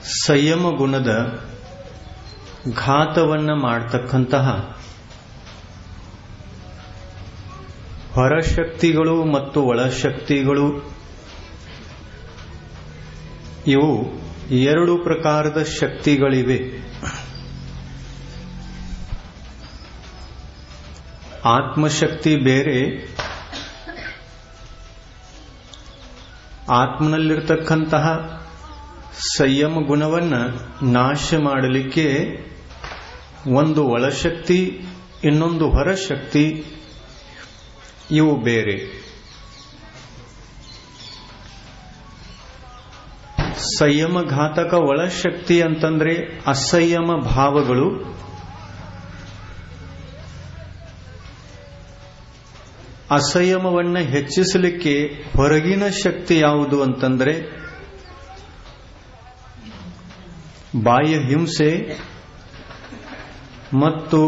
ಸಂಯಮ ಗುಣದ ಘಾತವನ್ನ ಮಾಡತಕ್ಕಂತಹ ಹೊರಶಕ್ತಿಗಳು ಮತ್ತು ಒಳಶಕ್ತಿಗಳು ಇವು ಎರಡು ಪ್ರಕಾರದ ಶಕ್ತಿಗಳಿವೆ ಆತ್ಮಶಕ್ತಿ ಬೇರೆ ಆತ್ಮನಲ್ಲಿರ್ತಕ್ಕಂತಹ ಸಂಯಮ ಗುಣವನ್ನ ನಾಶ ಮಾಡಲಿಕ್ಕೆ ಒಂದು ಒಳಶಕ್ತಿ ಇನ್ನೊಂದು ಹೊರಶಕ್ತಿ ಇವು ಬೇರೆ ಸಂಯಮ ಘಾತಕ ಒಳಶಕ್ತಿ ಅಂತಂದ್ರೆ ಅಸಂಯಮ ಭಾವಗಳು ಅಸಂಯಮವನ್ನ ಹೆಚ್ಚಿಸಲಿಕ್ಕೆ ಹೊರಗಿನ ಶಕ್ತಿ ಯಾವುದು ಅಂತಂದ್ರೆ ಬಾಹ್ಯ ಹಿಂಸೆ ಮತ್ತು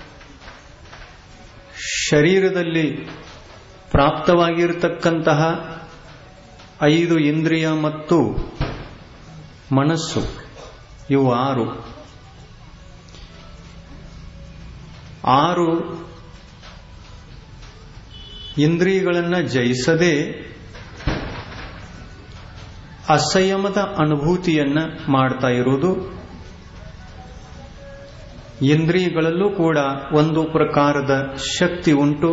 ಶರೀರದಲ್ಲಿ ಪ್ರಾಪ್ತವಾಗಿರತಕ್ಕಂತಹ ಐದು ಇಂದ್ರಿಯ ಮತ್ತು ಮನಸ್ಸು ಇವು ಆರು ಆರು ಇಂದ್ರಿಯಗಳನ್ನು ಜಯಿಸದೆ ಅಸಂಯಮದ ಅನುಭೂತಿಯನ್ನ ಮಾಡ್ತಾ ಇರುವುದು ಇಂದ್ರಿಯಗಳಲ್ಲೂ ಕೂಡ ಒಂದು ಪ್ರಕಾರದ ಶಕ್ತಿ ಉಂಟು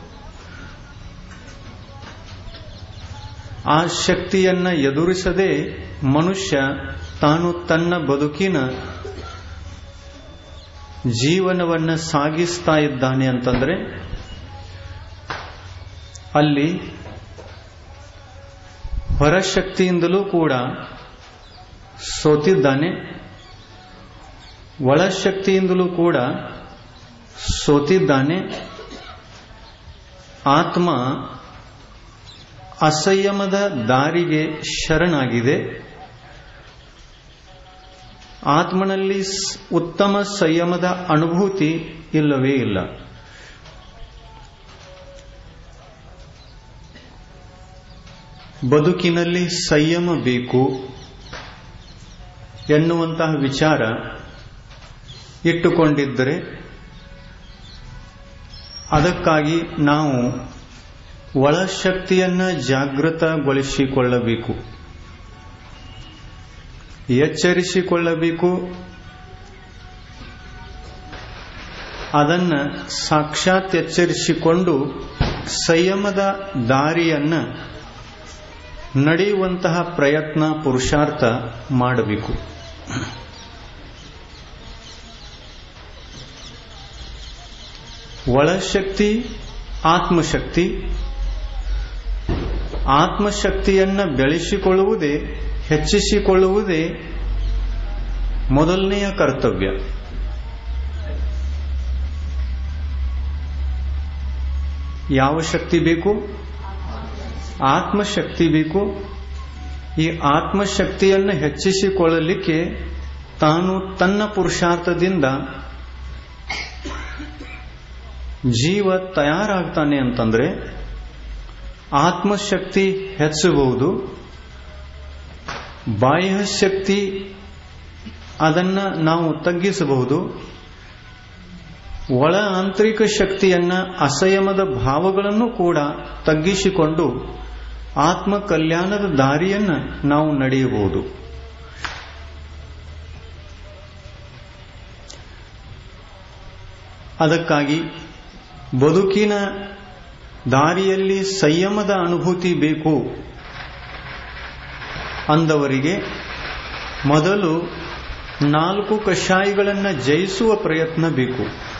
ಆ ಶಕ್ತಿಯನ್ನ ಎದುರಿಸದೆ ಮನುಷ್ಯ ತಾನು ತನ್ನ ಬದುಕಿನ ಜೀವನವನ್ನ ಸಾಗಿಸ್ತಾ ಇದ್ದಾನೆ ಅಂತಂದ್ರೆ ಅಲ್ಲಿ ಹೊರಶಕ್ತಿಯಿಂದಲೂ ಕೂಡ ಸೋತಿದ್ದಾನೆ ಒಳಶಕ್ತಿಯಿಂದಲೂ ಕೂಡ ಸೋತಿದ್ದಾನೆ ಆತ್ಮ ಅಸಂಯಮದ ದಾರಿಗೆ ಶರಣಾಗಿದೆ ಆತ್ಮನಲ್ಲಿ ಉತ್ತಮ ಸಂಯಮದ ಅನುಭೂತಿ ಇಲ್ಲವೇ ಇಲ್ಲ ಬದುಕಿನಲ್ಲಿ ಸಂಯಮ ಬೇಕು ಎನ್ನುವಂತಹ ವಿಚಾರ ಇಟ್ಟುಕೊಂಡಿದ್ದರೆ ಅದಕ್ಕಾಗಿ ನಾವು ಒಳಶಕ್ತಿಯನ್ನ ಜಾಗೃತಗೊಳಿಸಿಕೊಳ್ಳಬೇಕು ಎಚ್ಚರಿಸಿಕೊಳ್ಳಬೇಕು ಅದನ್ನ ಸಾಕ್ಷಾತ್ ಎಚ್ಚರಿಸಿಕೊಂಡು ಸಂಯಮದ ದಾರಿಯನ್ನ ನಡೆಯುವಂತಹ ಪ್ರಯತ್ನ ಪುರುಷಾರ್ಥ ಮಾಡಬೇಕು ಒಳಶಕ್ತಿ ಆತ್ಮಶಕ್ತಿ ಆತ್ಮಶಕ್ತಿಯನ್ನ ಬೆಳೆಸಿಕೊಳ್ಳುವುದೇ ಹೆಚ್ಚಿಸಿಕೊಳ್ಳುವುದೇ ಮೊದಲನೆಯ ಕರ್ತವ್ಯ ಯಾವ ಶಕ್ತಿ ಬೇಕು ಆತ್ಮಶಕ್ತಿ ಬೇಕು ಈ ಆತ್ಮಶಕ್ತಿಯನ್ನು ಹೆಚ್ಚಿಸಿಕೊಳ್ಳಲಿಕ್ಕೆ ತಾನು ತನ್ನ ಪುರುಷಾರ್ಥದಿಂದ ಜೀವ ತಯಾರಾಗ್ತಾನೆ ಅಂತಂದ್ರೆ ಆತ್ಮಶಕ್ತಿ ಹೆಚ್ಚಬಹುದು ಬಾಹ್ಯ ಶಕ್ತಿ ಅದನ್ನ ನಾವು ತಗ್ಗಿಸಬಹುದು ಒಳ ಆಂತರಿಕ ಶಕ್ತಿಯನ್ನ ಅಸಂಯಮದ ಭಾವಗಳನ್ನು ಕೂಡ ತಗ್ಗಿಸಿಕೊಂಡು ಆತ್ಮ ಕಲ್ಯಾಣದ ದಾರಿಯನ್ನ ನಾವು ನಡೆಯಬಹುದು ಅದಕ್ಕಾಗಿ ಬದುಕಿನ ದಾರಿಯಲ್ಲಿ ಸಂಯಮದ ಅನುಭೂತಿ ಬೇಕು ಅಂದವರಿಗೆ ಮೊದಲು ನಾಲ್ಕು ಕಷಾಯಗಳನ್ನು ಜಯಿಸುವ ಪ್ರಯತ್ನ ಬೇಕು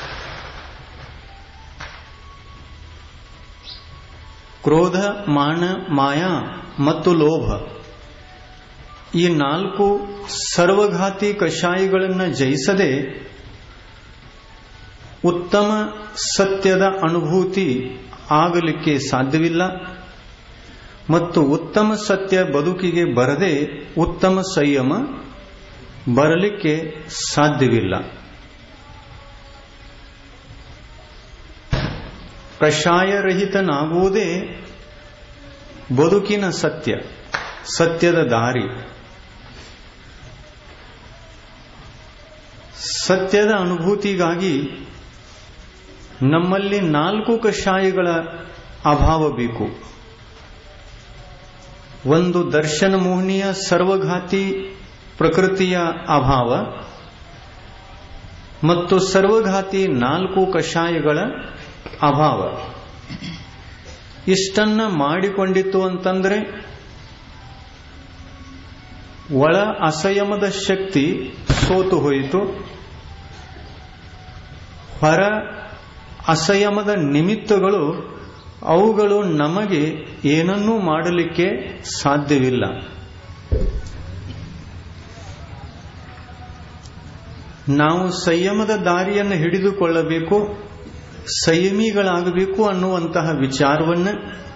ಕ್ರೋಧ ಮಾನ ಮಾಯಾ ಮತ್ತು ಲೋಭ ಈ ನಾಲ್ಕು ಸರ್ವಘಾತಿ ಕಷಾಯಗಳನ್ನು ಜಯಿಸದೆ ಉತ್ತಮ ಸತ್ಯದ ಅನುಭೂತಿ ಆಗಲಿಕ್ಕೆ ಸಾಧ್ಯವಿಲ್ಲ ಮತ್ತು ಉತ್ತಮ ಸತ್ಯ ಬದುಕಿಗೆ ಬರದೆ ಉತ್ತಮ ಸಂಯಮ ಬರಲಿಕ್ಕೆ ಸಾಧ್ಯವಿಲ್ಲ ಕಷಾಯರಹಿತನಾಗುವುದೇ ಬದುಕಿನ ಸತ್ಯ ಸತ್ಯದ ದಾರಿ ಸತ್ಯದ ಅನುಭೂತಿಗಾಗಿ ನಮ್ಮಲ್ಲಿ ನಾಲ್ಕು ಕಷಾಯಗಳ ಅಭಾವ ಬೇಕು ಒಂದು ದರ್ಶನ ಮೋಹನೀಯ ಸರ್ವಘಾತಿ ಪ್ರಕೃತಿಯ ಅಭಾವ ಮತ್ತು ಸರ್ವಘಾತಿ ನಾಲ್ಕು ಕಷಾಯಗಳ ಅಭಾವ ಇಷ್ಟನ್ನ ಮಾಡಿಕೊಂಡಿತ್ತು ಅಂತಂದ್ರೆ ಒಳ ಅಸಂಯಮದ ಶಕ್ತಿ ಸೋತು ಹೋಯಿತು ಹೊರ ಅಸಂಯಮದ ನಿಮಿತ್ತಗಳು ಅವುಗಳು ನಮಗೆ ಏನನ್ನೂ ಮಾಡಲಿಕ್ಕೆ ಸಾಧ್ಯವಿಲ್ಲ ನಾವು ಸಂಯಮದ ದಾರಿಯನ್ನು ಹಿಡಿದುಕೊಳ್ಳಬೇಕು ಸಂಯಮಿಗಳಾಗಬೇಕು ಅನ್ನುವಂತಹ ವಿಚಾರವನ್ನು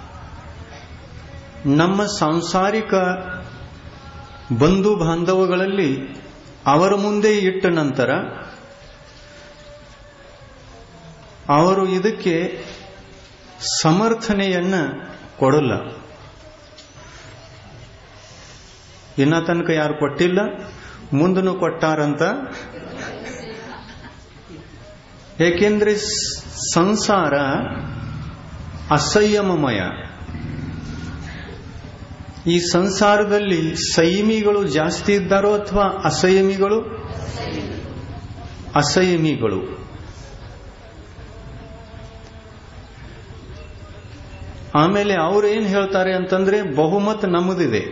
ನಮ್ಮ ಸಾಂಸಾರಿಕ ಬಂಧು ಬಾಂಧವಗಳಲ್ಲಿ ಅವರ ಮುಂದೆ ಇಟ್ಟ ನಂತರ ಅವರು ಇದಕ್ಕೆ ಸಮರ್ಥನೆಯನ್ನ ಕೊಡಲ್ಲ ಇನ್ನ ತನಕ ಯಾರು ಕೊಟ್ಟಿಲ್ಲ ಮುಂದನು ಕೊಟ್ಟಾರಂತ ಏಕೆಂದ್ರೆ ಸಂಸಾರ ಅಸಂಯಮಮಯ ಈ ಸಂಸಾರದಲ್ಲಿ ಸಂಯಮಿಗಳು ಜಾಸ್ತಿ ಇದ್ದಾರೋ ಅಥವಾ ಅಸಂಯಮಿಗಳು ಅಸಂಯಮಿಗಳು ಆಮೇಲೆ ಅವ್ರು ಏನ್ ಹೇಳ್ತಾರೆ ಅಂತಂದ್ರೆ ಬಹುಮತ ನಮ್ಮದಿದೆ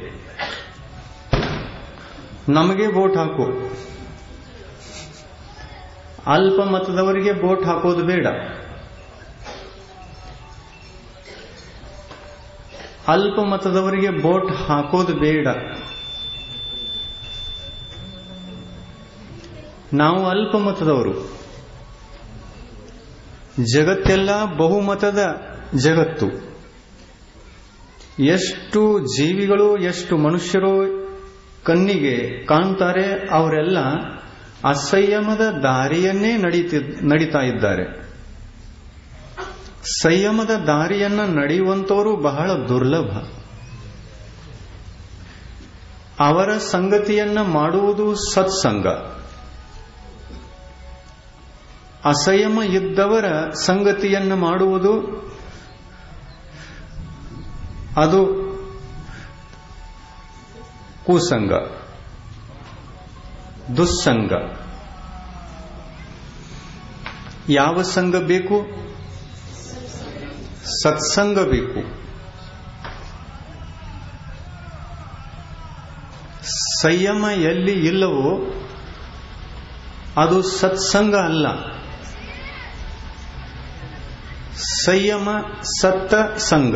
ನಮಗೆ ವೋಟ್ ಹಾಕು ಅಲ್ಪ ಮತದವರಿಗೆ ವೋಟ್ ಹಾಕೋದು ಬೇಡ ಅಲ್ಪ ಮತದವರಿಗೆ ವೋಟ್ ಹಾಕೋದು ಬೇಡ ನಾವು ಅಲ್ಪ ಮತದವರು ಜಗತ್ತೆಲ್ಲ ಬಹುಮತದ ಜಗತ್ತು ಎಷ್ಟು ಜೀವಿಗಳು ಎಷ್ಟು ಮನುಷ್ಯರು ಕಣ್ಣಿಗೆ ಕಾಣ್ತಾರೆ ಅವರೆಲ್ಲ ಅಸಂಯಮದ ದಾರಿಯನ್ನೇ ನಡೀತಿ ನಡೀತಾ ಇದ್ದಾರೆ ಸಂಯಮದ ದಾರಿಯನ್ನ ನಡೆಯುವಂತವರು ಬಹಳ ದುರ್ಲಭ ಅವರ ಸಂಗತಿಯನ್ನ ಮಾಡುವುದು ಸತ್ಸಂಗ ಅಸಂಯಮ ಇದ್ದವರ ಸಂಗತಿಯನ್ನ ಮಾಡುವುದು ಅದು ಕುಸಂಗ ದುಸ್ಸಂಗ ಯಾವ ಸಂಘ ಬೇಕು ಸತ್ಸಂಗ ಬೇಕು ಸಂಯಮ ಎಲ್ಲಿ ಇಲ್ಲವೋ ಅದು ಸತ್ಸಂಗ ಅಲ್ಲ ಸಂಯಮ ಸತ್ತ ಸಂಘ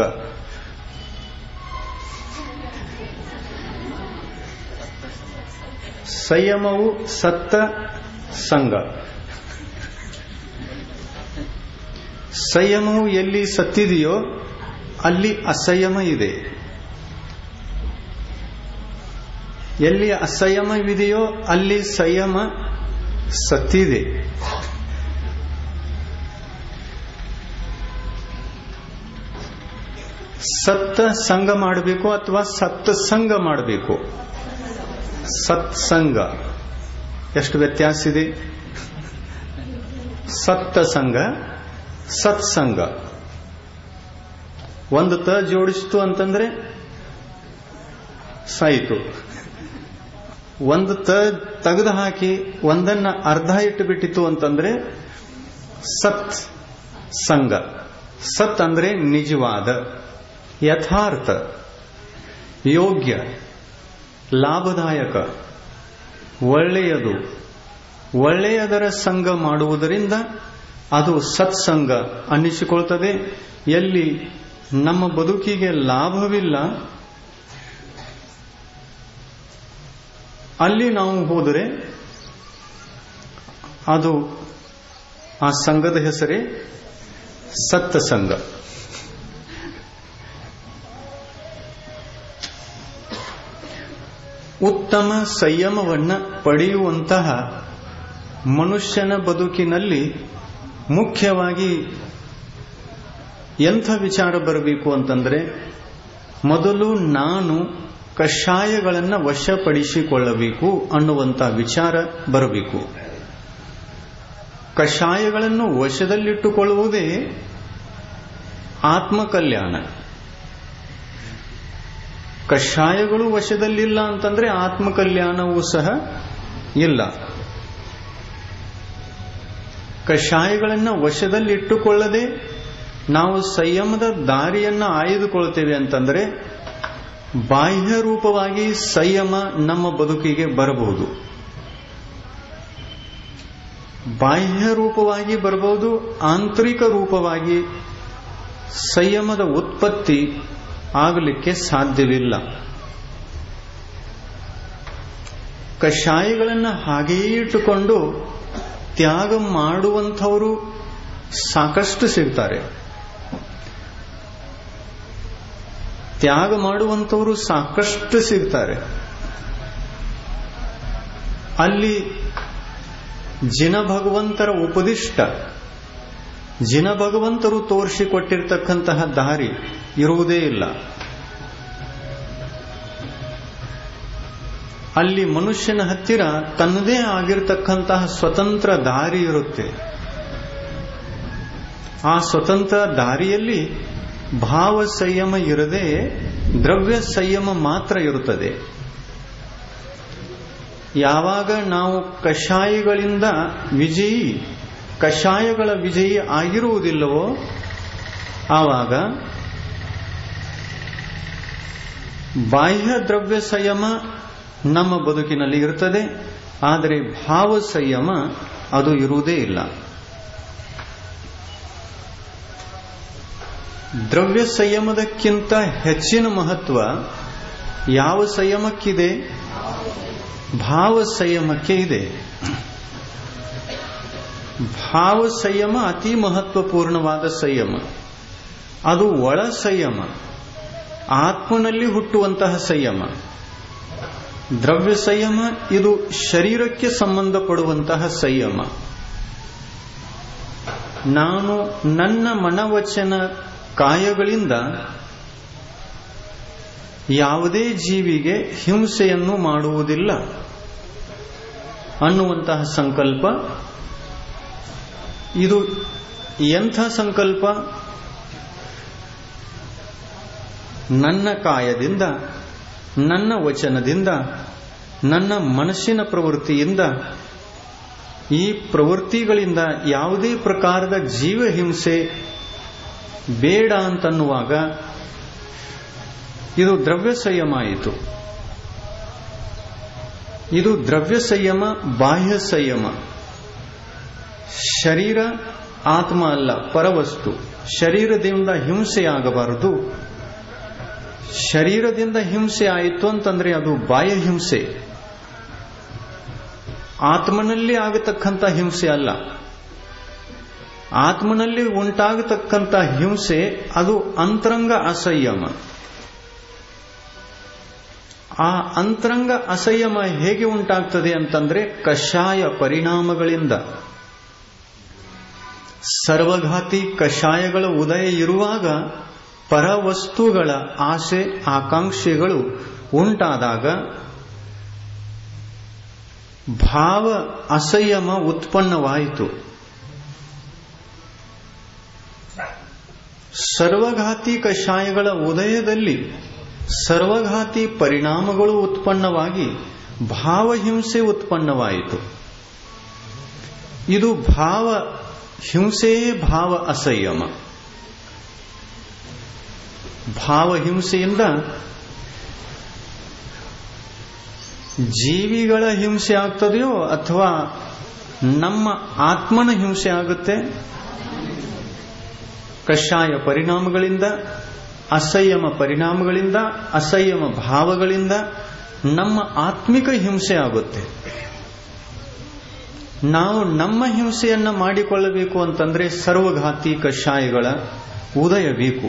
ಸಂಯಮವು ಸತ್ತ ಸಂಘ ಸಂಯಮವು ಎಲ್ಲಿ ಸತ್ತಿದೆಯೋ ಅಲ್ಲಿ ಅಸಂಯಮ ಇದೆ ಎಲ್ಲಿ ಅಸಂಯಮವಿದೆಯೋ ಅಲ್ಲಿ ಸಂಯಮ ಸತ್ತಿದೆ ಸತ್ತ ಸಂಘ ಮಾಡಬೇಕು ಅಥವಾ ಸತ್ತ ಸಂಘ ಮಾಡಬೇಕು ಸತ್ಸಂಗ ಎಷ್ಟು ವ್ಯತ್ಯಾಸ ಇದೆ ಸತ್ತ ಸಂಘ ಸತ್ಸಂಗ ಒಂದು ತ ಜೋಡಿಸ್ತು ಅಂತಂದ್ರೆ ಸಾಯಿತು ಒಂದು ತ ತೆಗೆದು ಹಾಕಿ ಒಂದನ್ನ ಅರ್ಧ ಇಟ್ಟು ಬಿಟ್ಟಿತು ಅಂತಂದ್ರೆ ಸತ್ ಸಂಘ ಸತ್ ಅಂದ್ರೆ ನಿಜವಾದ ಯಥಾರ್ಥ ಯೋಗ್ಯ ಲಾಭದಾಯಕ ಒಳ್ಳೆಯದು ಒಳ್ಳೆಯದರ ಸಂಘ ಮಾಡುವುದರಿಂದ ಅದು ಸತ್ಸಂಗ ಅನ್ನಿಸಿಕೊಳ್ತದೆ ಎಲ್ಲಿ ನಮ್ಮ ಬದುಕಿಗೆ ಲಾಭವಿಲ್ಲ ಅಲ್ಲಿ ನಾವು ಹೋದರೆ ಅದು ಆ ಸಂಘದ ಹೆಸರೇ ಸತ್ತ ಸಂಘ ಉತ್ತಮ ಸಂಯಮವನ್ನ ಪಡೆಯುವಂತಹ ಮನುಷ್ಯನ ಬದುಕಿನಲ್ಲಿ ಮುಖ್ಯವಾಗಿ ಎಂಥ ವಿಚಾರ ಬರಬೇಕು ಅಂತಂದ್ರೆ ಮೊದಲು ನಾನು ಕಷಾಯಗಳನ್ನು ವಶಪಡಿಸಿಕೊಳ್ಳಬೇಕು ಅನ್ನುವಂಥ ವಿಚಾರ ಬರಬೇಕು ಕಷಾಯಗಳನ್ನು ವಶದಲ್ಲಿಟ್ಟುಕೊಳ್ಳುವುದೇ ಆತ್ಮಕಲ್ಯಾಣ ಕಷಾಯಗಳು ವಶದಲ್ಲಿಲ್ಲ ಅಂತಂದ್ರೆ ಆತ್ಮಕಲ್ಯಾಣವೂ ಸಹ ಇಲ್ಲ ಕಷಾಯಗಳನ್ನು ವಶದಲ್ಲಿಟ್ಟುಕೊಳ್ಳದೆ ನಾವು ಸಂಯಮದ ದಾರಿಯನ್ನು ಆಯ್ದುಕೊಳ್ತೇವೆ ಅಂತಂದ್ರೆ ಬಾಹ್ಯ ರೂಪವಾಗಿ ಸಂಯಮ ನಮ್ಮ ಬದುಕಿಗೆ ಬರಬಹುದು ಬಾಹ್ಯ ರೂಪವಾಗಿ ಬರಬಹುದು ಆಂತರಿಕ ರೂಪವಾಗಿ ಸಂಯಮದ ಉತ್ಪತ್ತಿ ಆಗಲಿಕ್ಕೆ ಸಾಧ್ಯವಿಲ್ಲ ಕಷಾಯಗಳನ್ನು ಹಾಗೆಯೇ ಇಟ್ಟುಕೊಂಡು ತ್ಯಾಗ ಮಾಡುವಂಥವರು ಸಾಕಷ್ಟು ಸಿಗ್ತಾರೆ ತ್ಯಾಗ ಮಾಡುವಂಥವರು ಸಾಕಷ್ಟು ಸಿಗ್ತಾರೆ ಅಲ್ಲಿ ಜಿನ ಭಗವಂತರ ಉಪದಿಷ್ಟ ಜಿನ ಭಗವಂತರು ತೋರಿಸಿಕೊಟ್ಟಿರ್ತಕ್ಕಂತಹ ದಾರಿ ಇರುವುದೇ ಇಲ್ಲ ಅಲ್ಲಿ ಮನುಷ್ಯನ ಹತ್ತಿರ ತನ್ನದೇ ಆಗಿರತಕ್ಕಂತಹ ಸ್ವತಂತ್ರ ದಾರಿ ಇರುತ್ತೆ ಆ ಸ್ವತಂತ್ರ ದಾರಿಯಲ್ಲಿ ಭಾವ ಸಂಯಮ ಇರದೆ ದ್ರವ್ಯ ಸಂಯಮ ಮಾತ್ರ ಇರುತ್ತದೆ ಯಾವಾಗ ನಾವು ಕಷಾಯಗಳಿಂದ ವಿಜಯಿ ಕಷಾಯಗಳ ವಿಜಯಿ ಆಗಿರುವುದಿಲ್ಲವೋ ಆವಾಗ ಬಾಹ್ಯ ದ್ರವ್ಯ ಸಂಯಮ ನಮ್ಮ ಬದುಕಿನಲ್ಲಿ ಇರುತ್ತದೆ ಆದರೆ ಭಾವ ಸಂಯಮ ಅದು ಇರುವುದೇ ಇಲ್ಲ ದ್ರವ್ಯ ಸಂಯಮದಕ್ಕಿಂತ ಹೆಚ್ಚಿನ ಮಹತ್ವ ಯಾವ ಸಂಯಮಕ್ಕಿದೆ ಭಾವ ಸಂಯಮಕ್ಕೆ ಇದೆ ಭಾವ ಸಂಯಮ ಅತಿ ಮಹತ್ವಪೂರ್ಣವಾದ ಸಂಯಮ ಅದು ಒಳ ಸಂಯಮ ಆತ್ಮನಲ್ಲಿ ಹುಟ್ಟುವಂತಹ ಸಂಯಮ ದ್ರವ್ಯ ಸಂಯಮ ಇದು ಶರೀರಕ್ಕೆ ಸಂಬಂಧಪಡುವಂತಹ ಸಂಯಮ ನಾನು ನನ್ನ ಮನವಚನ ಕಾಯಗಳಿಂದ ಯಾವುದೇ ಜೀವಿಗೆ ಹಿಂಸೆಯನ್ನು ಮಾಡುವುದಿಲ್ಲ ಅನ್ನುವಂತಹ ಸಂಕಲ್ಪ ಇದು ಎಂಥ ಸಂಕಲ್ಪ ನನ್ನ ಕಾಯದಿಂದ ನನ್ನ ವಚನದಿಂದ ನನ್ನ ಮನಸ್ಸಿನ ಪ್ರವೃತ್ತಿಯಿಂದ ಈ ಪ್ರವೃತ್ತಿಗಳಿಂದ ಯಾವುದೇ ಪ್ರಕಾರದ ಜೀವ ಹಿಂಸೆ ಬೇಡ ಅಂತನ್ನುವಾಗ ಇದು ದ್ರವ್ಯ ಸಂಯಮ ಆಯಿತು ಇದು ದ್ರವ್ಯ ಸಂಯಮ ಬಾಹ್ಯ ಸಂಯಮ ಶರೀರ ಆತ್ಮ ಅಲ್ಲ ಪರವಸ್ತು ಶರೀರದಿಂದ ಹಿಂಸೆಯಾಗಬಾರದು ಶರೀರದಿಂದ ಹಿಂಸೆ ಆಯಿತು ಅಂತಂದ್ರೆ ಅದು ಬಾಹ್ಯ ಹಿಂಸೆ ಆತ್ಮನಲ್ಲಿ ಆಗತಕ್ಕಂಥ ಹಿಂಸೆ ಅಲ್ಲ ಆತ್ಮನಲ್ಲಿ ಉಂಟಾಗತಕ್ಕಂಥ ಹಿಂಸೆ ಅದು ಅಂತರಂಗ ಅಸಂಯಮ ಆ ಅಂತರಂಗ ಅಸಂಯಮ ಹೇಗೆ ಉಂಟಾಗ್ತದೆ ಅಂತಂದ್ರೆ ಕಷಾಯ ಪರಿಣಾಮಗಳಿಂದ ಸರ್ವಘಾತಿ ಕಷಾಯಗಳ ಉದಯ ಇರುವಾಗ ಪರವಸ್ತುಗಳ ಆಸೆ ಆಕಾಂಕ್ಷೆಗಳು ಉಂಟಾದಾಗ ಭಾವ ಅಸಂಯಮ ಉತ್ಪನ್ನವಾಯಿತು ಸರ್ವಘಾತಿ ಕಷಾಯಗಳ ಉದಯದಲ್ಲಿ ಸರ್ವಘಾತಿ ಪರಿಣಾಮಗಳು ಉತ್ಪನ್ನವಾಗಿ ಭಾವಹಿಂಸೆ ಉತ್ಪನ್ನವಾಯಿತು ಇದು ಭಾವ ಹಿಂಸೆಯೇ ಭಾವ ಅಸಂಯಮ ಭಾವಹಿಂಸೆಯಿಂದ ಜೀವಿಗಳ ಹಿಂಸೆ ಆಗ್ತದೆಯೋ ಅಥವಾ ನಮ್ಮ ಆತ್ಮನ ಹಿಂಸೆ ಆಗುತ್ತೆ ಕಷಾಯ ಪರಿಣಾಮಗಳಿಂದ ಅಸಂಯಮ ಪರಿಣಾಮಗಳಿಂದ ಅಸಂಯಮ ಭಾವಗಳಿಂದ ನಮ್ಮ ಆತ್ಮಿಕ ಹಿಂಸೆ ಆಗುತ್ತೆ ನಾವು ನಮ್ಮ ಹಿಂಸೆಯನ್ನ ಮಾಡಿಕೊಳ್ಳಬೇಕು ಅಂತಂದ್ರೆ ಸರ್ವಘಾತಿ ಕಷಾಯಗಳ ಉದಯ ಬೇಕು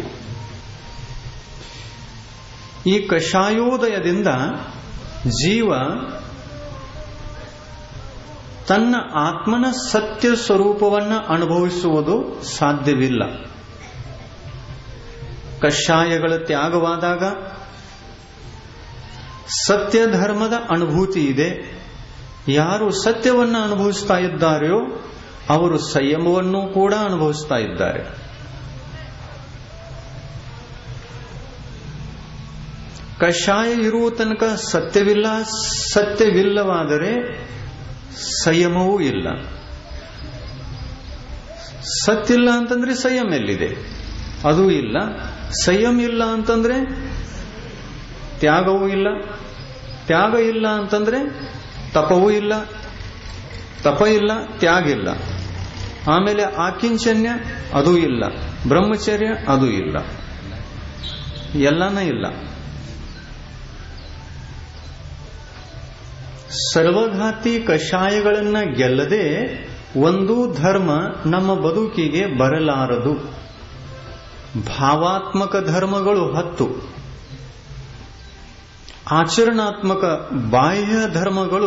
ಈ ಕಷಾಯೋದಯದಿಂದ ಜೀವ ತನ್ನ ಆತ್ಮನ ಸತ್ಯ ಸ್ವರೂಪವನ್ನು ಅನುಭವಿಸುವುದು ಸಾಧ್ಯವಿಲ್ಲ ಕಷಾಯಗಳ ತ್ಯಾಗವಾದಾಗ ಸತ್ಯ ಧರ್ಮದ ಅನುಭೂತಿ ಇದೆ ಯಾರು ಸತ್ಯವನ್ನು ಅನುಭವಿಸ್ತಾ ಇದ್ದಾರೆಯೋ ಅವರು ಸಂಯಮವನ್ನು ಕೂಡ ಅನುಭವಿಸ್ತಾ ಇದ್ದಾರೆ ಕಷಾಯ ಇರುವ ತನಕ ಸತ್ಯವಿಲ್ಲ ಸತ್ಯವಿಲ್ಲವಾದರೆ ಸಂಯಮವೂ ಇಲ್ಲ ಸತ್ತಿಲ್ಲ ಅಂತಂದ್ರೆ ಸಂಯಮ ಎಲ್ಲಿದೆ ಅದೂ ಇಲ್ಲ ಸಂಯಮ ಇಲ್ಲ ಅಂತಂದ್ರೆ ತ್ಯಾಗವೂ ಇಲ್ಲ ತ್ಯಾಗ ಇಲ್ಲ ಅಂತಂದ್ರೆ ತಪವೂ ಇಲ್ಲ ತಪ ಇಲ್ಲ ತ್ಯಾಗ ಇಲ್ಲ ಆಮೇಲೆ ಆಕಿಂಚನ್ಯ ಅದೂ ಇಲ್ಲ ಬ್ರಹ್ಮಚರ್ಯ ಅದೂ ಇಲ್ಲ ಎಲ್ಲಾನ ಇಲ್ಲ ಸರ್ವಘಾತಿ ಕಷಾಯಗಳನ್ನ ಗೆಲ್ಲದೆ ಒಂದು ಧರ್ಮ ನಮ್ಮ ಬದುಕಿಗೆ ಬರಲಾರದು ಭಾವಾತ್ಮಕ ಧರ್ಮಗಳು ಹತ್ತು ಆಚರಣಾತ್ಮಕ ಬಾಹ್ಯ ಧರ್ಮಗಳು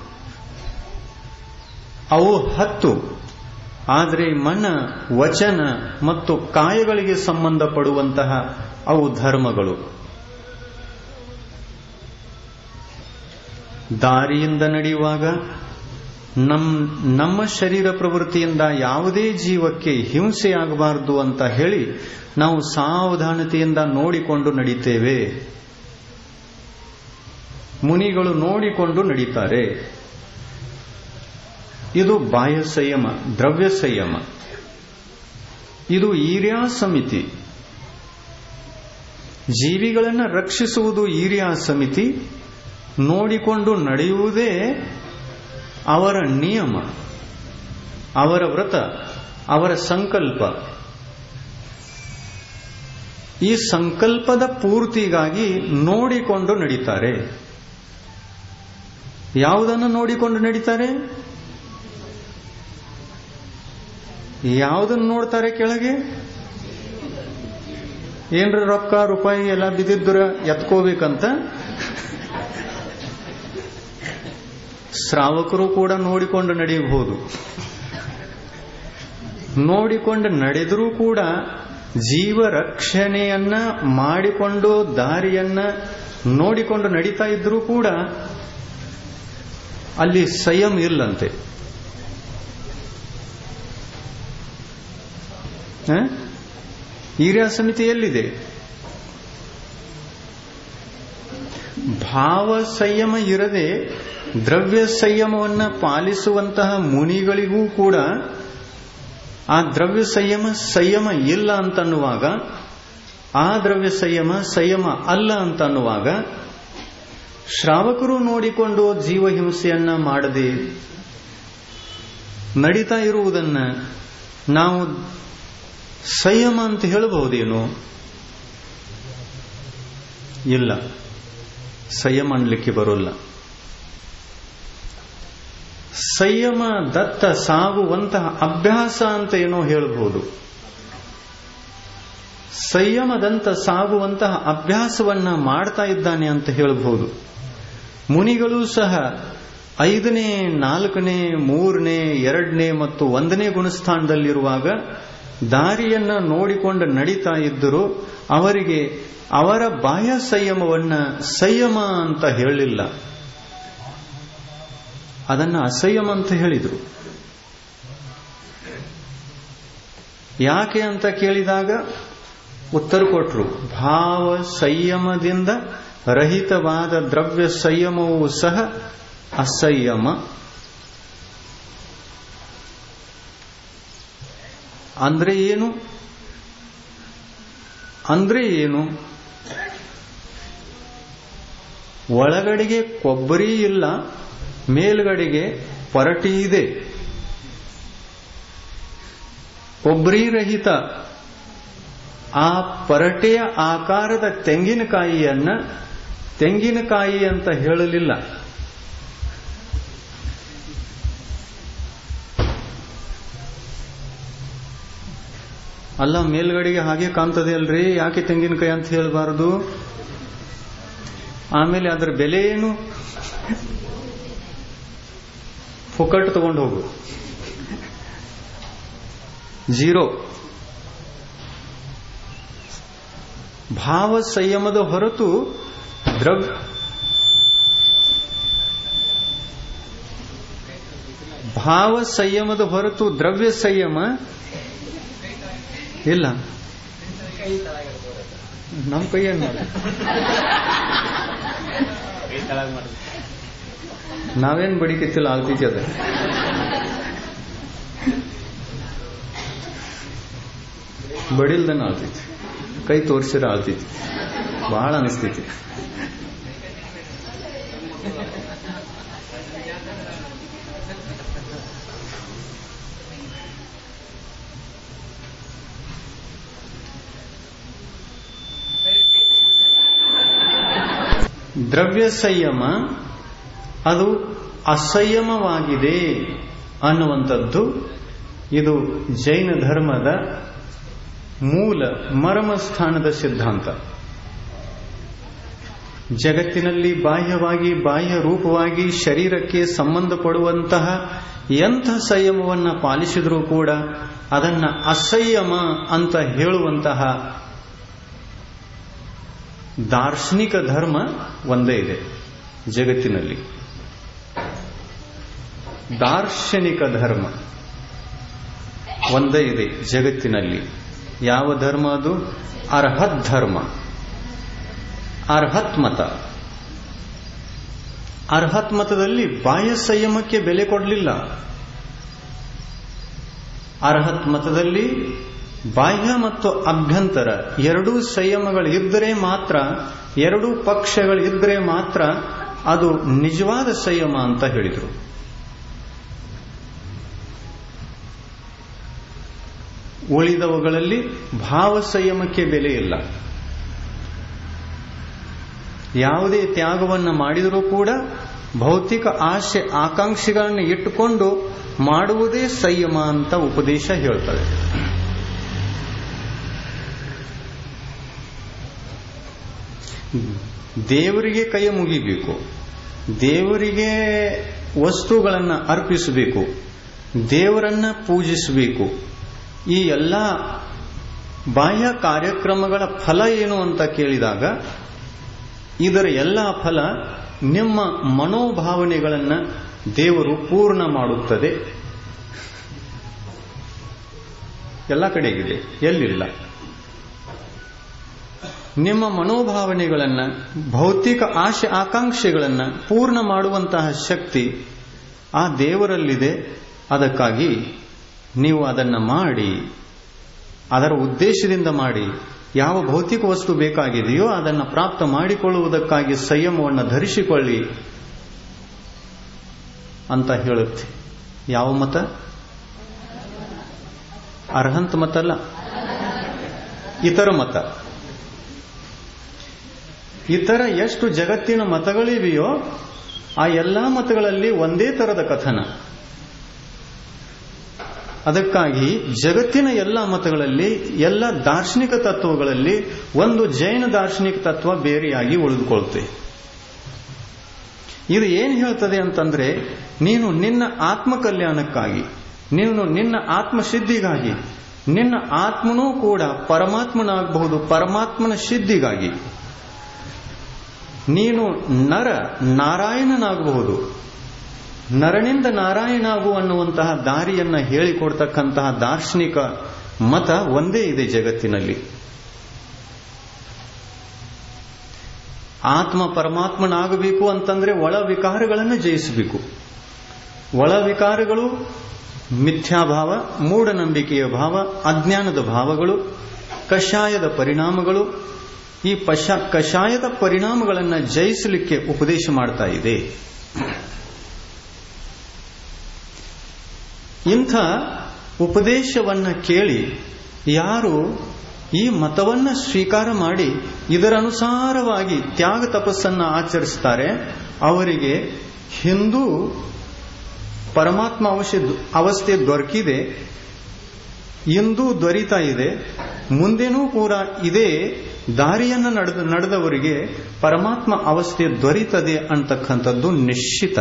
ಅವು ಹತ್ತು ಆದರೆ ಮನ ವಚನ ಮತ್ತು ಕಾಯಗಳಿಗೆ ಸಂಬಂಧಪಡುವಂತಹ ಅವು ಧರ್ಮಗಳು ದಾರಿಯಿಂದ ನಡೆಯುವಾಗ ನಮ್ ನಮ್ಮ ಶರೀರ ಪ್ರವೃತ್ತಿಯಿಂದ ಯಾವುದೇ ಜೀವಕ್ಕೆ ಹಿಂಸೆಯಾಗಬಾರದು ಅಂತ ಹೇಳಿ ನಾವು ಸಾವಧಾನತೆಯಿಂದ ನೋಡಿಕೊಂಡು ನಡೀತೇವೆ ಮುನಿಗಳು ನೋಡಿಕೊಂಡು ನಡೀತಾರೆ ಇದು ಬಾಹ್ಯ ಸಂಯಮ ದ್ರವ್ಯ ಸಂಯಮ ಇದು ಈರ್ಯಾ ಸಮಿತಿ ಜೀವಿಗಳನ್ನು ರಕ್ಷಿಸುವುದು ಈರ್ಯಾ ಸಮಿತಿ ನೋಡಿಕೊಂಡು ನಡೆಯುವುದೇ ಅವರ ನಿಯಮ ಅವರ ವ್ರತ ಅವರ ಸಂಕಲ್ಪ ಈ ಸಂಕಲ್ಪದ ಪೂರ್ತಿಗಾಗಿ ನೋಡಿಕೊಂಡು ನಡೀತಾರೆ ಯಾವುದನ್ನು ನೋಡಿಕೊಂಡು ನಡೀತಾರೆ ಯಾವುದನ್ನು ನೋಡ್ತಾರೆ ಕೆಳಗೆ ಏನ್ರ ರೊಕ್ಕ ರೂಪಾಯಿ ಎಲ್ಲ ಬಿದ್ದಿದ್ರ ಎತ್ಕೋಬೇಕಂತ ಶ್ರಾವಕರು ಕೂಡ ನೋಡಿಕೊಂಡು ನಡೆಯಬಹುದು ನೋಡಿಕೊಂಡು ನಡೆದರೂ ಕೂಡ ಜೀವ ರಕ್ಷಣೆಯನ್ನ ಮಾಡಿಕೊಂಡು ದಾರಿಯನ್ನ ನೋಡಿಕೊಂಡು ನಡೀತಾ ಇದ್ರೂ ಕೂಡ ಅಲ್ಲಿ ಸಂಯಮ ಇಲ್ಲಂತೆ ಹಿರಿಯ ಸಮಿತಿ ಎಲ್ಲಿದೆ ಭಾವ ಸಂಯಮ ಇರದೆ ದ್ರವ್ಯ ಸಂಯಮವನ್ನ ಪಾಲಿಸುವಂತಹ ಮುನಿಗಳಿಗೂ ಕೂಡ ಆ ದ್ರವ್ಯ ಸಂಯಮ ಸಂಯಮ ಇಲ್ಲ ಅಂತನ್ನುವಾಗ ಆ ದ್ರವ್ಯ ಸಂಯಮ ಸಂಯಮ ಅಲ್ಲ ಅಂತನ್ನುವಾಗ ಶ್ರಾವಕರು ನೋಡಿಕೊಂಡು ಜೀವಹಿಂಸೆಯನ್ನ ಮಾಡದೆ ನಡೀತಾ ಇರುವುದನ್ನ ನಾವು ಸಂಯಮ ಅಂತ ಹೇಳಬಹುದೇನು ಇಲ್ಲ ಸಂಯಮ ಅನ್ಲಿಕ್ಕೆ ಬರೋಲ್ಲ ಸಂಯಮ ದತ್ತ ಸಾಗುವಂತಹ ಅಭ್ಯಾಸ ಅಂತ ಏನೋ ಹೇಳಬಹುದು ಸಂಯಮದಂತ ಸಾಗುವಂತಹ ಅಭ್ಯಾಸವನ್ನ ಮಾಡ್ತಾ ಇದ್ದಾನೆ ಅಂತ ಹೇಳಬಹುದು ಮುನಿಗಳು ಸಹ ಐದನೇ ನಾಲ್ಕನೇ ಮೂರನೇ ಎರಡನೇ ಮತ್ತು ಒಂದನೇ ಗುಣಸ್ಥಾನದಲ್ಲಿರುವಾಗ ದಾರಿಯನ್ನ ನೋಡಿಕೊಂಡು ನಡೀತಾ ಇದ್ದರೂ ಅವರಿಗೆ ಅವರ ಬಾಹ್ಯ ಸಂಯಮವನ್ನ ಸಂಯಮ ಅಂತ ಹೇಳಲಿಲ್ಲ ಅದನ್ನ ಅಸಂಯಮ ಅಂತ ಹೇಳಿದರು ಯಾಕೆ ಅಂತ ಕೇಳಿದಾಗ ಉತ್ತರ ಕೊಟ್ಟರು ಭಾವ ಸಂಯಮದಿಂದ ರಹಿತವಾದ ದ್ರವ್ಯ ಸಂಯಮವೂ ಸಹ ಅಸಂಯಮ ಅಂದ್ರೆ ಏನು ಅಂದ್ರೆ ಏನು ಒಳಗಡೆಗೆ ಕೊಬ್ಬರಿ ಇಲ್ಲ ಮೇಲ್ಗಡೆಗೆ ಪರಟಿ ಇದೆ ಕೊಬ್ಬರಿ ರಹಿತ ಆ ಪರಟೆಯ ಆಕಾರದ ತೆಂಗಿನಕಾಯಿಯನ್ನ ತೆಂಗಿನಕಾಯಿ ಅಂತ ಹೇಳಲಿಲ್ಲ ಅಲ್ಲ ಮೇಲ್ಗಡೆಗೆ ಹಾಗೆ ಕಾಣ್ತದೆ ಅಲ್ರಿ ಯಾಕೆ ತೆಂಗಿನಕಾಯಿ ಅಂತ ಹೇಳಬಾರದು ಆಮೇಲೆ ಅದರ ಬೆಲೆ ಏನು ಫುಕಟ್ ತಗೊಂಡು ಹೋಗು ಜೀರೋ ಭಾವ ಸಂಯಮದ ಹೊರತು ದ್ರವ್ ಭಾವ ಸಂಯಮದ ಹೊರತು ದ್ರವ್ಯ ಸಂಯಮ ಇಲ್ಲ ನಮ್ಮ ಕೈ ಏನ್ ಮಾಡಿ ನಾವೇನ್ ಬಡಿಕಿತ್ತಿಲ್ಲ ಆಗ್ತೈತಿ ಅದ ಬಡಿಲ್ದನ ಆಳ್ತೈತಿ ಕೈ ತೋರಿಸಿರ ಆಳ್ತೈತಿ ಬಹಳ ಅನಿಸ್ತೈತಿ ದ್ರವ್ಯ ಸಂಯಮ ಅದು ಅಸಂಯಮವಾಗಿದೆ ಅನ್ನುವಂಥದ್ದು ಇದು ಜೈನ ಧರ್ಮದ ಮೂಲ ಮರ್ಮ ಸ್ಥಾನದ ಸಿದ್ಧಾಂತ ಜಗತ್ತಿನಲ್ಲಿ ಬಾಹ್ಯವಾಗಿ ಬಾಹ್ಯ ರೂಪವಾಗಿ ಶರೀರಕ್ಕೆ ಸಂಬಂಧಪಡುವಂತಹ ಎಂಥ ಸಂಯಮವನ್ನು ಪಾಲಿಸಿದರೂ ಕೂಡ ಅದನ್ನ ಅಸಂಯಮ ಅಂತ ಹೇಳುವಂತಹ ದಾರ್ಶನಿಕ ಧರ್ಮ ಒಂದೇ ಇದೆ ಜಗತ್ತಿನಲ್ಲಿ ದಾರ್ಶನಿಕ ಧರ್ಮ ಒಂದೇ ಇದೆ ಜಗತ್ತಿನಲ್ಲಿ ಯಾವ ಧರ್ಮ ಅದು ಅರ್ಹತ್ ಧರ್ಮ ಅರ್ಹತ್ ಮತ ಅರ್ಹತ್ ಮತದಲ್ಲಿ ಬಾಹ್ಯ ಸಂಯಮಕ್ಕೆ ಬೆಲೆ ಕೊಡಲಿಲ್ಲ ಅರ್ಹತ್ ಮತದಲ್ಲಿ ಬಾಹ್ಯ ಮತ್ತು ಅಭ್ಯಂತರ ಎರಡೂ ಸಂಯಮಗಳು ಇದ್ದರೆ ಮಾತ್ರ ಎರಡೂ ಪಕ್ಷಗಳು ಇದ್ದರೆ ಮಾತ್ರ ಅದು ನಿಜವಾದ ಸಂಯಮ ಅಂತ ಹೇಳಿದರು ಉಳಿದವುಗಳಲ್ಲಿ ಭಾವ ಸಂಯಮಕ್ಕೆ ಬೆಲೆ ಇಲ್ಲ ಯಾವುದೇ ತ್ಯಾಗವನ್ನು ಮಾಡಿದರೂ ಕೂಡ ಭೌತಿಕ ಆಶೆ ಆಕಾಂಕ್ಷೆಗಳನ್ನು ಇಟ್ಟುಕೊಂಡು ಮಾಡುವುದೇ ಸಂಯಮ ಅಂತ ಉಪದೇಶ ಹೇಳ್ತದೆ ದೇವರಿಗೆ ಕೈ ಮುಗಿಬೇಕು ದೇವರಿಗೆ ವಸ್ತುಗಳನ್ನು ಅರ್ಪಿಸಬೇಕು ದೇವರನ್ನ ಪೂಜಿಸಬೇಕು ಈ ಎಲ್ಲ ಬಾಹ್ಯ ಕಾರ್ಯಕ್ರಮಗಳ ಫಲ ಏನು ಅಂತ ಕೇಳಿದಾಗ ಇದರ ಎಲ್ಲ ಫಲ ನಿಮ್ಮ ಮನೋಭಾವನೆಗಳನ್ನು ದೇವರು ಪೂರ್ಣ ಮಾಡುತ್ತದೆ ಎಲ್ಲ ಕಡೆಗಿದೆ ಎಲ್ಲಿಲ್ಲ ನಿಮ್ಮ ಮನೋಭಾವನೆಗಳನ್ನು ಭೌತಿಕ ಆಶೆ ಆಕಾಂಕ್ಷೆಗಳನ್ನು ಪೂರ್ಣ ಮಾಡುವಂತಹ ಶಕ್ತಿ ಆ ದೇವರಲ್ಲಿದೆ ಅದಕ್ಕಾಗಿ ನೀವು ಅದನ್ನು ಮಾಡಿ ಅದರ ಉದ್ದೇಶದಿಂದ ಮಾಡಿ ಯಾವ ಭೌತಿಕ ವಸ್ತು ಬೇಕಾಗಿದೆಯೋ ಅದನ್ನು ಪ್ರಾಪ್ತ ಮಾಡಿಕೊಳ್ಳುವುದಕ್ಕಾಗಿ ಸಂಯಮವನ್ನು ಧರಿಸಿಕೊಳ್ಳಿ ಅಂತ ಹೇಳುತ್ತೆ ಯಾವ ಮತ ಅರ್ಹಂತ ಮತ ಅಲ್ಲ ಇತರ ಮತ ಇತರ ಎಷ್ಟು ಜಗತ್ತಿನ ಮತಗಳಿವೆಯೋ ಆ ಎಲ್ಲಾ ಮತಗಳಲ್ಲಿ ಒಂದೇ ತರದ ಕಥನ ಅದಕ್ಕಾಗಿ ಜಗತ್ತಿನ ಎಲ್ಲ ಮತಗಳಲ್ಲಿ ಎಲ್ಲ ದಾರ್ಶನಿಕ ತತ್ವಗಳಲ್ಲಿ ಒಂದು ಜೈನ ದಾರ್ಶನಿಕ ತತ್ವ ಬೇರೆಯಾಗಿ ಉಳಿದುಕೊಳ್ಳುತ್ತೆ ಇದು ಏನು ಹೇಳ್ತದೆ ಅಂತಂದ್ರೆ ನೀನು ನಿನ್ನ ಆತ್ಮ ಕಲ್ಯಾಣಕ್ಕಾಗಿ ನೀನು ನಿನ್ನ ಆತ್ಮಸಿದ್ಧಿಗಾಗಿ ನಿನ್ನ ಆತ್ಮನೂ ಕೂಡ ಪರಮಾತ್ಮನಾಗಬಹುದು ಪರಮಾತ್ಮನ ಸಿದ್ಧಿಗಾಗಿ ನೀನು ನರ ನಾರಾಯಣನಾಗಬಹುದು ನರನಿಂದ ನಾರಾಯಣಾಗು ಅನ್ನುವಂತಹ ದಾರಿಯನ್ನ ಹೇಳಿಕೊಡ್ತಕ್ಕಂತಹ ದಾರ್ಶನಿಕ ಮತ ಒಂದೇ ಇದೆ ಜಗತ್ತಿನಲ್ಲಿ ಆತ್ಮ ಪರಮಾತ್ಮನಾಗಬೇಕು ಅಂತಂದ್ರೆ ಒಳ ವಿಕಾರಗಳನ್ನು ಜಯಿಸಬೇಕು ಒಳ ವಿಕಾರಗಳು ಮಿಥ್ಯಾಭಾವ ಮೂಢನಂಬಿಕೆಯ ಭಾವ ಅಜ್ಞಾನದ ಭಾವಗಳು ಕಷಾಯದ ಪರಿಣಾಮಗಳು ಈ ಪಶ ಕಷಾಯದ ಪರಿಣಾಮಗಳನ್ನು ಜಯಿಸಲಿಕ್ಕೆ ಉಪದೇಶ ಮಾಡ್ತಾ ಇದೆ ಇಂಥ ಉಪದೇಶವನ್ನ ಕೇಳಿ ಯಾರು ಈ ಮತವನ್ನ ಸ್ವೀಕಾರ ಮಾಡಿ ಇದರನುಸಾರವಾಗಿ ತ್ಯಾಗ ತಪಸ್ಸನ್ನ ಆಚರಿಸ್ತಾರೆ ಅವರಿಗೆ ಹಿಂದೂ ಪರಮಾತ್ಮ ಅವಶ್ಯ ಅವಸ್ಥೆ ದೊರಕಿದೆ ಇಂದು ದೊರೀತಾ ಇದೆ ಮುಂದೇನೂ ಕೂಡ ಇದೇ ದಾರಿಯನ್ನು ನಡೆದ ನಡೆದವರಿಗೆ ಪರಮಾತ್ಮ ಅವಸ್ಥೆ ದೊರೀತದೆ ಅಂತಕ್ಕಂಥದ್ದು ನಿಶ್ಚಿತ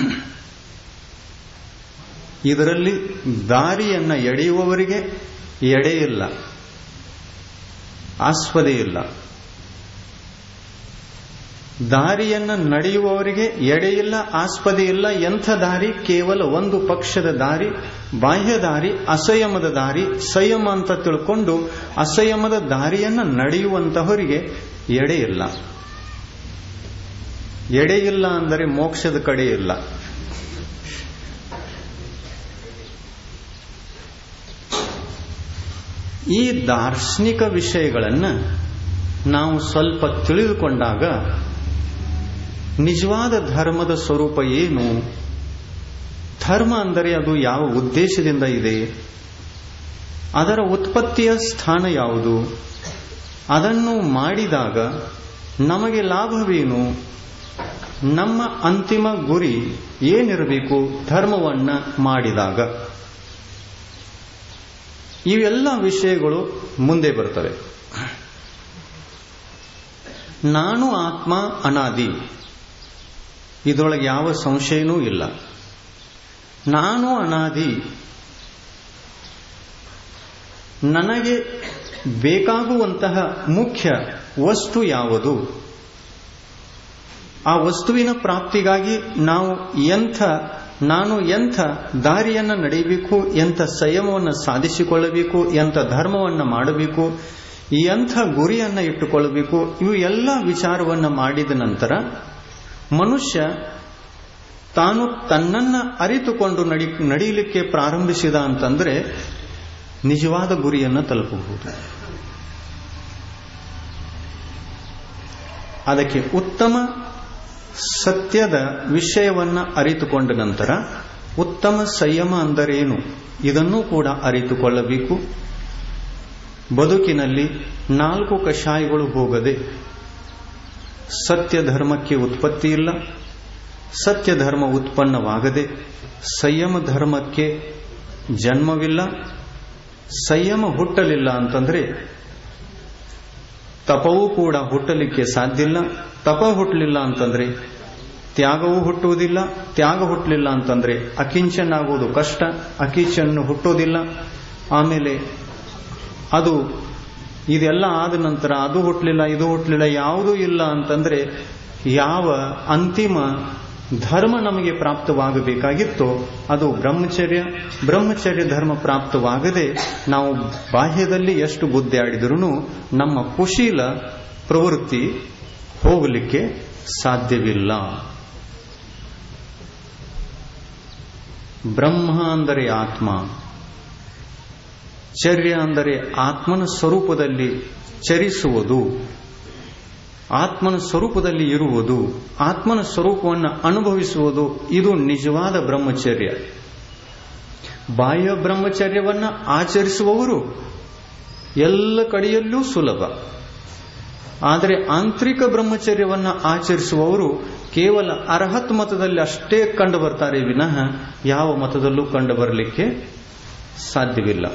ಇದರಲ್ಲಿ ದಾರಿಯನ್ನ ಎಳೆಯುವವರಿಗೆ ಎಡೆಯಿಲ್ಲ ಆಸ್ಪದೆ ಇಲ್ಲ ದಾರಿಯನ್ನ ನಡೆಯುವವರಿಗೆ ಎಡೆಯಿಲ್ಲ ಆಸ್ಪದೆ ಇಲ್ಲ ಎಂಥ ದಾರಿ ಕೇವಲ ಒಂದು ಪಕ್ಷದ ದಾರಿ ಬಾಹ್ಯ ದಾರಿ ಅಸಂಯಮದ ದಾರಿ ಸಂಯಮ ಅಂತ ತಿಳ್ಕೊಂಡು ಅಸಂಯಮದ ದಾರಿಯನ್ನ ನಡೆಯುವಂತಹವರಿಗೆ ಎಡೆಯಿಲ್ಲ ಎಡೆಯಿಲ್ಲ ಅಂದರೆ ಮೋಕ್ಷದ ಕಡೆ ಇಲ್ಲ ಈ ದಾರ್ಶನಿಕ ವಿಷಯಗಳನ್ನು ನಾವು ಸ್ವಲ್ಪ ತಿಳಿದುಕೊಂಡಾಗ ನಿಜವಾದ ಧರ್ಮದ ಸ್ವರೂಪ ಏನು ಧರ್ಮ ಅಂದರೆ ಅದು ಯಾವ ಉದ್ದೇಶದಿಂದ ಇದೆ ಅದರ ಉತ್ಪತ್ತಿಯ ಸ್ಥಾನ ಯಾವುದು ಅದನ್ನು ಮಾಡಿದಾಗ ನಮಗೆ ಲಾಭವೇನು ನಮ್ಮ ಅಂತಿಮ ಗುರಿ ಏನಿರಬೇಕು ಧರ್ಮವನ್ನ ಮಾಡಿದಾಗ ಇವೆಲ್ಲ ವಿಷಯಗಳು ಮುಂದೆ ಬರ್ತವೆ ನಾನು ಆತ್ಮ ಅನಾದಿ ಇದರೊಳಗೆ ಯಾವ ಸಂಶಯನೂ ಇಲ್ಲ ನಾನು ಅನಾದಿ ನನಗೆ ಬೇಕಾಗುವಂತಹ ಮುಖ್ಯ ವಸ್ತು ಯಾವುದು ಆ ವಸ್ತುವಿನ ಪ್ರಾಪ್ತಿಗಾಗಿ ನಾವು ಎಂಥ ನಾನು ಎಂಥ ದಾರಿಯನ್ನ ನಡೆಯಬೇಕು ಎಂಥ ಸಂಯಮವನ್ನು ಸಾಧಿಸಿಕೊಳ್ಳಬೇಕು ಎಂಥ ಧರ್ಮವನ್ನ ಮಾಡಬೇಕು ಎಂಥ ಗುರಿಯನ್ನ ಇಟ್ಟುಕೊಳ್ಳಬೇಕು ಇವು ಎಲ್ಲ ವಿಚಾರವನ್ನ ಮಾಡಿದ ನಂತರ ಮನುಷ್ಯ ತಾನು ತನ್ನನ್ನ ಅರಿತುಕೊಂಡು ನಡಿ ನಡೆಯಲಿಕ್ಕೆ ಪ್ರಾರಂಭಿಸಿದ ಅಂತಂದ್ರೆ ನಿಜವಾದ ಗುರಿಯನ್ನು ತಲುಪಬಹುದು ಅದಕ್ಕೆ ಉತ್ತಮ ಸತ್ಯದ ವಿಷಯವನ್ನ ಅರಿತುಕೊಂಡ ನಂತರ ಉತ್ತಮ ಸಂಯಮ ಅಂದರೇನು ಇದನ್ನೂ ಕೂಡ ಅರಿತುಕೊಳ್ಳಬೇಕು ಬದುಕಿನಲ್ಲಿ ನಾಲ್ಕು ಕಷಾಯಗಳು ಹೋಗದೆ ಸತ್ಯ ಧರ್ಮಕ್ಕೆ ಉತ್ಪತ್ತಿ ಇಲ್ಲ ಸತ್ಯ ಧರ್ಮ ಉತ್ಪನ್ನವಾಗದೆ ಸಂಯಮ ಧರ್ಮಕ್ಕೆ ಜನ್ಮವಿಲ್ಲ ಸಂಯಮ ಹುಟ್ಟಲಿಲ್ಲ ಅಂತಂದ್ರೆ ತಪವೂ ಕೂಡ ಹುಟ್ಟಲಿಕ್ಕೆ ಸಾಧ್ಯ ಇಲ್ಲ ತಪ ಹುಟ್ಟಲಿಲ್ಲ ಅಂತಂದ್ರೆ ತ್ಯಾಗವೂ ಹುಟ್ಟುವುದಿಲ್ಲ ತ್ಯಾಗ ಹುಟ್ಟಲಿಲ್ಲ ಅಂತಂದ್ರೆ ಅಕಿಂಚನ್ ಆಗುವುದು ಕಷ್ಟ ಅಕಿಂಚನ್ನು ಹುಟ್ಟೋದಿಲ್ಲ ಆಮೇಲೆ ಅದು ಇದೆಲ್ಲ ಆದ ನಂತರ ಅದು ಹುಟ್ಟಲಿಲ್ಲ ಇದು ಹುಟ್ಟಲಿಲ್ಲ ಯಾವುದೂ ಇಲ್ಲ ಅಂತಂದ್ರೆ ಯಾವ ಅಂತಿಮ ಧರ್ಮ ನಮಗೆ ಪ್ರಾಪ್ತವಾಗಬೇಕಾಗಿತ್ತೋ ಅದು ಬ್ರಹ್ಮಚರ್ಯ ಬ್ರಹ್ಮಚರ್ಯ ಧರ್ಮ ಪ್ರಾಪ್ತವಾಗದೆ ನಾವು ಬಾಹ್ಯದಲ್ಲಿ ಎಷ್ಟು ಬುದ್ಧಿ ಆಡಿದರೂ ನಮ್ಮ ಕುಶೀಲ ಪ್ರವೃತ್ತಿ ಹೋಗಲಿಕ್ಕೆ ಸಾಧ್ಯವಿಲ್ಲ ಬ್ರಹ್ಮ ಅಂದರೆ ಆತ್ಮ ಚರ್ಯ ಅಂದರೆ ಆತ್ಮನ ಸ್ವರೂಪದಲ್ಲಿ ಚರಿಸುವುದು ಆತ್ಮನ ಸ್ವರೂಪದಲ್ಲಿ ಇರುವುದು ಆತ್ಮನ ಸ್ವರೂಪವನ್ನು ಅನುಭವಿಸುವುದು ಇದು ನಿಜವಾದ ಬ್ರಹ್ಮಚರ್ಯ ಬಾಹ್ಯ ಬ್ರಹ್ಮಚರ್ಯವನ್ನ ಆಚರಿಸುವವರು ಎಲ್ಲ ಕಡೆಯಲ್ಲೂ ಸುಲಭ ಆದರೆ ಆಂತರಿಕ ಬ್ರಹ್ಮಚರ್ಯವನ್ನ ಆಚರಿಸುವವರು ಕೇವಲ ಅರ್ಹತ್ ಮತದಲ್ಲಿ ಅಷ್ಟೇ ಕಂಡು ಬರ್ತಾರೆ ವಿನಃ ಯಾವ ಮತದಲ್ಲೂ ಕಂಡು ಬರಲಿಕ್ಕೆ ಸಾಧ್ಯವಿಲ್ಲ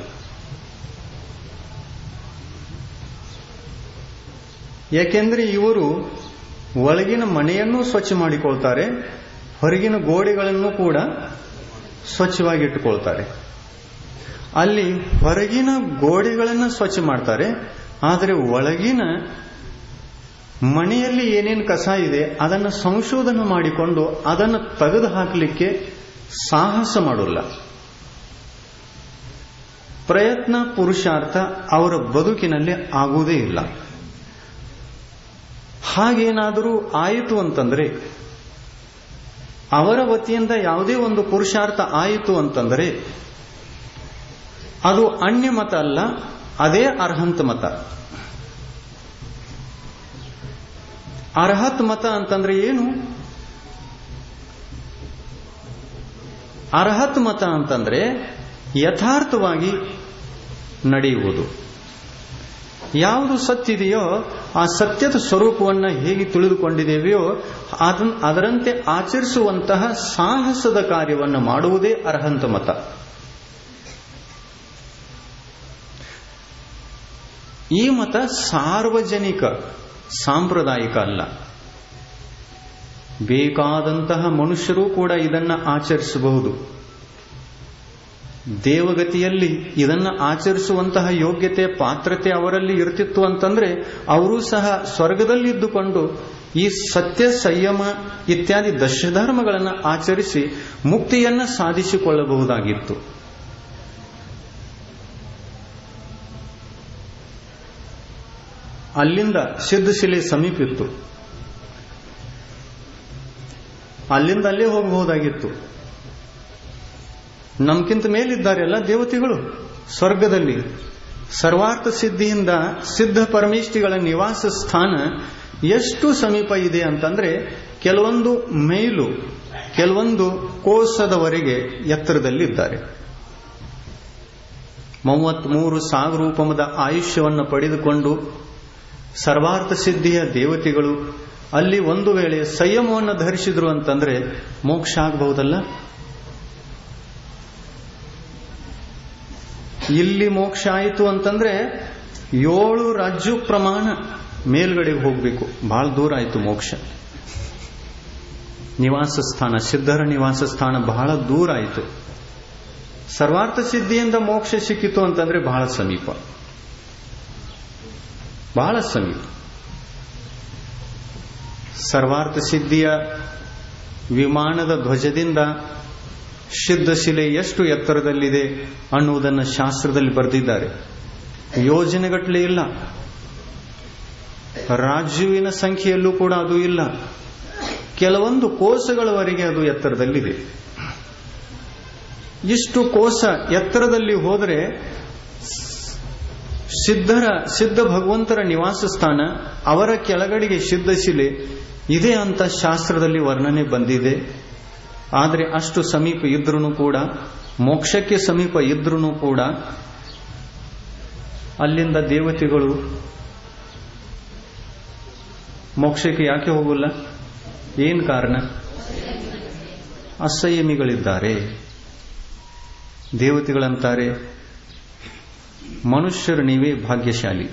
ಯಾಕೆಂದ್ರೆ ಇವರು ಒಳಗಿನ ಮನೆಯನ್ನು ಸ್ವಚ್ಛ ಮಾಡಿಕೊಳ್ತಾರೆ ಹೊರಗಿನ ಗೋಡೆಗಳನ್ನು ಕೂಡ ಸ್ವಚ್ಛವಾಗಿ ಇಟ್ಟುಕೊಳ್ತಾರೆ ಅಲ್ಲಿ ಹೊರಗಿನ ಗೋಡೆಗಳನ್ನು ಸ್ವಚ್ಛ ಮಾಡ್ತಾರೆ ಆದರೆ ಒಳಗಿನ ಮನೆಯಲ್ಲಿ ಏನೇನು ಕಸ ಇದೆ ಅದನ್ನು ಸಂಶೋಧನೆ ಮಾಡಿಕೊಂಡು ಅದನ್ನು ತೆಗೆದು ಹಾಕಲಿಕ್ಕೆ ಸಾಹಸ ಮಾಡೋಲ್ಲ ಪ್ರಯತ್ನ ಪುರುಷಾರ್ಥ ಅವರ ಬದುಕಿನಲ್ಲಿ ಆಗುವುದೇ ಇಲ್ಲ ಹಾಗೇನಾದರೂ ಆಯಿತು ಅಂತಂದ್ರೆ ಅವರ ವತಿಯಿಂದ ಯಾವುದೇ ಒಂದು ಪುರುಷಾರ್ಥ ಆಯಿತು ಅಂತಂದರೆ ಅದು ಅನ್ಯ ಮತ ಅಲ್ಲ ಅದೇ ಅರ್ಹಂತ ಮತ ಅರ್ಹತ್ ಮತ ಅಂತಂದ್ರೆ ಏನು ಅರ್ಹತ್ ಮತ ಅಂತಂದ್ರೆ ಯಥಾರ್ಥವಾಗಿ ನಡೆಯುವುದು ಯಾವುದು ಸತ್ಯದೆಯೋ ಆ ಸತ್ಯದ ಸ್ವರೂಪವನ್ನು ಹೇಗೆ ತಿಳಿದುಕೊಂಡಿದ್ದೇವೆಯೋ ಅದನ್ ಅದರಂತೆ ಆಚರಿಸುವಂತಹ ಸಾಹಸದ ಕಾರ್ಯವನ್ನು ಮಾಡುವುದೇ ಅರ್ಹಂತ ಮತ ಈ ಮತ ಸಾರ್ವಜನಿಕ ಸಾಂಪ್ರದಾಯಿಕ ಅಲ್ಲ ಬೇಕಾದಂತಹ ಮನುಷ್ಯರು ಕೂಡ ಇದನ್ನ ಆಚರಿಸಬಹುದು ದೇವಗತಿಯಲ್ಲಿ ಇದನ್ನ ಆಚರಿಸುವಂತಹ ಯೋಗ್ಯತೆ ಪಾತ್ರತೆ ಅವರಲ್ಲಿ ಇರ್ತಿತ್ತು ಅಂತಂದ್ರೆ ಅವರೂ ಸಹ ಸ್ವರ್ಗದಲ್ಲಿದ್ದುಕೊಂಡು ಈ ಸತ್ಯ ಸಂಯಮ ಇತ್ಯಾದಿ ದಶಧರ್ಮಗಳನ್ನು ಆಚರಿಸಿ ಮುಕ್ತಿಯನ್ನ ಸಾಧಿಸಿಕೊಳ್ಳಬಹುದಾಗಿತ್ತು ಅಲ್ಲಿಂದ ಸಿದ್ಧಶಿಲೆ ಸಮೀಪಿತ್ತು ಅಲ್ಲಿಂದ ಅಲ್ಲೇ ಹೋಗಬಹುದಾಗಿತ್ತು ನಮ್ಗಿಂತ ಮೇಲಿದ್ದಾರೆ ಎಲ್ಲ ದೇವತೆಗಳು ಸ್ವರ್ಗದಲ್ಲಿ ಸರ್ವಾರ್ಥ ಸಿದ್ಧಿಯಿಂದ ಸಿದ್ಧ ಪರಮೇಷ್ಠಿಗಳ ನಿವಾಸ ಸ್ಥಾನ ಎಷ್ಟು ಸಮೀಪ ಇದೆ ಅಂತಂದ್ರೆ ಕೆಲವೊಂದು ಮೈಲು ಕೆಲವೊಂದು ಕೋಸದವರೆಗೆ ಎತ್ತರದಲ್ಲಿದ್ದಾರೆ ಮೂವತ್ಮೂರು ಸಾವಿರ ರೂಪಮದ ಆಯುಷ್ಯವನ್ನು ಪಡೆದುಕೊಂಡು ಸರ್ವಾರ್ಥ ಸಿದ್ಧಿಯ ದೇವತೆಗಳು ಅಲ್ಲಿ ಒಂದು ವೇಳೆ ಸಂಯಮವನ್ನು ಧರಿಸಿದ್ರು ಅಂತಂದ್ರೆ ಮೋಕ್ಷ ಆಗಬಹುದಲ್ಲ ಇಲ್ಲಿ ಮೋಕ್ಷ ಆಯಿತು ಅಂತಂದ್ರೆ ಏಳು ರಾಜ್ಯ ಪ್ರಮಾಣ ಮೇಲ್ಗಡೆಗೆ ಹೋಗಬೇಕು ಬಹಳ ದೂರ ಆಯಿತು ಮೋಕ್ಷ ನಿವಾಸ ಸ್ಥಾನ ಸಿದ್ಧರ ನಿವಾಸ ಸ್ಥಾನ ಬಹಳ ದೂರ ಆಯಿತು ಸರ್ವಾರ್ಥ ಸಿದ್ಧಿಯಿಂದ ಮೋಕ್ಷ ಸಿಕ್ಕಿತು ಅಂತಂದ್ರೆ ಬಹಳ ಸಮೀಪ ಬಹಳ ಸಮೀಪ ಸರ್ವಾರ್ಥ ಸಿದ್ಧಿಯ ವಿಮಾನದ ಧ್ವಜದಿಂದ ಸಿದ್ಧಶಿಲೆ ಎಷ್ಟು ಎತ್ತರದಲ್ಲಿದೆ ಅನ್ನುವುದನ್ನು ಶಾಸ್ತ್ರದಲ್ಲಿ ಬರೆದಿದ್ದಾರೆ ಯೋಜನೆಗಟ್ಟಲೆ ಇಲ್ಲ ರಾಜ್ಯುವಿನ ಸಂಖ್ಯೆಯಲ್ಲೂ ಕೂಡ ಅದು ಇಲ್ಲ ಕೆಲವೊಂದು ಕೋಸಗಳವರೆಗೆ ಅದು ಎತ್ತರದಲ್ಲಿದೆ ಇಷ್ಟು ಕೋಸ ಎತ್ತರದಲ್ಲಿ ಹೋದರೆ ಸಿದ್ಧರ ಸಿದ್ಧ ಭಗವಂತರ ನಿವಾಸ ಸ್ಥಾನ ಅವರ ಕೆಳಗಡೆಗೆ ಸಿದ್ಧಶಿಲೆ ಇದೆ ಅಂತ ಶಾಸ್ತ್ರದಲ್ಲಿ ವರ್ಣನೆ ಬಂದಿದೆ ಆದರೆ ಅಷ್ಟು ಸಮೀಪ ಇದ್ರೂ ಕೂಡ ಮೋಕ್ಷಕ್ಕೆ ಸಮೀಪ ಇದ್ರೂ ಕೂಡ ಅಲ್ಲಿಂದ ದೇವತೆಗಳು ಮೋಕ್ಷಕ್ಕೆ ಯಾಕೆ ಹೋಗಲ್ಲ ಏನ್ ಕಾರಣ ಅಸಂಯಮಿಗಳಿದ್ದಾರೆ ದೇವತೆಗಳಂತಾರೆ ಮನುಷ್ಯರು ನೀವೇ ಭಾಗ್ಯಶಾಲಿ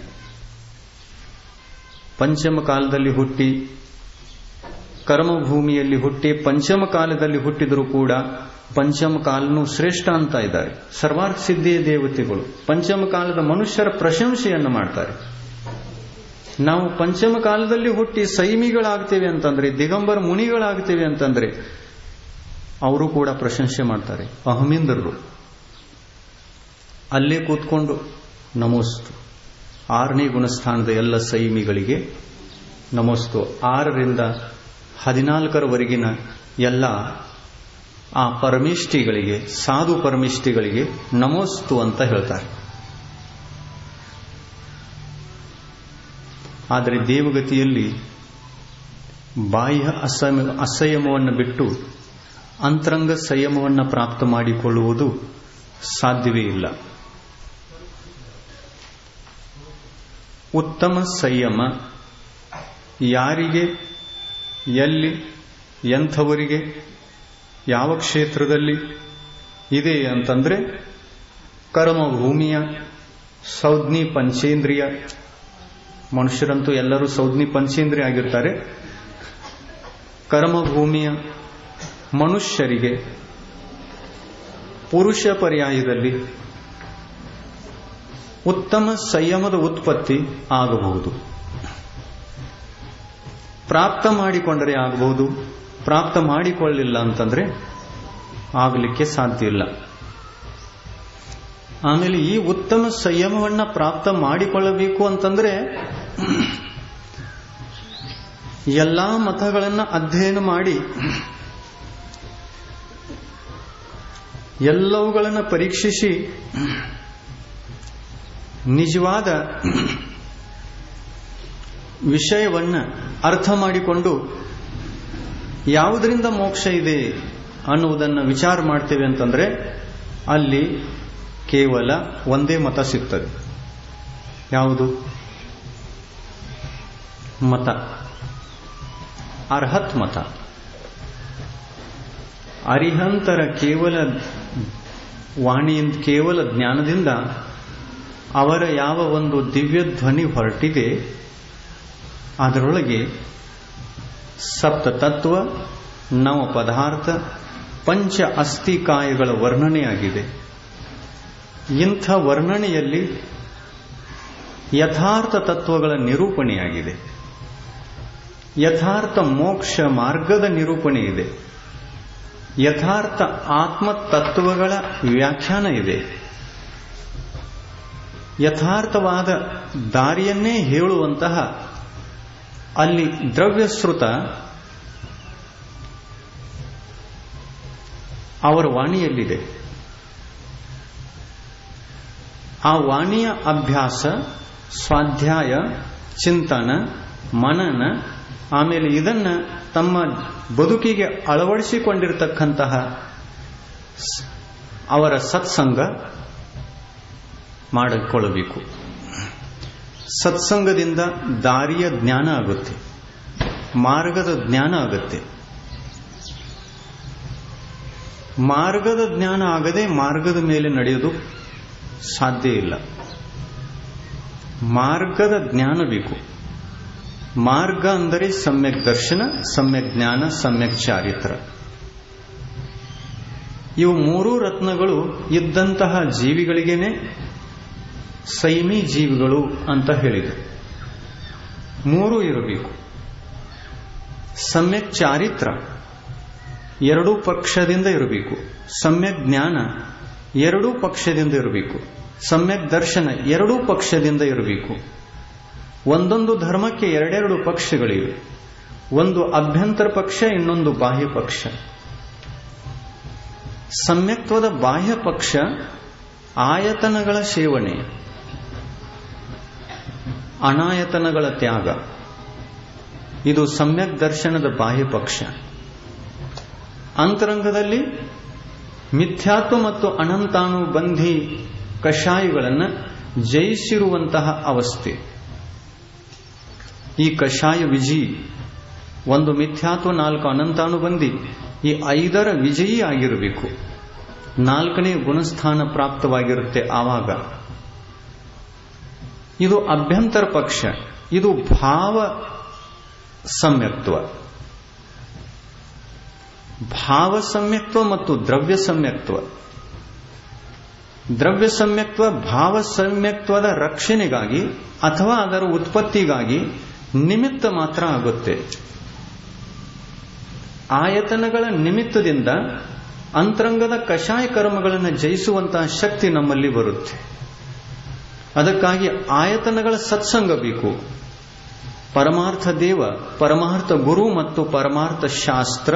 ಪಂಚಮ ಕಾಲದಲ್ಲಿ ಹುಟ್ಟಿ ಕರ್ಮಭೂಮಿಯಲ್ಲಿ ಹುಟ್ಟಿ ಪಂಚಮ ಕಾಲದಲ್ಲಿ ಹುಟ್ಟಿದರೂ ಕೂಡ ಪಂಚಮ ಕಾಲನು ಶ್ರೇಷ್ಠ ಅಂತ ಇದ್ದಾರೆ ಸರ್ವಾರ್ಥ ಸಿದ್ಧಿಯ ದೇವತೆಗಳು ಪಂಚಮ ಕಾಲದ ಮನುಷ್ಯರ ಪ್ರಶಂಸೆಯನ್ನು ಮಾಡ್ತಾರೆ ನಾವು ಪಂಚಮ ಕಾಲದಲ್ಲಿ ಹುಟ್ಟಿ ಸೈಮಿಗಳಾಗ್ತೇವೆ ಅಂತಂದ್ರೆ ದಿಗಂಬರ ಮುನಿಗಳಾಗ್ತೇವೆ ಅಂತಂದ್ರೆ ಅವರು ಕೂಡ ಪ್ರಶಂಸೆ ಮಾಡ್ತಾರೆ ಅಹಮಿಂದ್ರರು ಅಲ್ಲೇ ಕೂತ್ಕೊಂಡು ನಮೋಸ್ತು ಆರನೇ ಗುಣಸ್ಥಾನದ ಎಲ್ಲ ಸೈಮಿಗಳಿಗೆ ನಮೋಸ್ತು ಆರರಿಂದ ಹದಿನಾಲ್ಕರವರೆಗಿನ ಎಲ್ಲ ಆ ಪರಮಿಷ್ಠಿಗಳಿಗೆ ಸಾಧು ಪರಮಿಷ್ಠಿಗಳಿಗೆ ನಮೋಸ್ತು ಅಂತ ಹೇಳ್ತಾರೆ ಆದರೆ ದೇವಗತಿಯಲ್ಲಿ ಬಾಹ್ಯ ಅಸಮ ಅಸಂಯಮವನ್ನು ಬಿಟ್ಟು ಅಂತರಂಗ ಸಂಯಮವನ್ನು ಪ್ರಾಪ್ತ ಮಾಡಿಕೊಳ್ಳುವುದು ಸಾಧ್ಯವೇ ಇಲ್ಲ ಉತ್ತಮ ಸಂಯಮ ಯಾರಿಗೆ ಎಲ್ಲಿ ಎಂಥವರಿಗೆ ಯಾವ ಕ್ಷೇತ್ರದಲ್ಲಿ ಇದೆ ಅಂತಂದ್ರೆ ಕರ್ಮಭೂಮಿಯ ಸೌಜ್ಞಿ ಪಂಚೇಂದ್ರಿಯ ಮನುಷ್ಯರಂತೂ ಎಲ್ಲರೂ ಸೌಜ್ಞಿ ಪಂಚೇಂದ್ರಿಯ ಆಗಿರ್ತಾರೆ ಕರ್ಮಭೂಮಿಯ ಮನುಷ್ಯರಿಗೆ ಪುರುಷ ಪರ್ಯಾಯದಲ್ಲಿ ಉತ್ತಮ ಸಂಯಮದ ಉತ್ಪತ್ತಿ ಆಗಬಹುದು ಪ್ರಾಪ್ತ ಮಾಡಿಕೊಂಡರೆ ಆಗಬಹುದು ಪ್ರಾಪ್ತ ಮಾಡಿಕೊಳ್ಳಿಲ್ಲ ಅಂತಂದ್ರೆ ಆಗಲಿಕ್ಕೆ ಸಾಧ್ಯ ಇಲ್ಲ ಆಮೇಲೆ ಈ ಉತ್ತಮ ಸಂಯಮವನ್ನ ಪ್ರಾಪ್ತ ಮಾಡಿಕೊಳ್ಳಬೇಕು ಅಂತಂದ್ರೆ ಎಲ್ಲಾ ಮತಗಳನ್ನ ಅಧ್ಯಯನ ಮಾಡಿ ಎಲ್ಲವುಗಳನ್ನು ಪರೀಕ್ಷಿಸಿ ನಿಜವಾದ ವಿಷಯವನ್ನ ಅರ್ಥ ಮಾಡಿಕೊಂಡು ಯಾವುದರಿಂದ ಮೋಕ್ಷ ಇದೆ ಅನ್ನುವುದನ್ನು ವಿಚಾರ ಮಾಡ್ತೇವೆ ಅಂತಂದ್ರೆ ಅಲ್ಲಿ ಕೇವಲ ಒಂದೇ ಮತ ಸಿಗ್ತದೆ ಯಾವುದು ಮತ ಅರ್ಹತ್ ಮತ ಅರಿಹಂತರ ಕೇವಲ ವಾಣಿಯಿಂದ ಕೇವಲ ಜ್ಞಾನದಿಂದ ಅವರ ಯಾವ ಒಂದು ದಿವ್ಯ ಧ್ವನಿ ಹೊರಟಿದೆ ಅದರೊಳಗೆ ಸಪ್ತ ತತ್ವ ನವ ಪದಾರ್ಥ ಪಂಚ ಅಸ್ಥಿಕಾಯಗಳ ವರ್ಣನೆಯಾಗಿದೆ ಇಂಥ ವರ್ಣನೆಯಲ್ಲಿ ಯಥಾರ್ಥ ತತ್ವಗಳ ನಿರೂಪಣೆಯಾಗಿದೆ ಯಥಾರ್ಥ ಮೋಕ್ಷ ಮಾರ್ಗದ ನಿರೂಪಣೆ ಇದೆ ಯಥಾರ್ಥ ಆತ್ಮ ತತ್ವಗಳ ವ್ಯಾಖ್ಯಾನ ಇದೆ ಯಥಾರ್ಥವಾದ ದಾರಿಯನ್ನೇ ಹೇಳುವಂತಹ ಅಲ್ಲಿ ದ್ರವ್ಯಶ್ರುತ ಅವರ ವಾಣಿಯಲ್ಲಿದೆ ಆ ವಾಣಿಯ ಅಭ್ಯಾಸ ಸ್ವಾಧ್ಯಾಯ ಚಿಂತನ ಮನನ ಆಮೇಲೆ ಇದನ್ನ ತಮ್ಮ ಬದುಕಿಗೆ ಅಳವಡಿಸಿಕೊಂಡಿರತಕ್ಕಂತಹ ಅವರ ಸತ್ಸಂಗ ಮಾಡಿಕೊಳ್ಳಬೇಕು ಸತ್ಸಂಗದಿಂದ ದಾರಿಯ ಜ್ಞಾನ ಆಗುತ್ತೆ ಮಾರ್ಗದ ಜ್ಞಾನ ಆಗುತ್ತೆ ಮಾರ್ಗದ ಜ್ಞಾನ ಆಗದೆ ಮಾರ್ಗದ ಮೇಲೆ ನಡೆಯೋದು ಸಾಧ್ಯ ಇಲ್ಲ ಮಾರ್ಗದ ಜ್ಞಾನ ಬೇಕು ಮಾರ್ಗ ಅಂದರೆ ಸಮ್ಯಕ್ ದರ್ಶನ ಸಮ್ಯಕ್ ಜ್ಞಾನ ಸಮ್ಯಕ್ ಚಾರಿತ್ರ ಇವು ಮೂರೂ ರತ್ನಗಳು ಇದ್ದಂತಹ ಜೀವಿಗಳಿಗೇನೆ ಸೈಮಿ ಜೀವಿಗಳು ಅಂತ ಹೇಳಿದರು ಮೂರು ಇರಬೇಕು ಸಮ್ಯಕ್ ಚಾರಿತ್ರ ಎರಡೂ ಪಕ್ಷದಿಂದ ಇರಬೇಕು ಸಮ್ಯಕ್ ಜ್ಞಾನ ಎರಡೂ ಪಕ್ಷದಿಂದ ಇರಬೇಕು ಸಮ್ಯಕ್ ದರ್ಶನ ಎರಡೂ ಪಕ್ಷದಿಂದ ಇರಬೇಕು ಒಂದೊಂದು ಧರ್ಮಕ್ಕೆ ಎರಡೆರಡು ಪಕ್ಷಗಳಿವೆ ಒಂದು ಅಭ್ಯಂತರ ಪಕ್ಷ ಇನ್ನೊಂದು ಬಾಹ್ಯ ಪಕ್ಷ ಸಮ್ಯಕ್ತ್ವದ ಬಾಹ್ಯ ಪಕ್ಷ ಆಯತನಗಳ ಸೇವನೆ ಅನಾಯತನಗಳ ತ್ಯಾಗ ಇದು ಸಮ್ಯಕ್ ದರ್ಶನದ ಬಾಹ್ಯ ಪಕ್ಷ ಅಂತರಂಗದಲ್ಲಿ ಮಿಥ್ಯಾತ್ವ ಮತ್ತು ಅನಂತಾನುಬಂಧಿ ಕಷಾಯಗಳನ್ನು ಜಯಿಸಿರುವಂತಹ ಅವಸ್ಥೆ ಈ ಕಷಾಯ ವಿಜಯಿ ಒಂದು ಮಿಥ್ಯಾತ್ವ ನಾಲ್ಕು ಅನಂತಾನುಬಂಧಿ ಈ ಐದರ ವಿಜಯಿ ಆಗಿರಬೇಕು ನಾಲ್ಕನೇ ಗುಣಸ್ಥಾನ ಪ್ರಾಪ್ತವಾಗಿರುತ್ತೆ ಆವಾಗ ಇದು ಅಭ್ಯಂತರ ಪಕ್ಷ ಇದು ಭಾವ ಸಮ್ಯಕ್ತ್ವ ಭಾವ ಸಮ್ಯಕ್ತ್ವ ಮತ್ತು ದ್ರವ್ಯ ಸಮ್ಯಕ್ತ್ವ ದ್ರವ್ಯ ಸಮ್ಯಕ್ತ್ವ ಭಾವ ಸಮ್ಯಕ್ತ್ವದ ರಕ್ಷಣೆಗಾಗಿ ಅಥವಾ ಅದರ ಉತ್ಪತ್ತಿಗಾಗಿ ನಿಮಿತ್ತ ಮಾತ್ರ ಆಗುತ್ತೆ ಆಯತನಗಳ ನಿಮಿತ್ತದಿಂದ ಅಂತರಂಗದ ಕಷಾಯ ಕರ್ಮಗಳನ್ನು ಜಯಿಸುವಂತಹ ಶಕ್ತಿ ನಮ್ಮಲ್ಲಿ ಬರುತ್ತೆ ಅದಕ್ಕಾಗಿ ಆಯತನಗಳ ಸತ್ಸಂಗ ಬೇಕು ಪರಮಾರ್ಥ ದೇವ ಪರಮಾರ್ಥ ಗುರು ಮತ್ತು ಪರಮಾರ್ಥ ಶಾಸ್ತ್ರ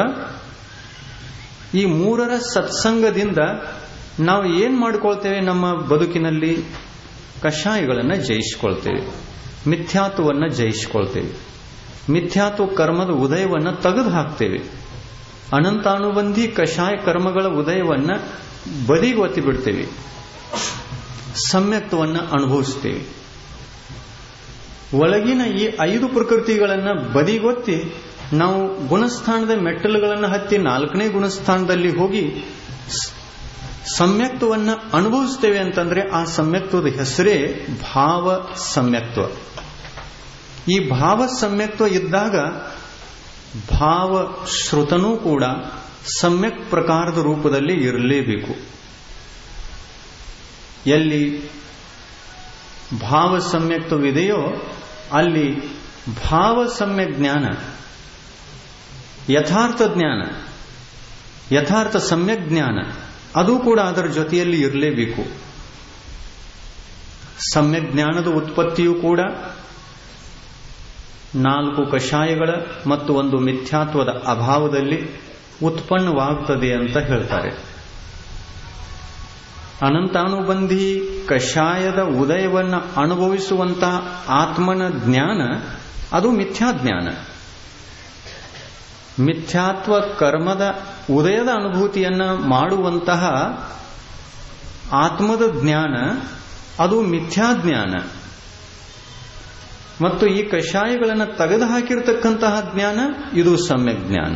ಈ ಮೂರರ ಸತ್ಸಂಗದಿಂದ ನಾವು ಏನ್ ಮಾಡ್ಕೊಳ್ತೇವೆ ನಮ್ಮ ಬದುಕಿನಲ್ಲಿ ಕಷಾಯಗಳನ್ನು ಜಯಿಸಿಕೊಳ್ತೇವೆ ಮಿಥ್ಯಾತ್ವವನ್ನು ಜಯಿಸಿಕೊಳ್ತೇವೆ ಮಿಥ್ಯಾತ್ವ ಕರ್ಮದ ಉದಯವನ್ನು ತೆಗೆದು ಹಾಕ್ತೇವೆ ಅನಂತಾನುಬಂಧಿ ಕಷಾಯ ಕರ್ಮಗಳ ಉದಯವನ್ನ ಬದಿಗೊತ್ತಿ ಬಿಡ್ತೇವೆ ಸಮ್ಯಕ್ತವನ್ನು ಅನುಭವಿಸ್ತೇವೆ ಒಳಗಿನ ಈ ಐದು ಪ್ರಕೃತಿಗಳನ್ನ ಬದಿಗೊತ್ತಿ ನಾವು ಗುಣಸ್ಥಾನದ ಮೆಟ್ಟಲುಗಳನ್ನು ಹತ್ತಿ ನಾಲ್ಕನೇ ಗುಣಸ್ಥಾನದಲ್ಲಿ ಹೋಗಿ ಸಮ್ಯಕ್ತವನ್ನ ಅನುಭವಿಸ್ತೇವೆ ಅಂತಂದ್ರೆ ಆ ಸಮ್ಯಕ್ತದ ಹೆಸರೇ ಭಾವ ಸಮ್ಯಕ್ತ್ವ ಈ ಭಾವ ಸಮ್ಯಕ್ತ್ವ ಇದ್ದಾಗ ಭಾವ ಶ್ರುತನೂ ಕೂಡ ಸಮ್ಯಕ್ ಪ್ರಕಾರದ ರೂಪದಲ್ಲಿ ಇರಲೇಬೇಕು ಎಲ್ಲಿ ಭಾವ ಸಮ್ಯಕ್ತವಿದೆಯೋ ಅಲ್ಲಿ ಭಾವ ಸಮ್ಯಕ್ ಜ್ಞಾನ ಯಥಾರ್ಥ ಜ್ಞಾನ ಯಥಾರ್ಥ ಸಮ್ಯಕ್ ಜ್ಞಾನ ಅದು ಕೂಡ ಅದರ ಜೊತೆಯಲ್ಲಿ ಇರಲೇಬೇಕು ಸಮ್ಯಕ್ ಜ್ಞಾನದ ಉತ್ಪತ್ತಿಯೂ ಕೂಡ ನಾಲ್ಕು ಕಷಾಯಗಳ ಮತ್ತು ಒಂದು ಮಿಥ್ಯಾತ್ವದ ಅಭಾವದಲ್ಲಿ ಉತ್ಪನ್ನವಾಗುತ್ತದೆ ಅಂತ ಹೇಳ್ತಾರೆ ಅನಂತಾನುಬಂಧಿ ಕಷಾಯದ ಉದಯವನ್ನು ಅನುಭವಿಸುವಂತಹ ಆತ್ಮನ ಜ್ಞಾನ ಅದು ಮಿಥ್ಯಾಜ್ಞಾನ ಮಿಥ್ಯಾತ್ವ ಕರ್ಮದ ಉದಯದ ಅನುಭೂತಿಯನ್ನ ಮಾಡುವಂತಹ ಆತ್ಮದ ಜ್ಞಾನ ಅದು ಮಿಥ್ಯಾಜ್ಞಾನ ಮತ್ತು ಈ ಕಷಾಯಗಳನ್ನು ತೆಗೆದು ಹಾಕಿರ್ತಕ್ಕಂತಹ ಜ್ಞಾನ ಇದು ಸಮ್ಯಕ್ ಜ್ಞಾನ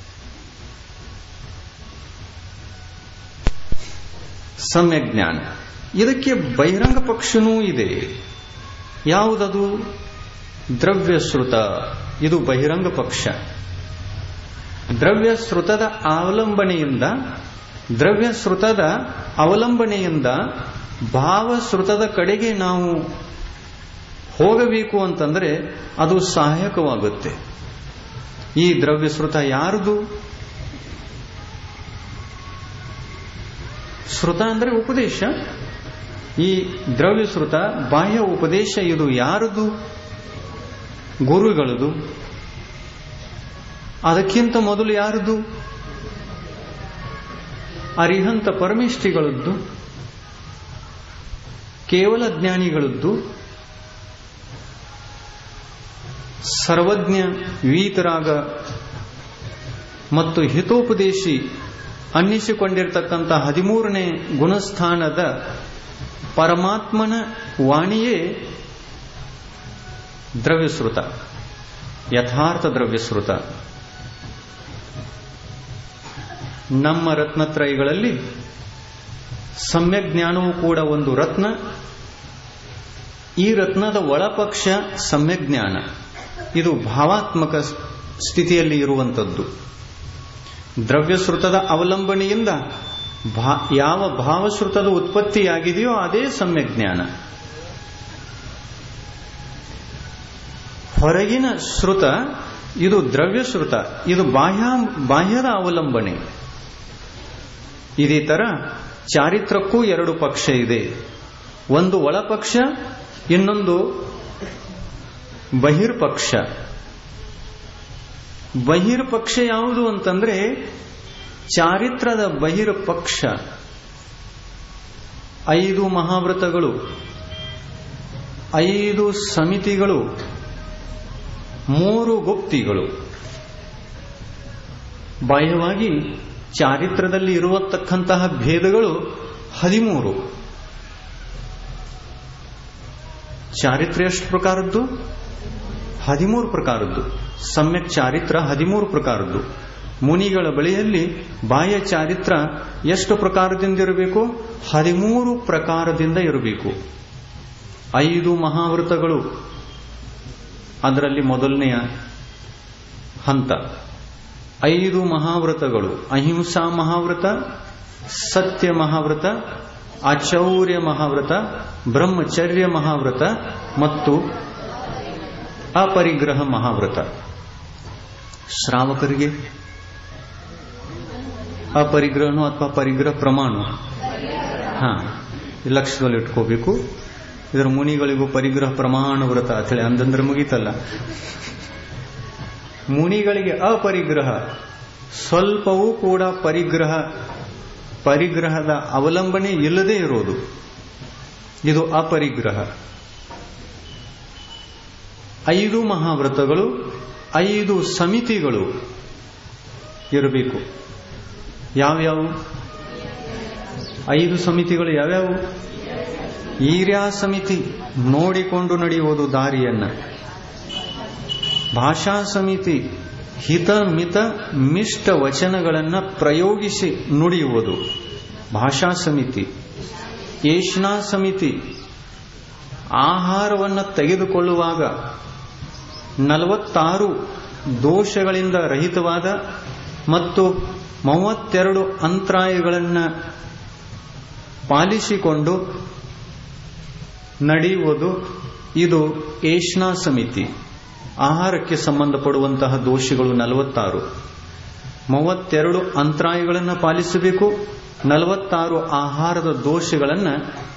ಸಮ್ಯಕ್ ಜ್ಞಾನ ಇದಕ್ಕೆ ಬಹಿರಂಗ ಪಕ್ಷನೂ ಇದೆ ಯಾವುದದು ದ್ರವ್ಯಶ್ರುತ ಇದು ಬಹಿರಂಗ ಪಕ್ಷ ದ್ರವ್ಯ ಶ್ರುತದ ಅವಲಂಬನೆಯಿಂದ ದ್ರವ್ಯ ಶ್ರುತದ ಅವಲಂಬನೆಯಿಂದ ಭಾವಶ್ರುತದ ಕಡೆಗೆ ನಾವು ಹೋಗಬೇಕು ಅಂತಂದ್ರೆ ಅದು ಸಹಾಯಕವಾಗುತ್ತೆ ಈ ದ್ರವ್ಯಶ್ರುತ ಯಾರದು ಶ್ರುತ ಅಂದ್ರೆ ಉಪದೇಶ ಈ ದ್ರವ್ಯಶ್ರುತ ಬಾಹ್ಯ ಉಪದೇಶ ಇದು ಯಾರದು ಗುರುಗಳದು ಅದಕ್ಕಿಂತ ಮೊದಲು ಯಾರದು ಅರಿಹಂತ ಪರಮೇಷ್ಠಿಗಳದ್ದು ಕೇವಲ ಜ್ಞಾನಿಗಳದ್ದು ಸರ್ವಜ್ಞ ವೀತರಾಗ ಮತ್ತು ಹಿತೋಪದೇಶಿ ಅನ್ನಿಸಿಕೊಂಡಿರತಕ್ಕಂಥ ಹದಿಮೂರನೇ ಗುಣಸ್ಥಾನದ ಪರಮಾತ್ಮನ ವಾಣಿಯೇ ದ್ರವ್ಯಶ್ರುತ ಯಥಾರ್ಥ ದ್ರವ್ಯಶ್ರುತ ನಮ್ಮ ರತ್ನತ್ರಯಗಳಲ್ಲಿ ಸಮ್ಯಕ್ ಜ್ಞಾನವೂ ಕೂಡ ಒಂದು ರತ್ನ ಈ ರತ್ನದ ಒಳಪಕ್ಷ ಸಮ್ಯಕ್ ಜ್ಞಾನ ಇದು ಭಾವಾತ್ಮಕ ಸ್ಥಿತಿಯಲ್ಲಿ ಇರುವಂಥದ್ದು ದ್ರವ್ಯಶ್ರುತದ ಅವಲಂಬನೆಯಿಂದ ಯಾವ ಭಾವಶ್ರುತದ ಉತ್ಪತ್ತಿಯಾಗಿದೆಯೋ ಅದೇ ಸಮ್ಯಕ್ ಜ್ಞಾನ ಹೊರಗಿನ ಶ್ರುತ ಇದು ದ್ರವ್ಯಶ್ರುತ ಇದು ಬಾಹ್ಯ ಬಾಹ್ಯದ ಅವಲಂಬನೆ ಇದೇ ತರ ಚಾರಿತ್ರಕ್ಕೂ ಎರಡು ಪಕ್ಷ ಇದೆ ಒಂದು ಒಳಪಕ್ಷ ಇನ್ನೊಂದು ಬಹಿರ್ಪಕ್ಷ ಬಹಿರ್ಪಕ್ಷ ಯಾವುದು ಅಂತಂದ್ರೆ ಚಾರಿತ್ರದ ಬಹಿರ್ಪಕ್ಷ ಐದು ಮಹಾವ್ರತಗಳು ಐದು ಸಮಿತಿಗಳು ಮೂರು ಗುಪ್ತಿಗಳು ಬಾಹ್ಯವಾಗಿ ಚಾರಿತ್ರದಲ್ಲಿ ಇರುವತಕ್ಕಂತಹ ಭೇದಗಳು ಹದಿಮೂರು ಚಾರಿತ್ರ ಎಷ್ಟು ಪ್ರಕಾರದ್ದು ಹದಿಮೂರು ಪ್ರಕಾರದ್ದು ಸಮ್ಯಕ್ ಚಾರಿತ್ರ ಹದಿಮೂರು ಪ್ರಕಾರದ್ದು ಮುನಿಗಳ ಬಳಿಯಲ್ಲಿ ಬಾಹ್ಯ ಚಾರಿತ್ರ ಎಷ್ಟು ಪ್ರಕಾರದಿಂದ ಇರಬೇಕು ಹದಿಮೂರು ಪ್ರಕಾರದಿಂದ ಇರಬೇಕು ಐದು ಮಹಾವೃತಗಳು ಅದರಲ್ಲಿ ಮೊದಲನೆಯ ಹಂತ ಐದು ಮಹಾವ್ರತಗಳು ಅಹಿಂಸಾ ಮಹಾವ್ರತ ಸತ್ಯ ಮಹಾವ್ರತ ಅಚೌರ್ಯ ಮಹಾವ್ರತ ಬ್ರಹ್ಮಚರ್ಯ ಮಹಾವ್ರತ ಮತ್ತು ಅಪರಿಗ್ರಹ ಮಹಾವ್ರತ ಶ್ರಾವಕರಿಗೆ ಅಪರಿಗ್ರಹನು ಅಥವಾ ಪರಿಗ್ರಹ ಪ್ರಮಾಣ ಹಾ ಲಕ್ಷ್ಯದಲ್ಲಿ ಇಟ್ಕೋಬೇಕು ಇದರ ಮುನಿಗಳಿಗೂ ಪರಿಗ್ರಹ ಪ್ರಮಾಣ ವ್ರತ ಅಂತೇಳಿ ಅಂದಂದ್ರೆ ಮುಗೀತಲ್ಲ ಮುನಿಗಳಿಗೆ ಅಪರಿಗ್ರಹ ಸ್ವಲ್ಪವೂ ಕೂಡ ಪರಿಗ್ರಹ ಪರಿಗ್ರಹದ ಅವಲಂಬನೆ ಇಲ್ಲದೆ ಇರೋದು ಇದು ಅಪರಿಗ್ರಹ ಐದು ಮಹಾವ್ರತಗಳು ಐದು ಸಮಿತಿಗಳು ಇರಬೇಕು ಯಾವ್ಯಾವು ಐದು ಸಮಿತಿಗಳು ಯಾವ್ಯಾವು ಈರ್ಯಾ ಸಮಿತಿ ನೋಡಿಕೊಂಡು ನಡೆಯುವುದು ದಾರಿಯನ್ನ ಭಾಷಾ ಸಮಿತಿ ಹಿತ ಮಿತ ಮಿಷ್ಟ ವಚನಗಳನ್ನು ಪ್ರಯೋಗಿಸಿ ನುಡಿಯುವುದು ಭಾಷಾ ಸಮಿತಿ ಏಷ್ಣಾ ಸಮಿತಿ ಆಹಾರವನ್ನು ತೆಗೆದುಕೊಳ್ಳುವಾಗ ನಲವತ್ತಾರು ದೋಷಗಳಿಂದ ರಹಿತವಾದ ಮತ್ತು ಮೂವತ್ತೆರಡು ಅಂತರಾಯಗಳನ್ನು ಪಾಲಿಸಿಕೊಂಡು ನಡೆಯುವುದು ಇದು ಏಷ್ಣಾ ಸಮಿತಿ ಆಹಾರಕ್ಕೆ ಸಂಬಂಧಪಡುವಂತಹ ದೋಷಗಳು ನಲವತ್ತಾರು ಮೂವತ್ತೆರಡು ಅಂತರಾಯಗಳನ್ನು ಪಾಲಿಸಬೇಕು ನಲವತ್ತಾರು ಆಹಾರದ ದೋಷಗಳನ್ನು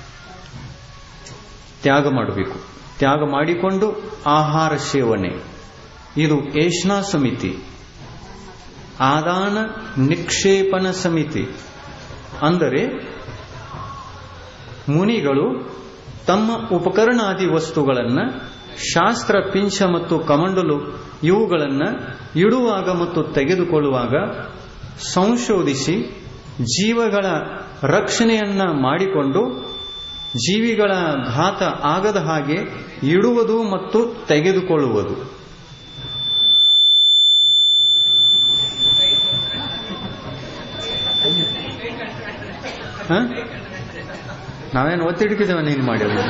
ತ್ಯಾಗ ಮಾಡಬೇಕು ತ್ಯಾಗ ಮಾಡಿಕೊಂಡು ಆಹಾರ ಸೇವನೆ ಇದು ಏಷ್ಣಾ ಸಮಿತಿ ಆದಾನ ನಿಕ್ಷೇಪನ ಸಮಿತಿ ಅಂದರೆ ಮುನಿಗಳು ತಮ್ಮ ಉಪಕರಣಾದಿ ವಸ್ತುಗಳನ್ನು ಶಾಸ್ತ್ರ ಪಿಂಚ ಮತ್ತು ಕಮಂಡಲು ಇವುಗಳನ್ನು ಇಡುವಾಗ ಮತ್ತು ತೆಗೆದುಕೊಳ್ಳುವಾಗ ಸಂಶೋಧಿಸಿ ಜೀವಗಳ ರಕ್ಷಣೆಯನ್ನ ಮಾಡಿಕೊಂಡು ಜೀವಿಗಳ ಘಾತ ಆಗದ ಹಾಗೆ ಇಡುವುದು ಮತ್ತು ತೆಗೆದುಕೊಳ್ಳುವುದು ನಾವೇನು ಒತ್ತಿಡ್ಕಿದ್ದೇವೆ ನೀನು ಮಾಡಿಲ್ಲ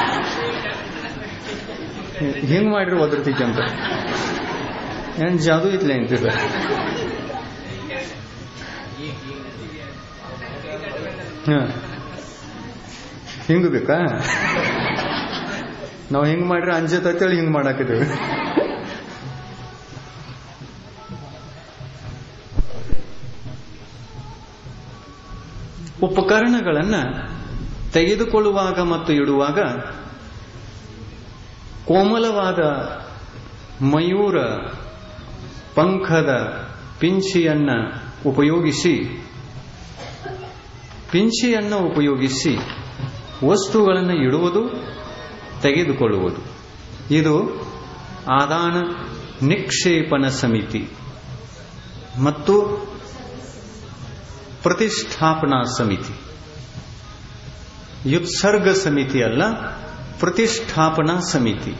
ಹಿಂಗ್ ಮಾಡಿದ್ರೆ ಒದರ್ತೈತಿ ಅಂತ ಏನ್ ಜಾದು ಇತ್ಲೆ ಅಂತಿದ ಹ ಹಿಂಗ್ ಬೇಕಾ ನಾವು ಹಿಂಗ್ ಮಾಡ್ರೆ ಅಂಜತೇಳಿ ಹಿಂಗ್ ಮಾಡಾಕಿದ್ದೇವೆ ಉಪಕರಣಗಳನ್ನು ತೆಗೆದುಕೊಳ್ಳುವಾಗ ಮತ್ತು ಇಡುವಾಗ ಕೋಮಲವಾದ ಮಯೂರ ಪಂಖದ ಪಿಂಚಿಯನ್ನ ಉಪಯೋಗಿಸಿ ಪಿಂಚಿಯನ್ನು ಉಪಯೋಗಿಸಿ ವಸ್ತುಗಳನ್ನು ಇಡುವುದು ತೆಗೆದುಕೊಳ್ಳುವುದು ಇದು ಆದಾನ ನಿಕ್ಷೇಪಣ ಸಮಿತಿ ಮತ್ತು ಪ್ರತಿಷ್ಠಾಪನಾ ಸಮಿತಿ ಯುತ್ಸರ್ಗ ಸಮಿತಿ ಅಲ್ಲ ಪ್ರತಿಷ್ಠಾಪನಾ ಸಮಿತಿ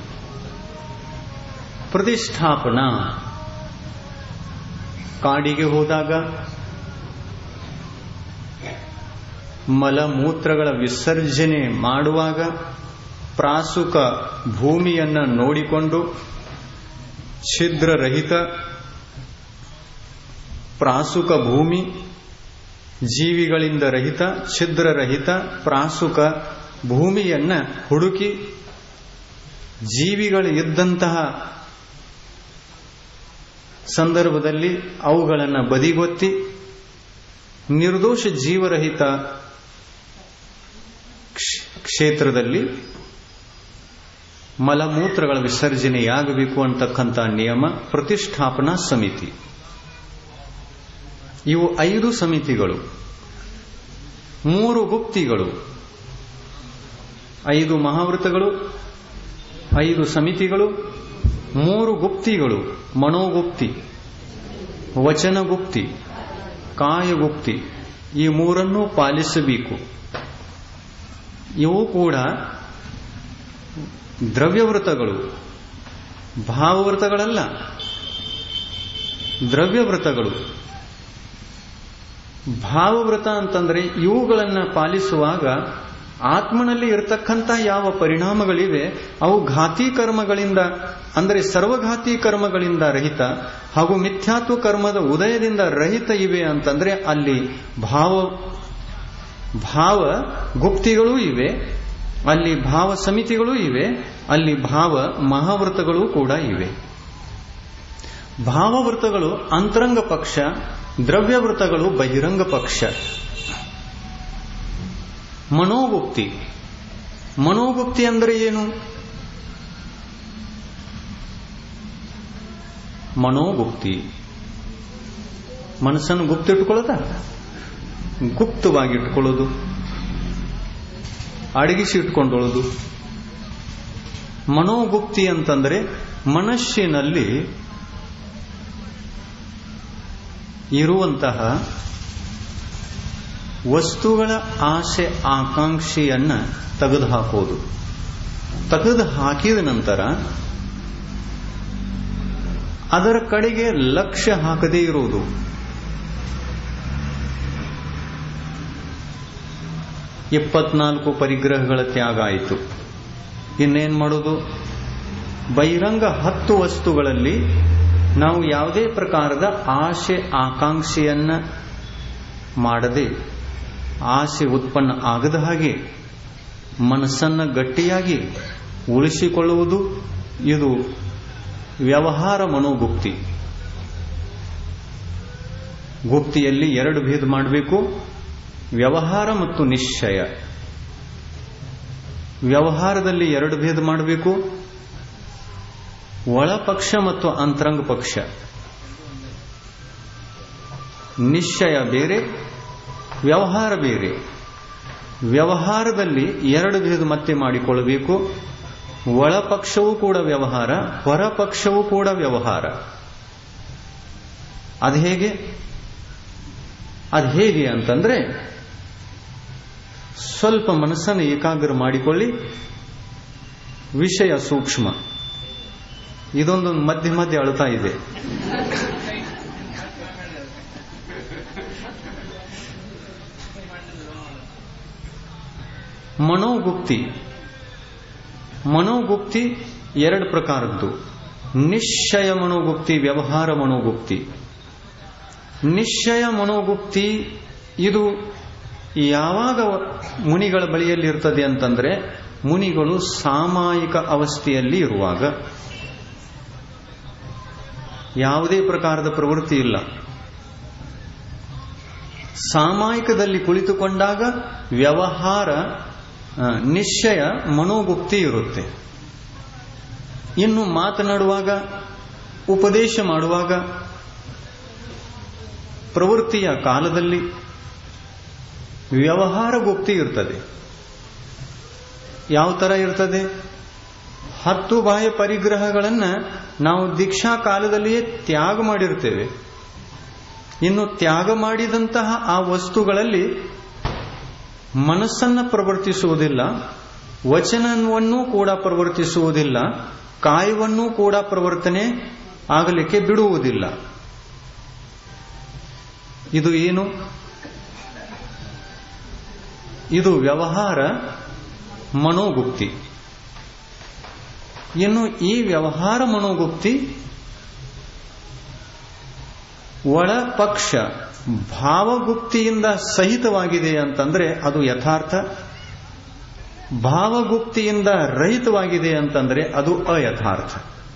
ಪ್ರತಿಷ್ಠಾಪನಾ ಕಾಡಿಗೆ ಹೋದಾಗ ಮಲಮೂತ್ರಗಳ ವಿಸರ್ಜನೆ ಮಾಡುವಾಗ ಪ್ರಾಸುಕ ಭೂಮಿಯನ್ನ ನೋಡಿಕೊಂಡು ಛಿದ್ರರಹಿತ ಪ್ರಾಸುಕ ಭೂಮಿ ಜೀವಿಗಳಿಂದ ರಹಿತ ಛಿದ್ರರಹಿತ ಪ್ರಾಸುಕ ಭೂಮಿಯನ್ನ ಹುಡುಕಿ ಜೀವಿಗಳು ಇದ್ದಂತಹ ಸಂದರ್ಭದಲ್ಲಿ ಅವುಗಳನ್ನು ಬದಿಗೊತ್ತಿ ನಿರ್ದೋಷ ಜೀವರಹಿತ ಕ್ಷೇತ್ರದಲ್ಲಿ ಮಲಮೂತ್ರಗಳ ವಿಸರ್ಜನೆಯಾಗಬೇಕು ಅಂತಕ್ಕಂಥ ನಿಯಮ ಪ್ರತಿಷ್ಠಾಪನಾ ಸಮಿತಿ ಇವು ಐದು ಸಮಿತಿಗಳು ಮೂರು ಗುಪ್ತಿಗಳು ಐದು ಮಹಾವೃತಗಳು ಐದು ಸಮಿತಿಗಳು ಮೂರು ಗುಪ್ತಿಗಳು ಮನೋಗುಪ್ತಿ ವಚನಗುಪ್ತಿ ಕಾಯಗುಪ್ತಿ ಈ ಮೂರನ್ನು ಪಾಲಿಸಬೇಕು ಇವು ಕೂಡ ದ್ರವ್ಯವೃತಗಳು ಭಾವವೃತಗಳಲ್ಲ ದ್ರವ್ಯವೃತಗಳು ಭಾವವೃತ ಅಂತಂದ್ರೆ ಇವುಗಳನ್ನು ಪಾಲಿಸುವಾಗ ಆತ್ಮನಲ್ಲಿ ಇರತಕ್ಕಂಥ ಯಾವ ಪರಿಣಾಮಗಳಿವೆ ಅವು ಘಾತಿ ಕರ್ಮಗಳಿಂದ ಅಂದರೆ ಸರ್ವಘಾತಿ ಕರ್ಮಗಳಿಂದ ರಹಿತ ಹಾಗೂ ಮಿಥ್ಯಾತ್ವ ಕರ್ಮದ ಉದಯದಿಂದ ರಹಿತ ಇವೆ ಅಂತಂದ್ರೆ ಅಲ್ಲಿ ಭಾವ ಭಾವ ಗುಪ್ತಿಗಳೂ ಇವೆ ಅಲ್ಲಿ ಭಾವ ಸಮಿತಿಗಳೂ ಇವೆ ಅಲ್ಲಿ ಭಾವ ಮಹಾವೃತಗಳೂ ಕೂಡ ಇವೆ ಭಾವವೃತಗಳು ಅಂತರಂಗ ಪಕ್ಷ ದ್ರವ್ಯವೃತಗಳು ಬಹಿರಂಗ ಪಕ್ಷ ಮನೋಗುಪ್ತಿ ಮನೋಗುಪ್ತಿ ಅಂದರೆ ಏನು ಮನೋಗುಪ್ತಿ ಮನಸ್ಸನ್ನು ಗುಪ್ತಿಟ್ಟುಕೊಳ್ಳೋದ ಗುಪ್ತವಾಗಿ ಇಟ್ಕೊಳ್ಳೋದು ಅಡಗಿಸಿ ಇಟ್ಕೊಂಡೊಳ್ಳೋದು ಮನೋಗುಪ್ತಿ ಅಂತಂದ್ರೆ ಮನಸ್ಸಿನಲ್ಲಿ ಇರುವಂತಹ ವಸ್ತುಗಳ ಆಸೆ ಆಕಾಂಕ್ಷೆಯನ್ನ ತೆಗೆದುಹಾಕೋದು ತೆಗೆದು ಹಾಕಿದ ನಂತರ ಅದರ ಕಡೆಗೆ ಲಕ್ಷ್ಯ ಹಾಕದೇ ಇರುವುದು ಇಪ್ಪತ್ನಾಲ್ಕು ಪರಿಗ್ರಹಗಳ ತ್ಯಾಗ ಆಯಿತು ಇನ್ನೇನ್ ಮಾಡೋದು ಬಹಿರಂಗ ಹತ್ತು ವಸ್ತುಗಳಲ್ಲಿ ನಾವು ಯಾವುದೇ ಪ್ರಕಾರದ ಆಸೆ ಆಕಾಂಕ್ಷೆಯನ್ನ ಮಾಡದೆ ಆಸೆ ಉತ್ಪನ್ನ ಆಗದ ಹಾಗೆ ಮನಸ್ಸನ್ನು ಗಟ್ಟಿಯಾಗಿ ಉಳಿಸಿಕೊಳ್ಳುವುದು ಇದು ವ್ಯವಹಾರ ಮನೋಗುಪ್ತಿ ಗುಪ್ತಿಯಲ್ಲಿ ಎರಡು ಭೇದ ಮಾಡಬೇಕು ವ್ಯವಹಾರ ಮತ್ತು ನಿಶ್ಚಯ ವ್ಯವಹಾರದಲ್ಲಿ ಎರಡು ಭೇದ ಮಾಡಬೇಕು ಒಳಪಕ್ಷ ಮತ್ತು ಅಂತರಂಗ ಪಕ್ಷ ನಿಶ್ಚಯ ಬೇರೆ ವ್ಯವಹಾರ ಬೇರೆ ವ್ಯವಹಾರದಲ್ಲಿ ಎರಡು ಭೇದ ಮತ್ತೆ ಮಾಡಿಕೊಳ್ಳಬೇಕು ಒಳಪಕ್ಷವೂ ಕೂಡ ವ್ಯವಹಾರ ಹೊರಪಕ್ಷವೂ ಕೂಡ ವ್ಯವಹಾರ ಅದು ಹೇಗೆ ಅದು ಹೇಗೆ ಅಂತಂದ್ರೆ ಸ್ವಲ್ಪ ಮನಸ್ಸನ್ನು ಏಕಾಗ್ರ ಮಾಡಿಕೊಳ್ಳಿ ವಿಷಯ ಸೂಕ್ಷ್ಮ ಇದೊಂದು ಮಧ್ಯೆ ಮಧ್ಯೆ ಅಳ್ತಾ ಇದೆ ಮನೋಗುಪ್ತಿ ಮನೋಗುಪ್ತಿ ಎರಡು ಪ್ರಕಾರದ್ದು ನಿಶ್ಚಯ ಮನೋಗುಪ್ತಿ ವ್ಯವಹಾರ ಮನೋಗುಪ್ತಿ ನಿಶ್ಚಯ ಮನೋಗುಪ್ತಿ ಇದು ಯಾವಾಗ ಮುನಿಗಳ ಬಳಿಯಲ್ಲಿ ಇರ್ತದೆ ಅಂತಂದ್ರೆ ಮುನಿಗಳು ಸಾಮಾಯಿಕ ಅವಸ್ಥೆಯಲ್ಲಿ ಇರುವಾಗ ಯಾವುದೇ ಪ್ರಕಾರದ ಪ್ರವೃತ್ತಿ ಇಲ್ಲ ಸಾಮಾಯಿಕದಲ್ಲಿ ಕುಳಿತುಕೊಂಡಾಗ ವ್ಯವಹಾರ ನಿಶ್ಚಯ ಮನೋಗುಪ್ತಿ ಇರುತ್ತೆ ಇನ್ನು ಮಾತನಾಡುವಾಗ ಉಪದೇಶ ಮಾಡುವಾಗ ಪ್ರವೃತ್ತಿಯ ಕಾಲದಲ್ಲಿ ವ್ಯವಹಾರ ಗುಪ್ತಿ ಇರ್ತದೆ ಯಾವ ತರ ಇರ್ತದೆ ಹತ್ತು ಬಾಹ್ಯ ಪರಿಗ್ರಹಗಳನ್ನು ನಾವು ದೀಕ್ಷಾ ಕಾಲದಲ್ಲಿಯೇ ತ್ಯಾಗ ಮಾಡಿರ್ತೇವೆ ಇನ್ನು ತ್ಯಾಗ ಮಾಡಿದಂತಹ ಆ ವಸ್ತುಗಳಲ್ಲಿ ಮನಸ್ಸನ್ನ ಪ್ರವರ್ತಿಸುವುದಿಲ್ಲ ವಚನವನ್ನು ಕೂಡ ಪ್ರವರ್ತಿಸುವುದಿಲ್ಲ ಕಾಯವನ್ನೂ ಕೂಡ ಪ್ರವರ್ತನೆ ಆಗಲಿಕ್ಕೆ ಬಿಡುವುದಿಲ್ಲ ಇದು ಏನು ಇದು ವ್ಯವಹಾರ ಮನೋಗುಪ್ತಿ ಇನ್ನು ಈ ವ್ಯವಹಾರ ಮನೋಗುಪ್ತಿ ಒಳ ಪಕ್ಷ ಭಾವಗುಪ್ತಿಯಿಂದ ಸಹಿತವಾಗಿದೆ ಅಂತಂದ್ರೆ ಅದು ಯಥಾರ್ಥ ಭಾವಗುಪ್ತಿಯಿಂದ ರಹಿತವಾಗಿದೆ ಅಂತಂದ್ರೆ ಅದು ಅಯಥಾರ್ಥ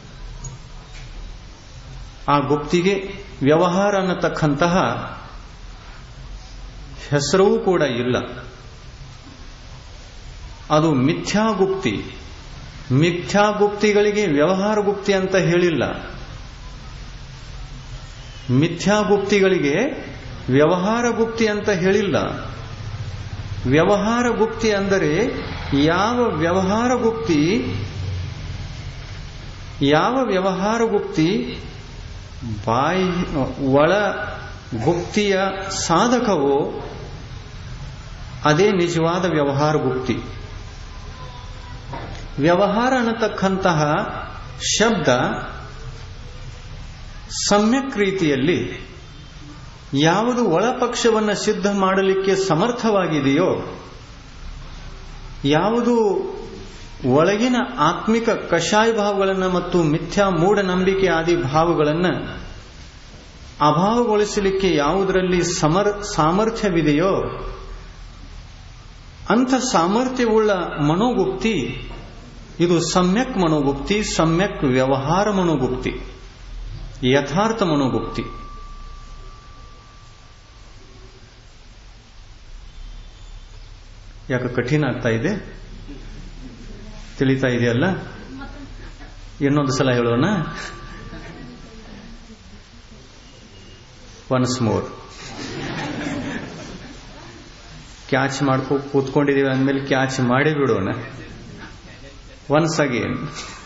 ಆ ಗುಪ್ತಿಗೆ ವ್ಯವಹಾರ ಅನ್ನತಕ್ಕಂತಹ ಹೆಸರೂ ಕೂಡ ಇಲ್ಲ ಅದು ಮಿಥ್ಯಾಗುಪ್ತಿ ಮಿಥ್ಯಾಗುಪ್ತಿಗಳಿಗೆ ವ್ಯವಹಾರ ಗುಪ್ತಿ ಅಂತ ಹೇಳಿಲ್ಲ ಮಿಥ್ಯಾಗುಪ್ತಿಗಳಿಗೆ ವ್ಯವಹಾರ ಗುಪ್ತಿ ಅಂತ ಹೇಳಿಲ್ಲ ವ್ಯವಹಾರ ಗುಪ್ತಿ ಅಂದರೆ ಯಾವ ವ್ಯವಹಾರ ಗುಪ್ತಿ ಯಾವ ವ್ಯವಹಾರ ಗುಪ್ತಿ ಬಾಯಿ ಒಳ ಗುಪ್ತಿಯ ಸಾಧಕವೋ ಅದೇ ನಿಜವಾದ ವ್ಯವಹಾರ ಗುಪ್ತಿ ವ್ಯವಹಾರ ಅನ್ನತಕ್ಕಂತಹ ಶಬ್ದ ಸಮ್ಯಕ್ ರೀತಿಯಲ್ಲಿ ಯಾವುದು ಒಳಪಕ್ಷವನ್ನು ಸಿದ್ಧ ಮಾಡಲಿಕ್ಕೆ ಸಮರ್ಥವಾಗಿದೆಯೋ ಯಾವುದು ಒಳಗಿನ ಆತ್ಮಿಕ ಕಷಾಯ ಭಾವಗಳನ್ನು ಮತ್ತು ಮಿಥ್ಯಾ ಮೂಢನಂಬಿಕೆ ಆದಿ ಭಾವಗಳನ್ನು ಅಭಾವಗೊಳಿಸಲಿಕ್ಕೆ ಯಾವುದರಲ್ಲಿ ಸಮರ್ ಸಾಮರ್ಥ್ಯವಿದೆಯೋ ಅಂಥ ಸಾಮರ್ಥ್ಯವುಳ್ಳ ಮನೋಗುಪ್ತಿ ಇದು ಸಮ್ಯಕ್ ಮನೋಗುಪ್ತಿ ಸಮ್ಯಕ್ ವ್ಯವಹಾರ ಮನೋಗುಪ್ತಿ ಯಥಾರ್ಥ ಮನೋಗುಪ್ತಿ ಯಾಕೆ ಕಠಿಣ ಆಗ್ತಾ ಇದೆ ತಿಳಿತಾ ಇದೆಯಲ್ಲ ಇನ್ನೊಂದು ಸಲ ಹೇಳೋಣ ಒನ್ಸ್ ಮೋರ್ ಕ್ಯಾಚ್ ಮಾಡ್ಕೊ ಕೂತ್ಕೊಂಡಿದೀವಿ ಅಂದಮೇಲೆ ಕ್ಯಾಚ್ ಮಾಡೇ ಬಿಡೋಣ ಒನ್ಸ್ ಅಗೇನ್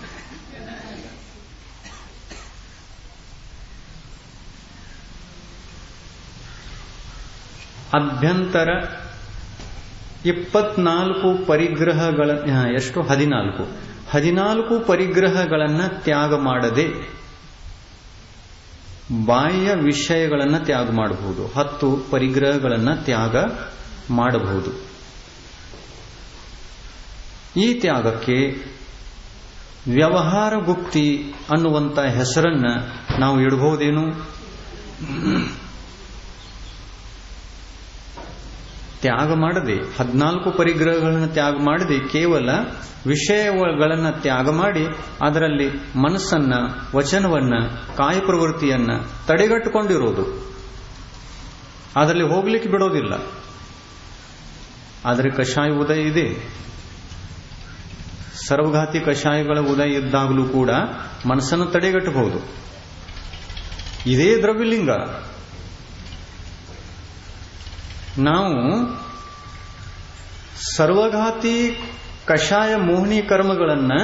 ಅಭ್ಯಂತರ ಇಪ್ಪತ್ನಾಲ್ಕು ಪರಿಗ್ರಹಗಳ ಎಷ್ಟು ಹದಿನಾಲ್ಕು ಹದಿನಾಲ್ಕು ಪರಿಗ್ರಹಗಳನ್ನು ತ್ಯಾಗ ಮಾಡದೆ ಬಾಹ್ಯ ವಿಷಯಗಳನ್ನು ತ್ಯಾಗ ಮಾಡಬಹುದು ಹತ್ತು ಪರಿಗ್ರಹಗಳನ್ನು ತ್ಯಾಗ ಮಾಡಬಹುದು ಈ ತ್ಯಾಗಕ್ಕೆ ವ್ಯವಹಾರ ಗುಪ್ತಿ ಅನ್ನುವಂತ ಹೆಸರನ್ನ ನಾವು ಇಡಬಹುದೇನು ತ್ಯಾಗ ಮಾಡದೆ ಹದಿನಾಲ್ಕು ಪರಿಗ್ರಹಗಳನ್ನು ತ್ಯಾಗ ಮಾಡದೆ ಕೇವಲ ವಿಷಯಗಳನ್ನು ತ್ಯಾಗ ಮಾಡಿ ಅದರಲ್ಲಿ ಮನಸ್ಸನ್ನ ವಚನವನ್ನ ಕಾಯಪ್ರವೃತ್ತಿಯನ್ನ ತಡೆಗಟ್ಟಿಕೊಂಡಿರೋದು ಅದರಲ್ಲಿ ಹೋಗ್ಲಿಕ್ಕೆ ಬಿಡೋದಿಲ್ಲ ಆದರೆ ಕಷಾಯ ಉದಯ ಇದೆ ಸರ್ವಘಾತಿ ಕಷಾಯಗಳ ಉದಯ ಇದ್ದಾಗಲೂ ಕೂಡ ಮನಸ್ಸನ್ನು ತಡೆಗಟ್ಟಬಹುದು ಇದೇ ದ್ರವ್ಯಲಿಂಗ ನಾವು ಸರ್ವಘಾತಿ ಕಷಾಯ ಮೋಹಿನಿ ಕರ್ಮಗಳನ್ನು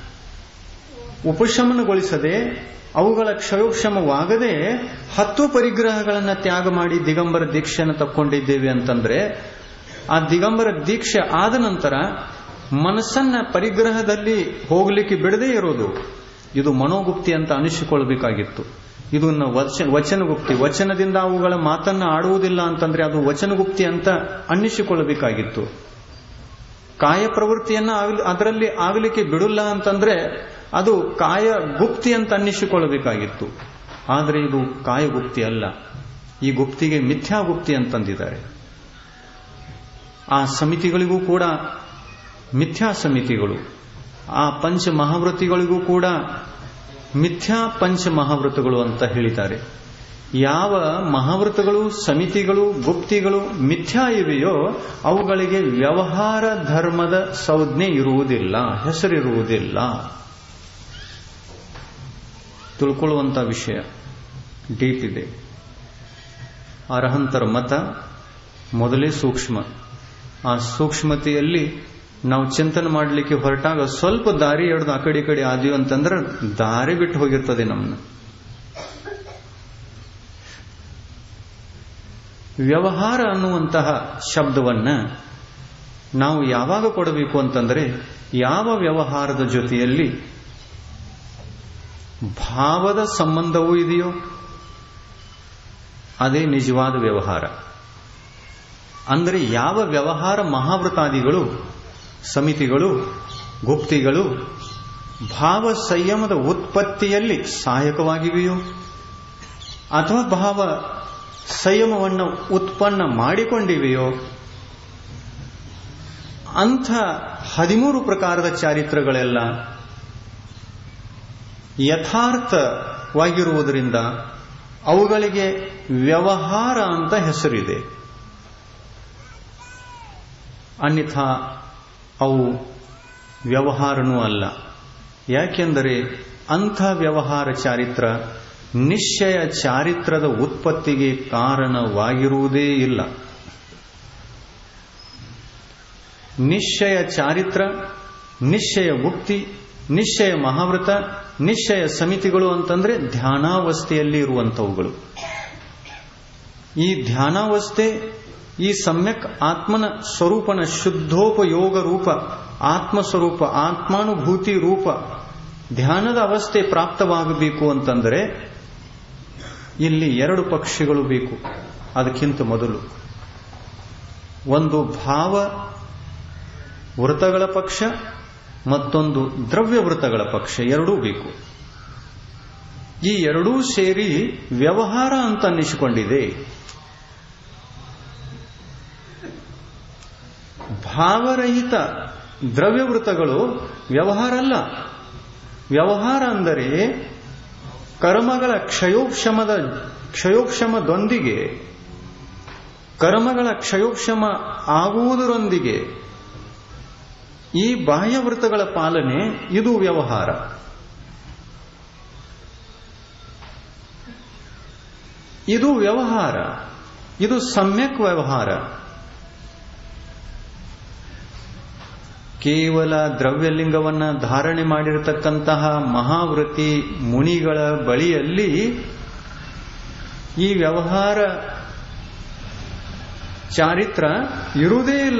ಉಪಶಮನಗೊಳಿಸದೆ ಅವುಗಳ ಕ್ಷಯೋಕ್ಷಮವಾಗದೆ ಹತ್ತು ಪರಿಗ್ರಹಗಳನ್ನು ತ್ಯಾಗ ಮಾಡಿ ದಿಗಂಬರ ದೀಕ್ಷೆಯನ್ನು ತಕ್ಕೊಂಡಿದ್ದೇವೆ ಅಂತಂದ್ರೆ ಆ ದಿಗಂಬರ ದೀಕ್ಷೆ ಆದ ನಂತರ ಮನಸ್ಸನ್ನ ಪರಿಗ್ರಹದಲ್ಲಿ ಹೋಗಲಿಕ್ಕೆ ಬಿಡದೇ ಇರೋದು ಇದು ಮನೋಗುಪ್ತಿ ಅಂತ ಅನಿಸಿಕೊಳ್ಬೇಕಾಗಿತ್ತು ಇದನ್ನ ವಚನಗುಪ್ತಿ ವಚನದಿಂದ ಅವುಗಳ ಮಾತನ್ನ ಆಡುವುದಿಲ್ಲ ಅಂತಂದ್ರೆ ಅದು ವಚನಗುಪ್ತಿ ಅಂತ ಅನ್ನಿಸಿಕೊಳ್ಳಬೇಕಾಗಿತ್ತು ಕಾಯ ಪ್ರವೃತ್ತಿಯನ್ನ ಅದರಲ್ಲಿ ಆಗಲಿಕ್ಕೆ ಬಿಡಲ್ಲ ಅಂತಂದ್ರೆ ಅದು ಕಾಯ ಗುಪ್ತಿ ಅಂತ ಅನ್ನಿಸಿಕೊಳ್ಳಬೇಕಾಗಿತ್ತು ಆದರೆ ಇದು ಕಾಯಗುಪ್ತಿ ಅಲ್ಲ ಈ ಗುಪ್ತಿಗೆ ಮಿಥ್ಯಾಗುಪ್ತಿ ಅಂತಂದಿದ್ದಾರೆ ಆ ಸಮಿತಿಗಳಿಗೂ ಕೂಡ ಮಿಥ್ಯಾ ಸಮಿತಿಗಳು ಆ ಪಂಚ ಮಹಾವೃತ್ತಿಗಳಿಗೂ ಕೂಡ ಮಿಥ್ಯಾ ಪಂಚ ಮಹಾವೃತಗಳು ಅಂತ ಹೇಳಿದ್ದಾರೆ ಯಾವ ಮಹಾವೃತಗಳು ಸಮಿತಿಗಳು ಗುಪ್ತಿಗಳು ಮಿಥ್ಯಾ ಇವೆಯೋ ಅವುಗಳಿಗೆ ವ್ಯವಹಾರ ಧರ್ಮದ ಸಂಜ್ಞೆ ಇರುವುದಿಲ್ಲ ಹೆಸರಿರುವುದಿಲ್ಲ ತಿಳ್ಕೊಳ್ಳುವಂತ ವಿಷಯ ಡೀಪ್ ಇದೆ ಅರ್ಹಂತರ ಮತ ಮೊದಲೇ ಸೂಕ್ಷ್ಮ ಆ ಸೂಕ್ಷ್ಮತೆಯಲ್ಲಿ ನಾವು ಚಿಂತನೆ ಮಾಡಲಿಕ್ಕೆ ಹೊರಟಾಗ ಸ್ವಲ್ಪ ದಾರಿ ಎಡ್ದು ಆ ಕಡೆ ಈ ಕಡೆ ಆದ್ವಿ ಅಂತಂದ್ರೆ ದಾರಿ ಬಿಟ್ಟು ಹೋಗಿರ್ತದೆ ನಮ್ಮನ್ನ ವ್ಯವಹಾರ ಅನ್ನುವಂತಹ ಶಬ್ದವನ್ನ ನಾವು ಯಾವಾಗ ಕೊಡಬೇಕು ಅಂತಂದ್ರೆ ಯಾವ ವ್ಯವಹಾರದ ಜೊತೆಯಲ್ಲಿ ಭಾವದ ಸಂಬಂಧವೂ ಇದೆಯೋ ಅದೇ ನಿಜವಾದ ವ್ಯವಹಾರ ಅಂದರೆ ಯಾವ ವ್ಯವಹಾರ ಮಹಾವೃತಾದಿಗಳು ಸಮಿತಿಗಳು ಗುಪ್ತಿಗಳು ಭಾವ ಸಂಯಮದ ಉತ್ಪತ್ತಿಯಲ್ಲಿ ಸಹಾಯಕವಾಗಿವೆಯೋ ಅಥವಾ ಭಾವ ಸಂಯಮವನ್ನು ಉತ್ಪನ್ನ ಮಾಡಿಕೊಂಡಿವೆಯೋ ಅಂಥ ಹದಿಮೂರು ಪ್ರಕಾರದ ಚಾರಿತ್ರಗಳೆಲ್ಲ ಯಥಾರ್ಥವಾಗಿರುವುದರಿಂದ ಅವುಗಳಿಗೆ ವ್ಯವಹಾರ ಅಂತ ಹೆಸರಿದೆ ಅನ್ಯಥಾ ಅವು ವ್ಯವಹಾರನೂ ಅಲ್ಲ ಯಾಕೆಂದರೆ ಅಂಥ ವ್ಯವಹಾರ ಚಾರಿತ್ರ ನಿಶ್ಚಯ ಚಾರಿತ್ರದ ಉತ್ಪತ್ತಿಗೆ ಕಾರಣವಾಗಿರುವುದೇ ಇಲ್ಲ ನಿಶ್ಚಯ ಚಾರಿತ್ರ ನಿಶ್ಚಯ ಮುಕ್ತಿ ನಿಶ್ಚಯ ಮಹಾವೃತ ನಿಶ್ಚಯ ಸಮಿತಿಗಳು ಅಂತಂದ್ರೆ ಧ್ಯಾನಾವಸ್ಥೆಯಲ್ಲಿ ಇರುವಂತವುಗಳು ಈ ಧ್ಯಾನಾವಸ್ಥೆ ಈ ಸಮ್ಯಕ್ ಆತ್ಮನ ಸ್ವರೂಪನ ಶುದ್ಧೋಪಯೋಗ ರೂಪ ಆತ್ಮ ಸ್ವರೂಪ ಆತ್ಮಾನುಭೂತಿ ರೂಪ ಧ್ಯಾನದ ಅವಸ್ಥೆ ಪ್ರಾಪ್ತವಾಗಬೇಕು ಅಂತಂದರೆ ಇಲ್ಲಿ ಎರಡು ಪಕ್ಷಿಗಳು ಬೇಕು ಅದಕ್ಕಿಂತ ಮೊದಲು ಒಂದು ಭಾವ ವೃತಗಳ ಪಕ್ಷ ಮತ್ತೊಂದು ದ್ರವ್ಯ ವೃತಗಳ ಪಕ್ಷ ಎರಡೂ ಬೇಕು ಈ ಎರಡೂ ಸೇರಿ ವ್ಯವಹಾರ ಅಂತ ಅನ್ನಿಸಿಕೊಂಡಿದೆ ಭಾವರಹಿತ ದ್ರವ್ಯವೃತಗಳು ವ್ಯವಹಾರ ಅಲ್ಲ ವ್ಯವಹಾರ ಅಂದರೆ ಕರ್ಮಗಳ ಕ್ಷಯೋಕ್ಷಮದ ಕ್ಷಯೋಕ್ಷಮದೊಂದಿಗೆ ಕರ್ಮಗಳ ಕ್ಷಯೋಕ್ಷಮ ಆಗುವುದರೊಂದಿಗೆ ಈ ಬಾಹ್ಯವೃತಗಳ ಪಾಲನೆ ಇದು ವ್ಯವಹಾರ ಇದು ವ್ಯವಹಾರ ಇದು ಸಮ್ಯಕ್ ವ್ಯವಹಾರ ಕೇವಲ ದ್ರವ್ಯಲಿಂಗವನ್ನ ಧಾರಣೆ ಮಾಡಿರತಕ್ಕಂತಹ ಮಹಾವೃತಿ ಮುನಿಗಳ ಬಳಿಯಲ್ಲಿ ಈ ವ್ಯವಹಾರ ಚಾರಿತ್ರ ಇರುವುದೇ ಇಲ್ಲ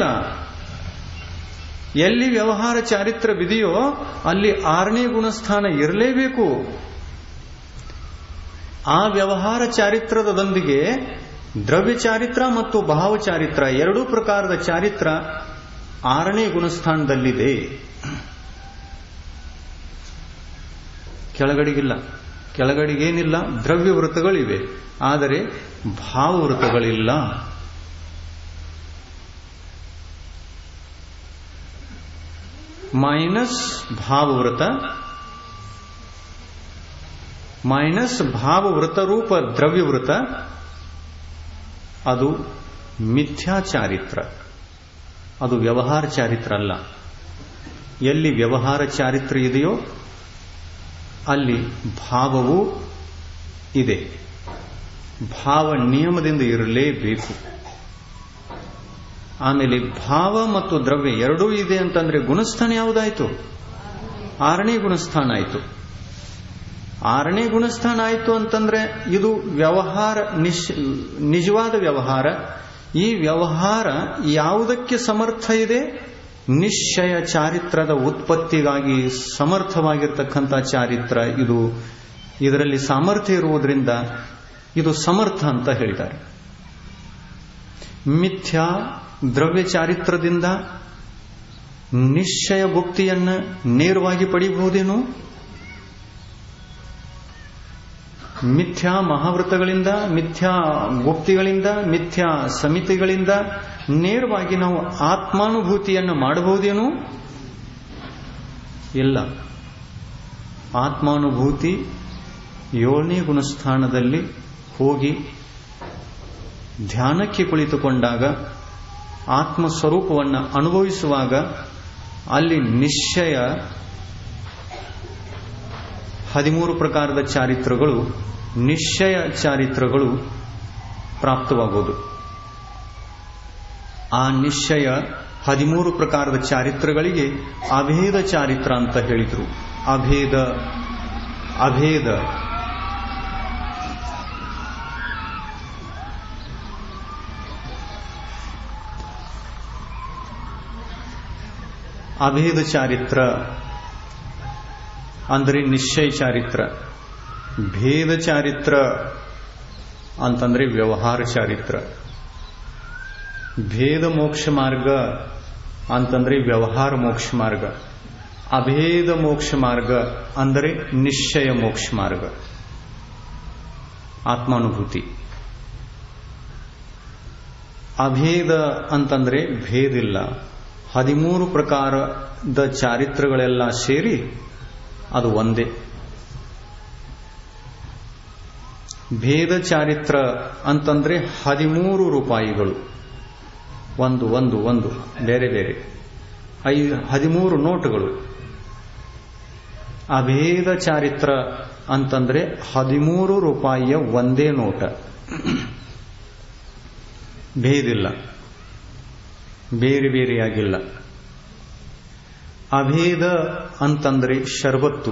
ಎಲ್ಲಿ ವ್ಯವಹಾರ ಚಾರಿತ್ರವಿದೆಯೋ ಅಲ್ಲಿ ಆರನೇ ಗುಣಸ್ಥಾನ ಇರಲೇಬೇಕು ಆ ವ್ಯವಹಾರ ಚಾರಿತ್ರದೊಂದಿಗೆ ದ್ರವ್ಯ ಚಾರಿತ್ರ ಮತ್ತು ಭಾವ ಚಾರಿತ್ರ ಎರಡೂ ಪ್ರಕಾರದ ಚಾರಿತ್ರ ಆರನೇ ಗುಣಸ್ಥಾನದಲ್ಲಿದೆ ಕೆಳಗಡೆಗಿಲ್ಲ ಕೆಳಗಡೆಗೇನಿಲ್ಲ ದ್ರವ್ಯ ವೃತ್ತಗಳಿವೆ ಆದರೆ ಭಾವವೃತಗಳಿಲ್ಲ ಮೈನಸ್ ಭಾವವೃತ ಮೈನಸ್ ಭಾವವೃತ ರೂಪ ದ್ರವ್ಯವೃತ ಅದು ಮಿಥ್ಯಾ ಚಾರಿತ್ರ ಅದು ವ್ಯವಹಾರ ಚಾರಿತ್ರ ಅಲ್ಲ ಎಲ್ಲಿ ವ್ಯವಹಾರ ಚಾರಿತ್ರ ಇದೆಯೋ ಅಲ್ಲಿ ಭಾವವೂ ಇದೆ ಭಾವ ನಿಯಮದಿಂದ ಇರಲೇಬೇಕು ಆಮೇಲೆ ಭಾವ ಮತ್ತು ದ್ರವ್ಯ ಎರಡೂ ಇದೆ ಅಂತಂದ್ರೆ ಗುಣಸ್ಥಾನ ಯಾವುದಾಯ್ತು ಆರನೇ ಗುಣಸ್ಥಾನ ಆಯಿತು ಆರನೇ ಗುಣಸ್ಥಾನ ಆಯಿತು ಅಂತಂದ್ರೆ ಇದು ವ್ಯವಹಾರ ನಿಜವಾದ ವ್ಯವಹಾರ ಈ ವ್ಯವಹಾರ ಯಾವುದಕ್ಕೆ ಸಮರ್ಥ ಇದೆ ನಿಶ್ಚಯ ಚಾರಿತ್ರದ ಉತ್ಪತ್ತಿಗಾಗಿ ಸಮರ್ಥವಾಗಿರ್ತಕ್ಕಂಥ ಚಾರಿತ್ರ ಇದು ಇದರಲ್ಲಿ ಸಾಮರ್ಥ್ಯ ಇರುವುದರಿಂದ ಇದು ಸಮರ್ಥ ಅಂತ ಹೇಳಿದ್ದಾರೆ ಮಿಥ್ಯಾ ದ್ರವ್ಯ ಚಾರಿತ್ರದಿಂದ ನಿಶ್ಚಯ ಭುಕ್ತಿಯನ್ನ ನೇರವಾಗಿ ಪಡೆಯಬಹುದೇನು ಮಿಥ್ಯಾ ಮಹಾವೃತಗಳಿಂದ ಮಿಥ್ಯಾ ಗುಪ್ತಿಗಳಿಂದ ಮಿಥ್ಯಾ ಸಮಿತಿಗಳಿಂದ ನೇರವಾಗಿ ನಾವು ಆತ್ಮಾನುಭೂತಿಯನ್ನು ಮಾಡಬಹುದೇನು ಇಲ್ಲ ಆತ್ಮಾನುಭೂತಿ ಏಳನೇ ಗುಣಸ್ಥಾನದಲ್ಲಿ ಹೋಗಿ ಧ್ಯಾನಕ್ಕೆ ಕುಳಿತುಕೊಂಡಾಗ ಆತ್ಮ ಸ್ವರೂಪವನ್ನು ಅನುಭವಿಸುವಾಗ ಅಲ್ಲಿ ನಿಶ್ಚಯ ಹದಿಮೂರು ಪ್ರಕಾರದ ಚಾರಿತ್ರಗಳು ನಿಶ್ಚಯ ಚಾರಿತ್ರಗಳು ಪ್ರಾಪ್ತವಾಗುವುದು ಆ ನಿಶ್ಚಯ ಹದಿಮೂರು ಪ್ರಕಾರದ ಚಾರಿತ್ರಗಳಿಗೆ ಅಭೇದ ಚಾರಿತ್ರ ಅಂತ ಹೇಳಿದ್ರು ಅಭೇದ ಅಭೇದ ಅಭೇದ ಚಾರಿತ್ರ ಅಂದರೆ ನಿಶ್ಚಯ ಚಾರಿತ್ರ ಭೇದ ಚಾರಿತ್ರ ಅಂತಂದ್ರೆ ವ್ಯವಹಾರ ಚಾರಿತ್ರ ಭೇದ ಮೋಕ್ಷ ಮಾರ್ಗ ಅಂತಂದ್ರೆ ವ್ಯವಹಾರ ಮೋಕ್ಷ ಮಾರ್ಗ ಅಭೇದ ಮೋಕ್ಷ ಮಾರ್ಗ ಅಂದರೆ ನಿಶ್ಚಯ ಮೋಕ್ಷ ಮಾರ್ಗ ಆತ್ಮಾನುಭೂತಿ ಅಭೇದ ಅಂತಂದ್ರೆ ಭೇದಿಲ್ಲ ಹದಿಮೂರು ಪ್ರಕಾರದ ಚಾರಿತ್ರಗಳೆಲ್ಲ ಸೇರಿ ಅದು ಒಂದೇ ಭೇದ ಚಾರಿತ್ರ ಅಂತಂದ್ರೆ ಹದಿಮೂರು ರೂಪಾಯಿಗಳು ಒಂದು ಒಂದು ಒಂದು ಬೇರೆ ಬೇರೆ ಐ ಹದಿಮೂರು ನೋಟುಗಳು ಅಭೇದ ಚಾರಿತ್ರ ಅಂತಂದ್ರೆ ಹದಿಮೂರು ರೂಪಾಯಿಯ ಒಂದೇ ನೋಟ ಭೇದಿಲ್ಲ ಬೇರೆ ಬೇರೆಯಾಗಿಲ್ಲ ಅಭೇದ ಅಂತಂದ್ರೆ ಶರ್ಬತ್ತು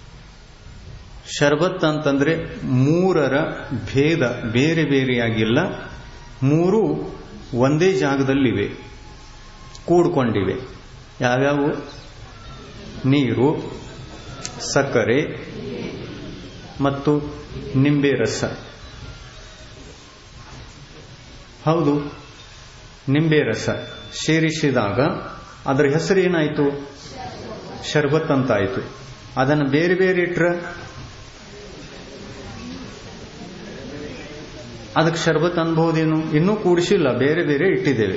ಶರ್ಬತ್ ಅಂತಂದ್ರೆ ಮೂರರ ಭೇದ ಬೇರೆ ಬೇರೆಯಾಗಿಲ್ಲ ಮೂರು ಒಂದೇ ಜಾಗದಲ್ಲಿವೆ ಕೂಡ್ಕೊಂಡಿವೆ ಯಾವ್ಯಾವು ನೀರು ಸಕ್ಕರೆ ಮತ್ತು ನಿಂಬೆ ರಸ ಹೌದು ನಿಂಬೆ ರಸ ಸೇರಿಸಿದಾಗ ಅದರ ಹೆಸರು ಏನಾಯಿತು ಶರ್ಬತ್ ಅಂತ ಆಯಿತು ಅದನ್ನು ಬೇರೆ ಬೇರೆ ಇಟ್ರ ಅದಕ್ಕೆ ಶರ್ಬತ್ ಅನ್ಬಹುದೇನು ಇನ್ನೂ ಕೂಡಿಸಿಲ್ಲ ಬೇರೆ ಬೇರೆ ಇಟ್ಟಿದ್ದೇವೆ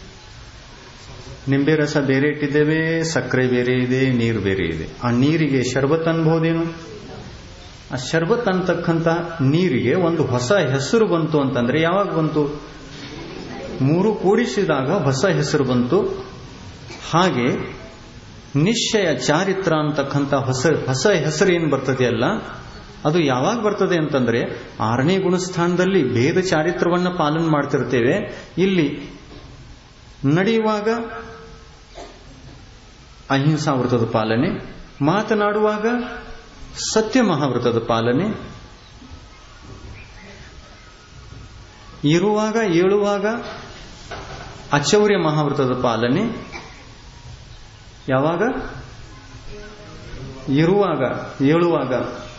ನಿಂಬೆ ರಸ ಬೇರೆ ಇಟ್ಟಿದ್ದೇವೆ ಸಕ್ಕರೆ ಬೇರೆ ಇದೆ ನೀರು ಬೇರೆ ಇದೆ ಆ ನೀರಿಗೆ ಶರ್ಬತ್ ಅನ್ಬಹುದೇನು ಆ ಶರ್ಬತ್ ಅಂತಕ್ಕಂಥ ನೀರಿಗೆ ಒಂದು ಹೊಸ ಹೆಸರು ಬಂತು ಅಂತಂದ್ರೆ ಯಾವಾಗ ಬಂತು ಮೂರು ಕೂಡಿಸಿದಾಗ ಹೊಸ ಹೆಸರು ಬಂತು ಹಾಗೆ ನಿಶ್ಚಯ ಚಾರಿತ್ರ ಅಂತಕ್ಕಂಥ ಹೊಸ ಹೊಸ ಹೆಸರು ಏನು ಬರ್ತದೆಯಲ್ಲ ಅದು ಯಾವಾಗ ಬರ್ತದೆ ಅಂತಂದ್ರೆ ಆರನೇ ಗುಣಸ್ಥಾನದಲ್ಲಿ ಭೇದ ಚಾರಿತ್ರವನ್ನ ಪಾಲನೆ ಮಾಡ್ತಿರ್ತೇವೆ ಇಲ್ಲಿ ನಡೆಯುವಾಗ ಅಹಿಂಸಾ ವೃತದ ಪಾಲನೆ ಮಾತನಾಡುವಾಗ ಸತ್ಯ ಮಹಾವೃತದ ಪಾಲನೆ ಇರುವಾಗ ಏಳುವಾಗ ಅಚೌರ್ಯ ಮಹಾವೃತದ ಪಾಲನೆ ಯಾವಾಗ ಇರುವಾಗ ಏಳುವಾಗ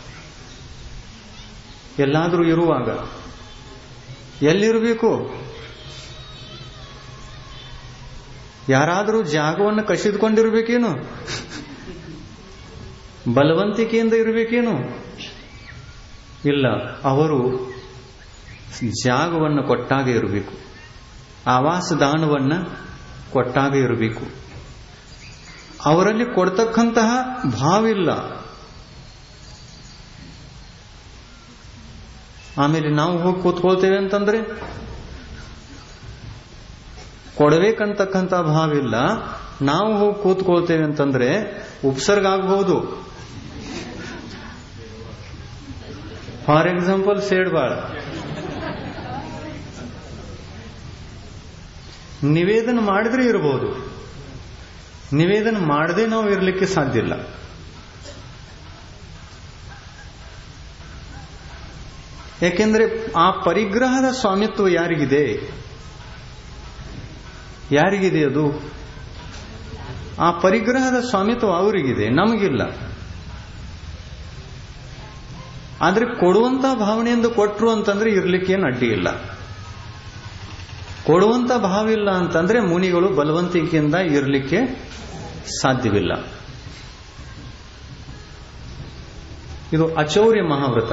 ಎಲ್ಲಾದರೂ ಇರುವಾಗ ಎಲ್ಲಿರಬೇಕು ಯಾರಾದರೂ ಜಾಗವನ್ನು ಕಸಿದುಕೊಂಡಿರ್ಬೇಕೇನು ಬಲವಂತಿಕೆಯಿಂದ ಇರಬೇಕೇನು ಇಲ್ಲ ಅವರು ಜಾಗವನ್ನು ಕೊಟ್ಟಾಗ ಇರಬೇಕು ಆವಾಸ ದಾನವನ್ನ ಕೊಟ್ಟಾಗ ಇರಬೇಕು ಅವರಲ್ಲಿ ಕೊಡ್ತಕ್ಕಂತಹ ಭಾವಿಲ್ಲ ಆಮೇಲೆ ನಾವು ಹೋಗಿ ಕೂತ್ಕೊಳ್ತೇವೆ ಅಂತಂದ್ರೆ ಕೊಡಬೇಕಂತಕ್ಕಂಥ ಭಾವಿಲ್ಲ ನಾವು ಹೋಗಿ ಕೂತ್ಕೊಳ್ತೇವೆ ಅಂತಂದ್ರೆ ಉಪಸರ್ಗ ಆಗಬಹುದು ಫಾರ್ ಎಕ್ಸಾಂಪಲ್ ಸೇಡ್ಬಾಳ ನಿವೇದನ ಮಾಡಿದ್ರೆ ಇರಬಹುದು ನಿವೇದನ ಮಾಡದೆ ನಾವು ಇರಲಿಕ್ಕೆ ಸಾಧ್ಯ ಇಲ್ಲ ಯಾಕೆಂದ್ರೆ ಆ ಪರಿಗ್ರಹದ ಸ್ವಾಮಿತ್ವ ಯಾರಿಗಿದೆ ಯಾರಿಗಿದೆ ಅದು ಆ ಪರಿಗ್ರಹದ ಸ್ವಾಮಿತ್ವ ಅವರಿಗಿದೆ ನಮಗಿಲ್ಲ ಆದ್ರೆ ಕೊಡುವಂತ ಭಾವನೆಯಿಂದ ಕೊಟ್ರು ಅಂತಂದ್ರೆ ಇರ್ಲಿಕ್ಕೇನು ಅಡ್ಡಿ ಇಲ್ಲ ಕೊಡುವಂತ ಭಾವ ಇಲ್ಲ ಅಂತಂದ್ರೆ ಮುನಿಗಳು ಬಲವಂತಿಕೆಯಿಂದ ಇರಲಿಕ್ಕೆ ಸಾಧ್ಯವಿಲ್ಲ ಇದು ಅಚೌರ್ಯ ಮಹಾವ್ರತ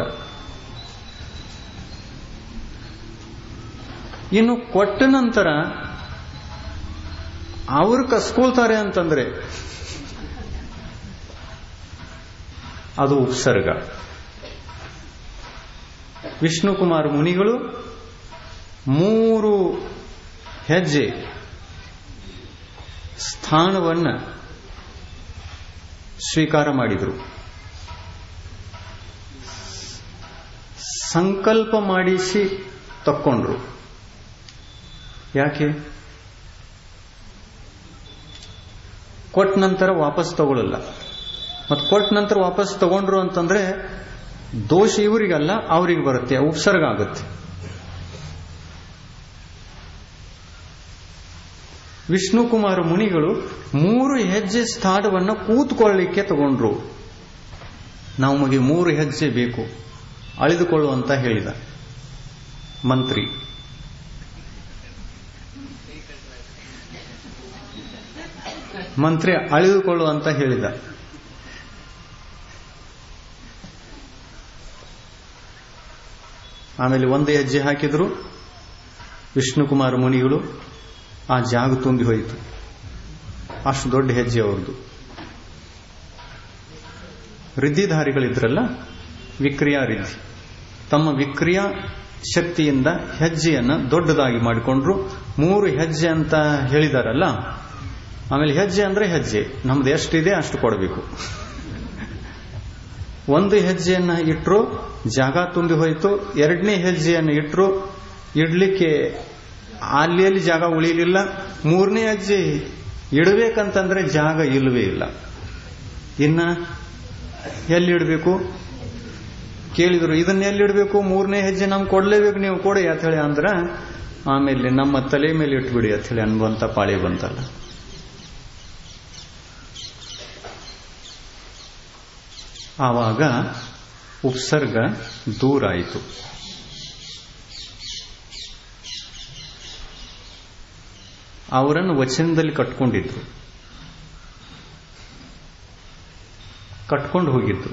ಇನ್ನು ಕೊಟ್ಟ ನಂತರ ಅವರು ಕಸ್ಕೊಳ್ತಾರೆ ಅಂತಂದ್ರೆ ಅದು ಉಪಸರ್ಗ ವಿಷ್ಣುಕುಮಾರ್ ಮುನಿಗಳು ಮೂರು ಹೆಜ್ಜೆ ಸ್ಥಾನವನ್ನ ಸ್ವೀಕಾರ ಮಾಡಿದರು ಸಂಕಲ್ಪ ಮಾಡಿಸಿ ತಕ್ಕೊಂಡ್ರು ಯಾಕೆ ಕೊಟ್ಟ ನಂತರ ವಾಪಸ್ ತಗೊಳ್ಳಲ್ಲ ಮತ್ತು ಕೊಟ್ಟ ನಂತರ ವಾಪಸ್ ತಗೊಂಡ್ರು ಅಂತಂದ್ರೆ ದೋಷ ಇವರಿಗಲ್ಲ ಅವರಿಗೆ ಬರುತ್ತೆ ಉಪಸರ್ಗ ಆಗುತ್ತೆ ವಿಷ್ಣುಕುಮಾರ ಮುನಿಗಳು ಮೂರು ಹೆಜ್ಜೆ ಸ್ಥಾನವನ್ನು ಕೂತ್ಕೊಳ್ಳಿಕ್ಕೆ ತಗೊಂಡ್ರು ನಮಗೆ ಮೂರು ಹೆಜ್ಜೆ ಬೇಕು ಅಳಿದುಕೊಳ್ಳು ಅಂತ ಹೇಳಿದ ಮಂತ್ರಿ ಮಂತ್ರಿ ಅಳಿದುಕೊಳ್ಳು ಅಂತ ಹೇಳಿದ ಆಮೇಲೆ ಒಂದು ಹೆಜ್ಜೆ ಹಾಕಿದ್ರು ವಿಷ್ಣುಕುಮಾರ ಮುನಿಗಳು ಆ ಜಾಗ ತುಂಬಿ ಹೋಯಿತು ಅಷ್ಟು ದೊಡ್ಡ ಹೆಜ್ಜೆ ಅವ್ರದ್ದು ರಿದ್ಧಿಧಾರಿಗಳಿದ್ರಲ್ಲ ವಿಕ್ರಿಯಾ ರಿದ್ಧಿ ತಮ್ಮ ವಿಕ್ರಿಯಾ ಶಕ್ತಿಯಿಂದ ಹೆಜ್ಜೆಯನ್ನ ದೊಡ್ಡದಾಗಿ ಮಾಡಿಕೊಂಡ್ರು ಮೂರು ಹೆಜ್ಜೆ ಅಂತ ಹೇಳಿದಾರಲ್ಲ ಆಮೇಲೆ ಹೆಜ್ಜೆ ಅಂದ್ರೆ ಹೆಜ್ಜೆ ನಮ್ದು ಎಷ್ಟಿದೆ ಅಷ್ಟು ಕೊಡಬೇಕು ಒಂದು ಹೆಜ್ಜೆಯನ್ನ ಇಟ್ಟರು ಜಾಗ ತುಂಬಿ ಹೋಯಿತು ಎರಡನೇ ಹೆಜ್ಜೆಯನ್ನು ಇಟ್ಟರು ಇಡ್ಲಿಕ್ಕೆ ಅಲ್ಲಿ ಅಲ್ಲಿ ಜಾಗ ಉಳಿಲಿಲ್ಲ ಮೂರನೇ ಹೆಜ್ಜೆ ಇಡಬೇಕಂತಂದ್ರೆ ಜಾಗ ಇಲ್ಲವೇ ಇಲ್ಲ ಇನ್ನ ಎಲ್ಲಿ ಇಡಬೇಕು ಕೇಳಿದ್ರು ಇದನ್ನ ಎಲ್ಲಿ ಇಡಬೇಕು ಮೂರನೇ ಹೆಜ್ಜೆ ನಮ್ಗೆ ಕೊಡ್ಲೇಬೇಕು ನೀವು ಕೊಡಿ ಅಂತ ಹೇಳಿ ಅಂದ್ರ ಆಮೇಲೆ ನಮ್ಮ ತಲೆ ಮೇಲೆ ಇಟ್ಬಿಡಿ ಅಂತ ಹೇಳಿ ಅನ್ಬಂತ ಪಾಳಿ ಬಂತಲ್ಲ ಆವಾಗ ಉಪಸರ್ಗ ದೂರ ಆಯಿತು ಅವರನ್ನು ವಚನದಲ್ಲಿ ಕಟ್ಕೊಂಡಿದ್ರು ಕಟ್ಕೊಂಡು ಹೋಗಿದ್ರು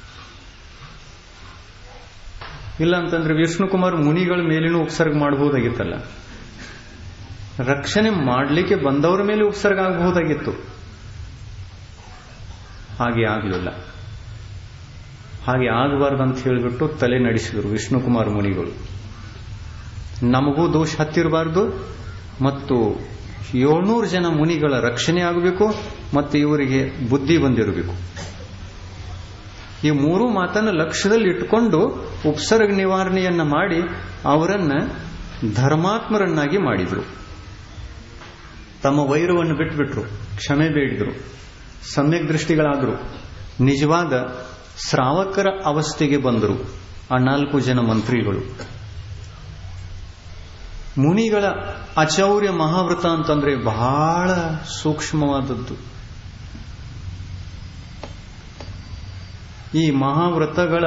ಇಲ್ಲ ಅಂತಂದ್ರೆ ವಿಷ್ಣುಕುಮಾರ್ ಮುನಿಗಳ ಮೇಲೇನೂ ಉಪಸರ್ಗ ಮಾಡಬಹುದಾಗಿತ್ತಲ್ಲ ರಕ್ಷಣೆ ಮಾಡಲಿಕ್ಕೆ ಬಂದವರ ಮೇಲೆ ಉಪಸರ್ಗ ಆಗಬಹುದಾಗಿತ್ತು ಹಾಗೆ ಆಗಲಿಲ್ಲ ಹಾಗೆ ಆಗಬಾರ್ದಂತ ಹೇಳಿಬಿಟ್ಟು ತಲೆ ನಡೆಸಿದರು ವಿಷ್ಣುಕುಮಾರ್ ಮುನಿಗಳು ನಮಗೂ ದೋಷ ಹತ್ತಿರಬಾರ್ದು ಮತ್ತು ಏಳ್ನೂರು ಜನ ಮುನಿಗಳ ರಕ್ಷಣೆ ಆಗಬೇಕು ಮತ್ತು ಇವರಿಗೆ ಬುದ್ಧಿ ಬಂದಿರಬೇಕು ಈ ಮೂರು ಮಾತನ್ನು ಲಕ್ಷ್ಯದಲ್ಲಿ ಇಟ್ಟುಕೊಂಡು ಉಪಸರ್ಗ ನಿವಾರಣೆಯನ್ನ ಮಾಡಿ ಅವರನ್ನ ಧರ್ಮಾತ್ಮರನ್ನಾಗಿ ಮಾಡಿದರು ತಮ್ಮ ವೈರವನ್ನು ಬಿಟ್ಟುಬಿಟ್ರು ಕ್ಷಮೆ ಬೇಡಿದ್ರು ಸಮ್ಯಕ್ ದೃಷ್ಟಿಗಳಾದರು ನಿಜವಾದ ಶ್ರಾವಕರ ಅವಸ್ಥೆಗೆ ಬಂದರು ಆ ನಾಲ್ಕು ಜನ ಮಂತ್ರಿಗಳು ಮುನಿಗಳ ಅಚೌರ್ಯ ಮಹಾವ್ರತ ಅಂತಂದ್ರೆ ಬಹಳ ಸೂಕ್ಷ್ಮವಾದದ್ದು ಈ ಮಹಾವ್ರತಗಳ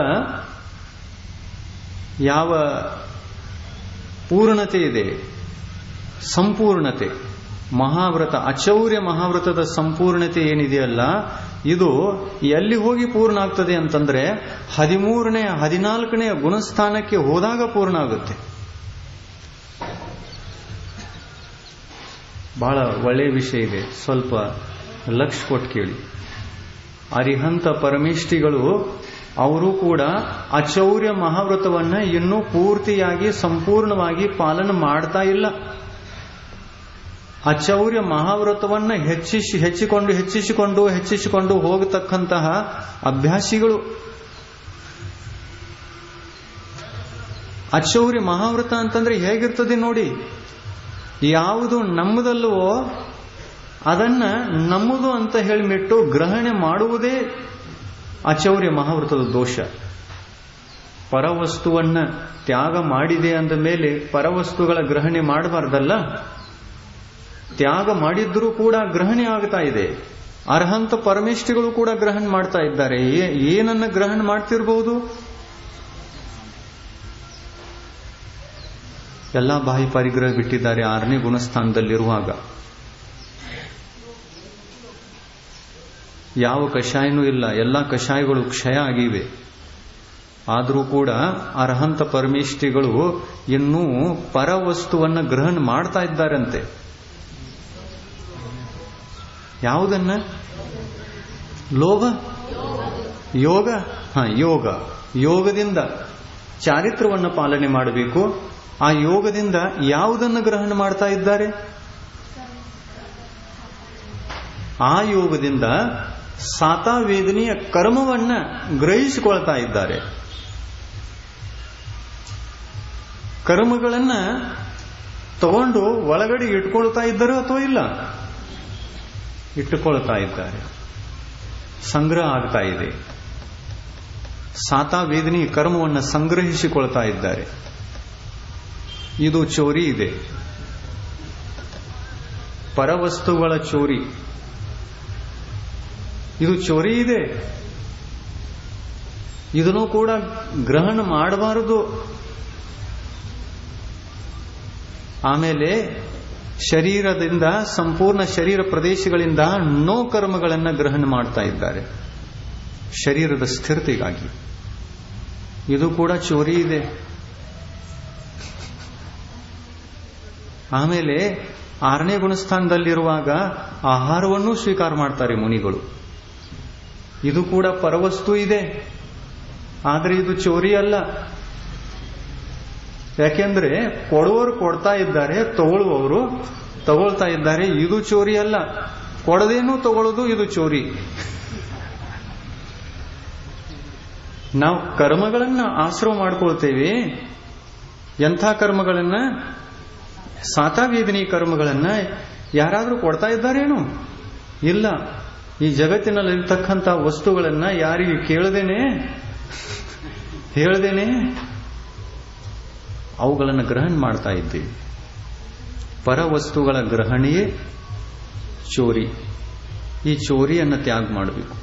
ಯಾವ ಪೂರ್ಣತೆ ಇದೆ ಸಂಪೂರ್ಣತೆ ಮಹಾವ್ರತ ಅಚೌರ್ಯ ಮಹಾವ್ರತದ ಸಂಪೂರ್ಣತೆ ಏನಿದೆಯಲ್ಲ ಇದು ಎಲ್ಲಿ ಹೋಗಿ ಪೂರ್ಣ ಆಗ್ತದೆ ಅಂತಂದ್ರೆ ಹದಿಮೂರನೇ ಹದಿನಾಲ್ಕನೇ ಗುಣಸ್ಥಾನಕ್ಕೆ ಹೋದಾಗ ಪೂರ್ಣ ಆಗುತ್ತೆ ಬಹಳ ಒಳ್ಳೆಯ ವಿಷಯ ಇದೆ ಸ್ವಲ್ಪ ಲಕ್ಷ ಕೊಟ್ಟು ಕೇಳಿ ಅರಿಹಂತ ಪರಮೇಷ್ಠಿಗಳು ಅವರು ಕೂಡ ಅಚೌರ್ಯ ಮಹಾವ್ರತವನ್ನ ಇನ್ನೂ ಪೂರ್ತಿಯಾಗಿ ಸಂಪೂರ್ಣವಾಗಿ ಪಾಲನೆ ಮಾಡ್ತಾ ಇಲ್ಲ ಅಚೌರ್ಯ ಮಹಾವ್ರತವನ್ನ ಹೆಚ್ಚಿಸಿ ಹೆಚ್ಚಿಕೊಂಡು ಹೆಚ್ಚಿಸಿಕೊಂಡು ಹೆಚ್ಚಿಸಿಕೊಂಡು ಹೋಗತಕ್ಕಂತಹ ಅಭ್ಯಾಸಿಗಳು ಅಚೌರ್ಯ ಮಹಾವ್ರತ ಅಂತಂದ್ರೆ ಹೇಗಿರ್ತದೆ ನೋಡಿ ಯಾವುದು ನಮ್ಮದಲ್ವೋ ಅದನ್ನ ನಮ್ಮದು ಅಂತ ಹೇಳಿಬಿಟ್ಟು ಗ್ರಹಣೆ ಮಾಡುವುದೇ ಅಚೌರ್ಯ ಮಹಾವ್ರತದ ದೋಷ ಪರವಸ್ತುವನ್ನ ತ್ಯಾಗ ಮಾಡಿದೆ ಅಂದ ಮೇಲೆ ಪರವಸ್ತುಗಳ ಗ್ರಹಣೆ ಮಾಡಬಾರ್ದಲ್ಲ ತ್ಯಾಗ ಮಾಡಿದ್ರೂ ಕೂಡ ಗ್ರಹಣೆ ಆಗ್ತಾ ಇದೆ ಅರ್ಹಂತ ಪರಮೇಷ್ಠಿಗಳು ಕೂಡ ಗ್ರಹಣ ಮಾಡ್ತಾ ಇದ್ದಾರೆ ಏನನ್ನ ಗ್ರಹಣ ಮಾಡ್ತಿರಬಹುದು ಎಲ್ಲಾ ಬಾಹಿ ಪರಿಗ್ರಹ ಬಿಟ್ಟಿದ್ದಾರೆ ಆರನೇ ಗುಣಸ್ಥಾನದಲ್ಲಿರುವಾಗ ಯಾವ ಕಷಾಯನೂ ಇಲ್ಲ ಎಲ್ಲ ಕಷಾಯಗಳು ಕ್ಷಯ ಆಗಿವೆ ಆದರೂ ಕೂಡ ಅರ್ಹಂತ ಪರಮೇಷ್ಠಿಗಳು ಇನ್ನೂ ಪರವಸ್ತುವನ್ನ ಗ್ರಹಣ ಮಾಡ್ತಾ ಇದ್ದಾರಂತೆ ಯಾವುದನ್ನ ಲೋಭ ಯೋಗ ಹ ಯೋಗ ಯೋಗದಿಂದ ಚಾರಿತ್ರವನ್ನು ಪಾಲನೆ ಮಾಡಬೇಕು ಆ ಯೋಗದಿಂದ ಯಾವುದನ್ನು ಗ್ರಹಣ ಮಾಡ್ತಾ ಇದ್ದಾರೆ ಆ ಯೋಗದಿಂದ ಸಾತಾವೇದನೆಯ ಕರ್ಮವನ್ನ ಗ್ರಹಿಸಿಕೊಳ್ತಾ ಇದ್ದಾರೆ ಕರ್ಮಗಳನ್ನ ತಗೊಂಡು ಒಳಗಡೆ ಇಟ್ಕೊಳ್ತಾ ಇದ್ದಾರೋ ಅಥವಾ ಇಲ್ಲ ಇಟ್ಟುಕೊಳ್ತಾ ಇದ್ದಾರೆ ಸಂಗ್ರಹ ಆಗ್ತಾ ಇದೆ ಸಾತಾವೇದನಿ ಕರ್ಮವನ್ನು ಸಂಗ್ರಹಿಸಿಕೊಳ್ತಾ ಇದ್ದಾರೆ ಇದು ಚೋರಿ ಇದೆ ಪರವಸ್ತುಗಳ ಚೋರಿ ಇದು ಚೋರಿ ಇದೆ ಇದನ್ನು ಕೂಡ ಗ್ರಹಣ ಮಾಡಬಾರದು ಆಮೇಲೆ ಶರೀರದಿಂದ ಸಂಪೂರ್ಣ ಶರೀರ ಪ್ರದೇಶಗಳಿಂದ ನೋ ಕರ್ಮಗಳನ್ನು ಗ್ರಹಣ ಮಾಡ್ತಾ ಇದ್ದಾರೆ ಶರೀರದ ಸ್ಥಿರತೆಗಾಗಿ ಇದು ಕೂಡ ಚೋರಿ ಇದೆ ಆಮೇಲೆ ಆರನೇ ಗುಣಸ್ಥಾನದಲ್ಲಿರುವಾಗ ಆಹಾರವನ್ನೂ ಸ್ವೀಕಾರ ಮಾಡ್ತಾರೆ ಮುನಿಗಳು ಇದು ಕೂಡ ಪರವಸ್ತು ಇದೆ ಆದರೆ ಇದು ಚೋರಿ ಅಲ್ಲ ಯಾಕೆಂದ್ರೆ ಕೊಡುವವರು ಕೊಡ್ತಾ ಇದ್ದಾರೆ ತಗೊಳ್ಳುವವರು ತಗೊಳ್ತಾ ಇದ್ದಾರೆ ಇದು ಚೋರಿ ಅಲ್ಲ ಕೊಡದೇನೂ ತಗೊಳ್ಳೋದು ಇದು ಚೋರಿ ನಾವು ಕರ್ಮಗಳನ್ನ ಆಶ್ರವ ಮಾಡ್ಕೊಳ್ತೇವೆ ಎಂಥ ಕರ್ಮಗಳನ್ನ ಸಾತಾವೇದನಿ ಕರ್ಮಗಳನ್ನ ಯಾರಾದರೂ ಕೊಡ್ತಾ ಇದ್ದಾರೇನು ಇಲ್ಲ ಈ ಜಗತ್ತಿನಲ್ಲಿರ್ತಕ್ಕಂಥ ವಸ್ತುಗಳನ್ನ ಯಾರಿಗೆ ಕೇಳದೇನೆ ಹೇಳ್ದೇನೆ ಅವುಗಳನ್ನು ಗ್ರಹಣ ಮಾಡ್ತಾ ಇದ್ದೀವಿ ಪರವಸ್ತುಗಳ ಗ್ರಹಣೆಯೇ ಚೋರಿ ಈ ಚೋರಿಯನ್ನು ತ್ಯಾಗ ಮಾಡಬೇಕು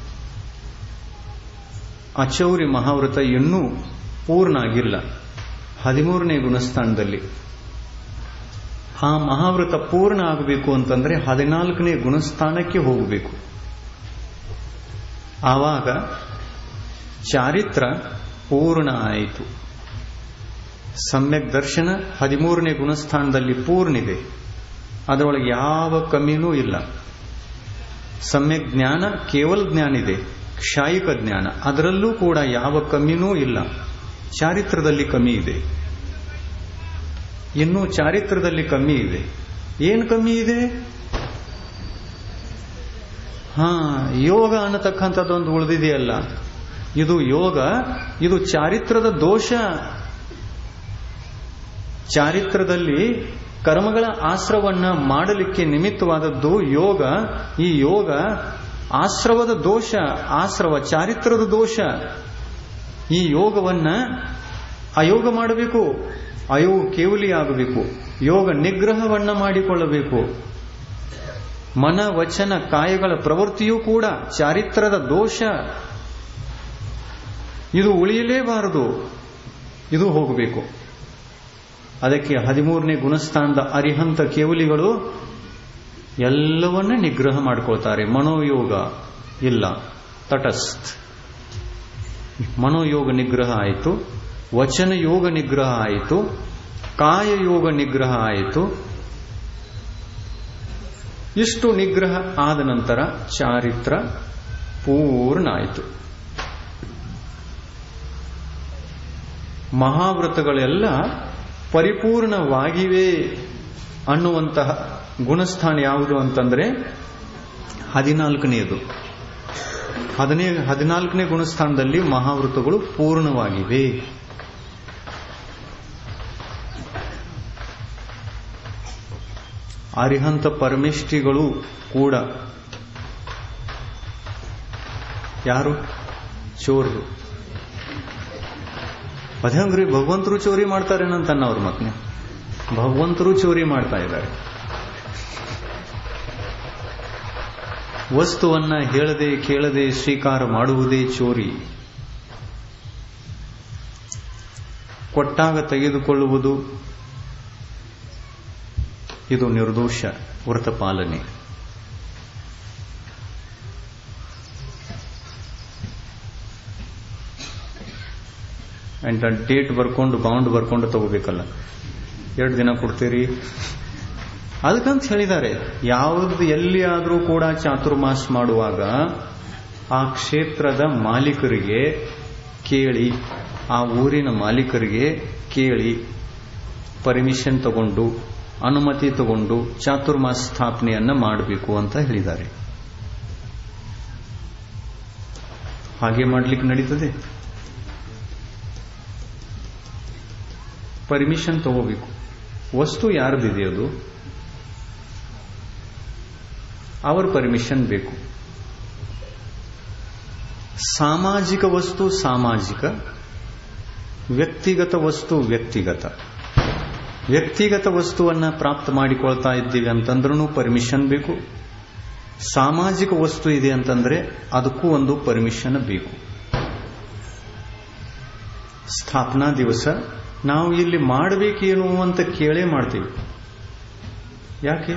ಅಚೌರಿ ಮಹಾವ್ರತ ಇನ್ನೂ ಪೂರ್ಣ ಆಗಿಲ್ಲ ಹದಿಮೂರನೇ ಗುಣಸ್ಥಾನದಲ್ಲಿ ಆ ಮಹಾವ್ರತ ಪೂರ್ಣ ಆಗಬೇಕು ಅಂತಂದ್ರೆ ಹದಿನಾಲ್ಕನೇ ಗುಣಸ್ಥಾನಕ್ಕೆ ಹೋಗಬೇಕು ಆವಾಗ ಚಾರಿತ್ರ ಪೂರ್ಣ ಆಯಿತು ಸಮ್ಯಕ್ ದರ್ಶನ ಹದಿಮೂರನೇ ಗುಣಸ್ಥಾನದಲ್ಲಿ ಪೂರ್ಣಿದೆ ಅದರೊಳಗೆ ಯಾವ ಕಮ್ಮಿನೂ ಇಲ್ಲ ಸಮ್ಯಕ್ ಜ್ಞಾನ ಕೇವಲ ಜ್ಞಾನ ಇದೆ ಕ್ಷಾಯಿಕ ಜ್ಞಾನ ಅದರಲ್ಲೂ ಕೂಡ ಯಾವ ಕಮ್ಮಿನೂ ಇಲ್ಲ ಚಾರಿತ್ರದಲ್ಲಿ ಕಮ್ಮಿ ಇದೆ ಇನ್ನೂ ಚಾರಿತ್ರದಲ್ಲಿ ಕಮ್ಮಿ ಇದೆ ಏನು ಕಮ್ಮಿ ಇದೆ ಹಾ ಯೋಗ ಅನ್ನತಕ್ಕಂಥದ್ದೊಂದು ಉಳಿದಿದೆಯಲ್ಲ ಇದು ಯೋಗ ಇದು ಚಾರಿತ್ರದ ದೋಷ ಚಾರಿತ್ರದಲ್ಲಿ ಕರ್ಮಗಳ ಆಶ್ರವನ್ನ ಮಾಡಲಿಕ್ಕೆ ನಿಮಿತ್ತವಾದದ್ದು ಯೋಗ ಈ ಯೋಗ ಆಶ್ರವದ ದೋಷ ಆಶ್ರವ ಚಾರಿತ್ರದ ದೋಷ ಈ ಯೋಗವನ್ನ ಅಯೋಗ ಮಾಡಬೇಕು ಅಯೋಗ ಕೇವಲಿ ಆಗಬೇಕು ಯೋಗ ನಿಗ್ರಹವನ್ನ ಮಾಡಿಕೊಳ್ಳಬೇಕು ಮನ ವಚನ ಕಾಯಗಳ ಪ್ರವೃತ್ತಿಯೂ ಕೂಡ ಚಾರಿತ್ರದ ದೋಷ ಇದು ಉಳಿಯಲೇಬಾರದು ಇದು ಹೋಗಬೇಕು ಅದಕ್ಕೆ ಹದಿಮೂರನೇ ಗುಣಸ್ಥಾನದ ಅರಿಹಂತ ಕೇವಲಿಗಳು ಎಲ್ಲವನ್ನ ನಿಗ್ರಹ ಮಾಡ್ಕೊಳ್ತಾರೆ ಮನೋಯೋಗ ಇಲ್ಲ ತಟಸ್ಥ ಮನೋಯೋಗ ನಿಗ್ರಹ ಆಯಿತು ವಚನ ಯೋಗ ನಿಗ್ರಹ ಆಯಿತು ಕಾಯ ಯೋಗ ನಿಗ್ರಹ ಆಯಿತು ಇಷ್ಟು ನಿಗ್ರಹ ಆದ ನಂತರ ಚಾರಿತ್ರ ಪೂರ್ಣ ಆಯಿತು ಮಹಾವ್ರತಗಳೆಲ್ಲ ಪರಿಪೂರ್ಣವಾಗಿವೆ ಅನ್ನುವಂತಹ ಗುಣಸ್ಥಾನ ಯಾವುದು ಅಂತಂದ್ರೆ ಹದಿನಾಲ್ಕನೆಯದು ಹದಿನೇ ಹದಿನಾಲ್ಕನೇ ಗುಣಸ್ಥಾನದಲ್ಲಿ ಮಹಾವೃತಗಳು ಪೂರ್ಣವಾಗಿವೆ ಅರಿಹಂತ ಪರಮೇಷ್ಠಿಗಳು ಕೂಡ ಯಾರು ಚೋರರು ಅದಂಗ್ರಿ ಭಗವಂತರು ಚೋರಿ ಮಾಡ್ತಾರೇನಂತ ಅವ್ರ ಮತ್ನೆ ಭಗವಂತರು ಚೋರಿ ಮಾಡ್ತಾ ಇದ್ದಾರೆ ವಸ್ತುವನ್ನ ಹೇಳದೆ ಕೇಳದೆ ಸ್ವೀಕಾರ ಮಾಡುವುದೇ ಚೋರಿ ಕೊಟ್ಟಾಗ ತೆಗೆದುಕೊಳ್ಳುವುದು ಇದು ನಿರ್ದೋಷ ವ್ರತ ಪಾಲನೆ ಅಂಡ್ ಡೇಟ್ ಬರ್ಕೊಂಡು ಬಾಂಡ್ ಬರ್ಕೊಂಡು ತಗೋಬೇಕಲ್ಲ ಎರಡು ದಿನ ಕೊಡ್ತೀರಿ ಅದಕ್ಕಂತ ಹೇಳಿದ್ದಾರೆ ಯಾವ್ದು ಎಲ್ಲಿ ಆದರೂ ಕೂಡ ಚಾತುರ್ಮಾಸ ಮಾಡುವಾಗ ಆ ಕ್ಷೇತ್ರದ ಮಾಲೀಕರಿಗೆ ಕೇಳಿ ಆ ಊರಿನ ಮಾಲೀಕರಿಗೆ ಕೇಳಿ ಪರ್ಮಿಷನ್ ತಗೊಂಡು ಅನುಮತಿ ತಗೊಂಡು ಚಾತುರ್ಮಾಸ ಸ್ಥಾಪನೆಯನ್ನ ಮಾಡಬೇಕು ಅಂತ ಹೇಳಿದ್ದಾರೆ ಹಾಗೆ ಮಾಡ್ಲಿಕ್ಕೆ ನಡೀತದೆ ಪರ್ಮಿಷನ್ ತಗೋಬೇಕು ವಸ್ತು ಯಾರ್ದಿದೆ ಅದು ಅವರ ಪರ್ಮಿಷನ್ ಬೇಕು ಸಾಮಾಜಿಕ ವಸ್ತು ಸಾಮಾಜಿಕ ವ್ಯಕ್ತಿಗತ ವಸ್ತು ವ್ಯಕ್ತಿಗತ ವ್ಯಕ್ತಿಗತ ವಸ್ತುವನ್ನ ಪ್ರಾಪ್ತ ಮಾಡಿಕೊಳ್ತಾ ಇದ್ದೀವಿ ಅಂತಂದ್ರೂ ಪರ್ಮಿಷನ್ ಬೇಕು ಸಾಮಾಜಿಕ ವಸ್ತು ಇದೆ ಅಂತಂದ್ರೆ ಅದಕ್ಕೂ ಒಂದು ಪರ್ಮಿಷನ್ ಬೇಕು ಸ್ಥಾಪನಾ ದಿವಸ ನಾವು ಇಲ್ಲಿ ಮಾಡಬೇಕೇನು ಅಂತ ಕೇಳೇ ಮಾಡ್ತೀವಿ ಯಾಕೆ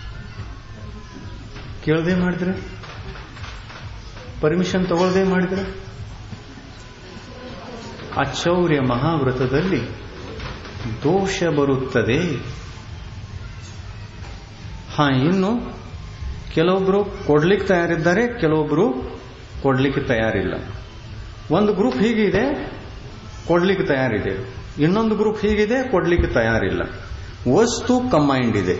ಕೇಳದೆ ಮಾಡಿದ್ರೆ ಪರ್ಮಿಷನ್ ತಗೊಳ್ಳದೆ ಮಾಡಿದ್ರೆ ಅಚೌರ್ಯ ಮಹಾವ್ರತದಲ್ಲಿ ದೋಷ ಬರುತ್ತದೆ ಹಾ ಇನ್ನು ಕೆಲವೊಬ್ರು ಕೊಡ್ಲಿಕ್ಕೆ ತಯಾರಿದ್ದಾರೆ ಕೆಲವೊಬ್ರು ಕೊಡ್ಲಿಕ್ಕೆ ತಯಾರಿಲ್ಲ ಒಂದು ಗ್ರೂಪ್ ಹೀಗಿದೆ ಕೊಡ್ಲಿಕ್ಕೆ ತಯಾರಿದೆ ಇನ್ನೊಂದು ಗ್ರೂಪ್ ಹೀಗಿದೆ ಕೊಡ್ಲಿಕ್ಕೆ ತಯಾರಿಲ್ಲ ವಸ್ತು ಕಂಬೈಂಡ್ ಇದೆ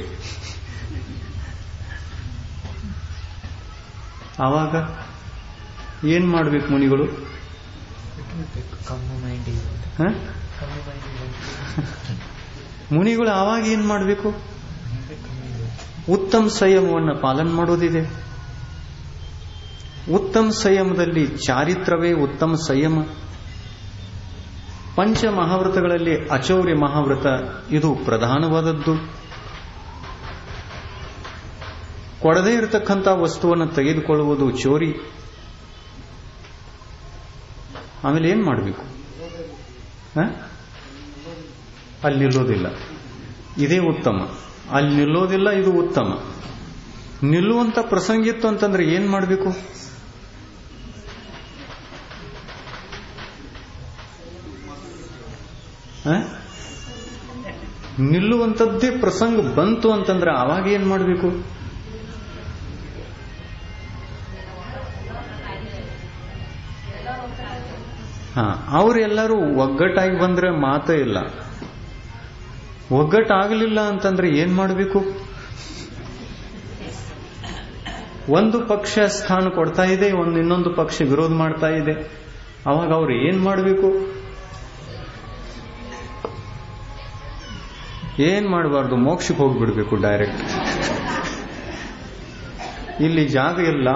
ಆವಾಗ ಏನ್ ಮಾಡ್ಬೇಕು ಮುನಿಗಳು ಕಮ್ಮಿ ಮೈಂಡ್ ಇದೆ ಹ? ಕಮ್ಮಿ ಮೈಂಡ್ ಇದೆ ಮುನಿಗಳು ಆವಾಗ ಏನ್ ಮಾಡಬೇಕು ಕಮ್ಮಿ ಇದೆ ಉತ್ತಮ ಸಂಯಮವನ್ನು ಪಾಲನೆ ಮಾಡೋದಿದೆ ಉತ್ತಮ ಸಂಯಮದಲ್ಲಿ ಚಾರಿತ್ರವೇ ಉತ್ತಮ ಸಂಯಮ ಪಂಚ ಮಹಾವ್ರತಗಳಲ್ಲಿ ಅಚೌರ್ಯ ಮಹಾವ್ರತ ಇದು ಪ್ರಧಾನವಾದದ್ದು ಕೊಡದೇ ಇರತಕ್ಕಂಥ ವಸ್ತುವನ್ನು ತೆಗೆದುಕೊಳ್ಳುವುದು ಚೋರಿ ಆಮೇಲೆ ಏನ್ ಮಾಡಬೇಕು ಅಲ್ಲಿ ನಿಲ್ಲೋದಿಲ್ಲ ಇದೇ ಉತ್ತಮ ಅಲ್ಲಿ ನಿಲ್ಲೋದಿಲ್ಲ ಇದು ಉತ್ತಮ ನಿಲ್ಲುವಂತ ಪ್ರಸಂಗ ಇತ್ತು ಅಂತಂದ್ರೆ ಏನ್ ಮಾಡಬೇಕು ನಿಲ್ಲುವಂಥದ್ದೇ ಪ್ರಸಂಗ ಬಂತು ಅಂತಂದ್ರೆ ಆವಾಗ ಏನ್ ಮಾಡಬೇಕು ಹಾ ಅವರೆಲ್ಲರೂ ಒಗ್ಗಟ್ಟಾಗಿ ಬಂದ್ರೆ ಮಾತೇ ಇಲ್ಲ ಒಗ್ಗಟ್ಟಾಗಲಿಲ್ಲ ಅಂತಂದ್ರೆ ಏನ್ ಮಾಡಬೇಕು ಒಂದು ಪಕ್ಷ ಸ್ಥಾನ ಕೊಡ್ತಾ ಇದೆ ಒಂದು ಇನ್ನೊಂದು ಪಕ್ಷ ವಿರೋಧ ಮಾಡ್ತಾ ಇದೆ ಅವಾಗ ಅವ್ರು ಏನ್ ಮಾಡಬೇಕು ಏನ್ ಮಾಡಬಾರ್ದು ಮೋಕ್ಷಕ್ಕೆ ಹೋಗ್ಬಿಡ್ಬೇಕು ಡೈರೆಕ್ಟ್ ಇಲ್ಲಿ ಜಾಗ ಇಲ್ಲ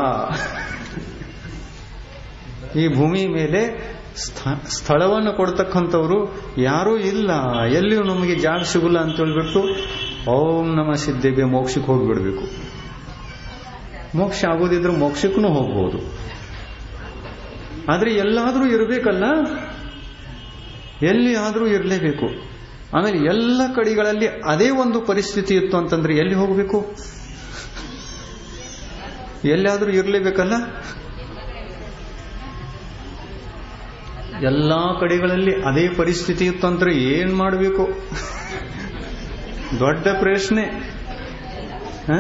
ಈ ಭೂಮಿ ಮೇಲೆ ಸ್ಥ- ಸ್ಥಳವನ್ನು ಕೊಡ್ತಕ್ಕಂಥವ್ರು ಯಾರೂ ಇಲ್ಲ ಎಲ್ಲಿಯೂ ನಮಗೆ ಜಾಗ ಸಿಗಲ್ಲ ಅಂತ ಹೇಳ್ಬಿಟ್ಟು ಓಂ ನಮ ಸಿದ್ಧಿಗೆ ಮೋಕ್ಷಕ್ಕೆ ಹೋಗ್ಬಿಡ್ಬೇಕು ಮೋಕ್ಷ ಆಗೋದಿದ್ರೆ ಮೋಕ್ಷಕ್ಕೂ ಹೋಗ್ಬೋದು ಆದ್ರೆ ಎಲ್ಲಾದ್ರೂ ಇರಬೇಕಲ್ಲ ಎಲ್ಲಿ ಆದ್ರೂ ಇರಲೇಬೇಕು ಆಮೇಲೆ ಎಲ್ಲ ಕಡೆಗಳಲ್ಲಿ ಅದೇ ಒಂದು ಪರಿಸ್ಥಿತಿ ಇತ್ತು ಅಂತಂದ್ರೆ ಎಲ್ಲಿ ಹೋಗಬೇಕು ಎಲ್ಲಾದ್ರೂ ಇರಲೇಬೇಕಲ್ಲ ಎಲ್ಲಾ ಕಡೆಗಳಲ್ಲಿ ಅದೇ ಪರಿಸ್ಥಿತಿ ಇತ್ತು ಅಂದ್ರೆ ಏನ್ ಮಾಡಬೇಕು ದೊಡ್ಡ ಪ್ರಶ್ನೆ ಹ?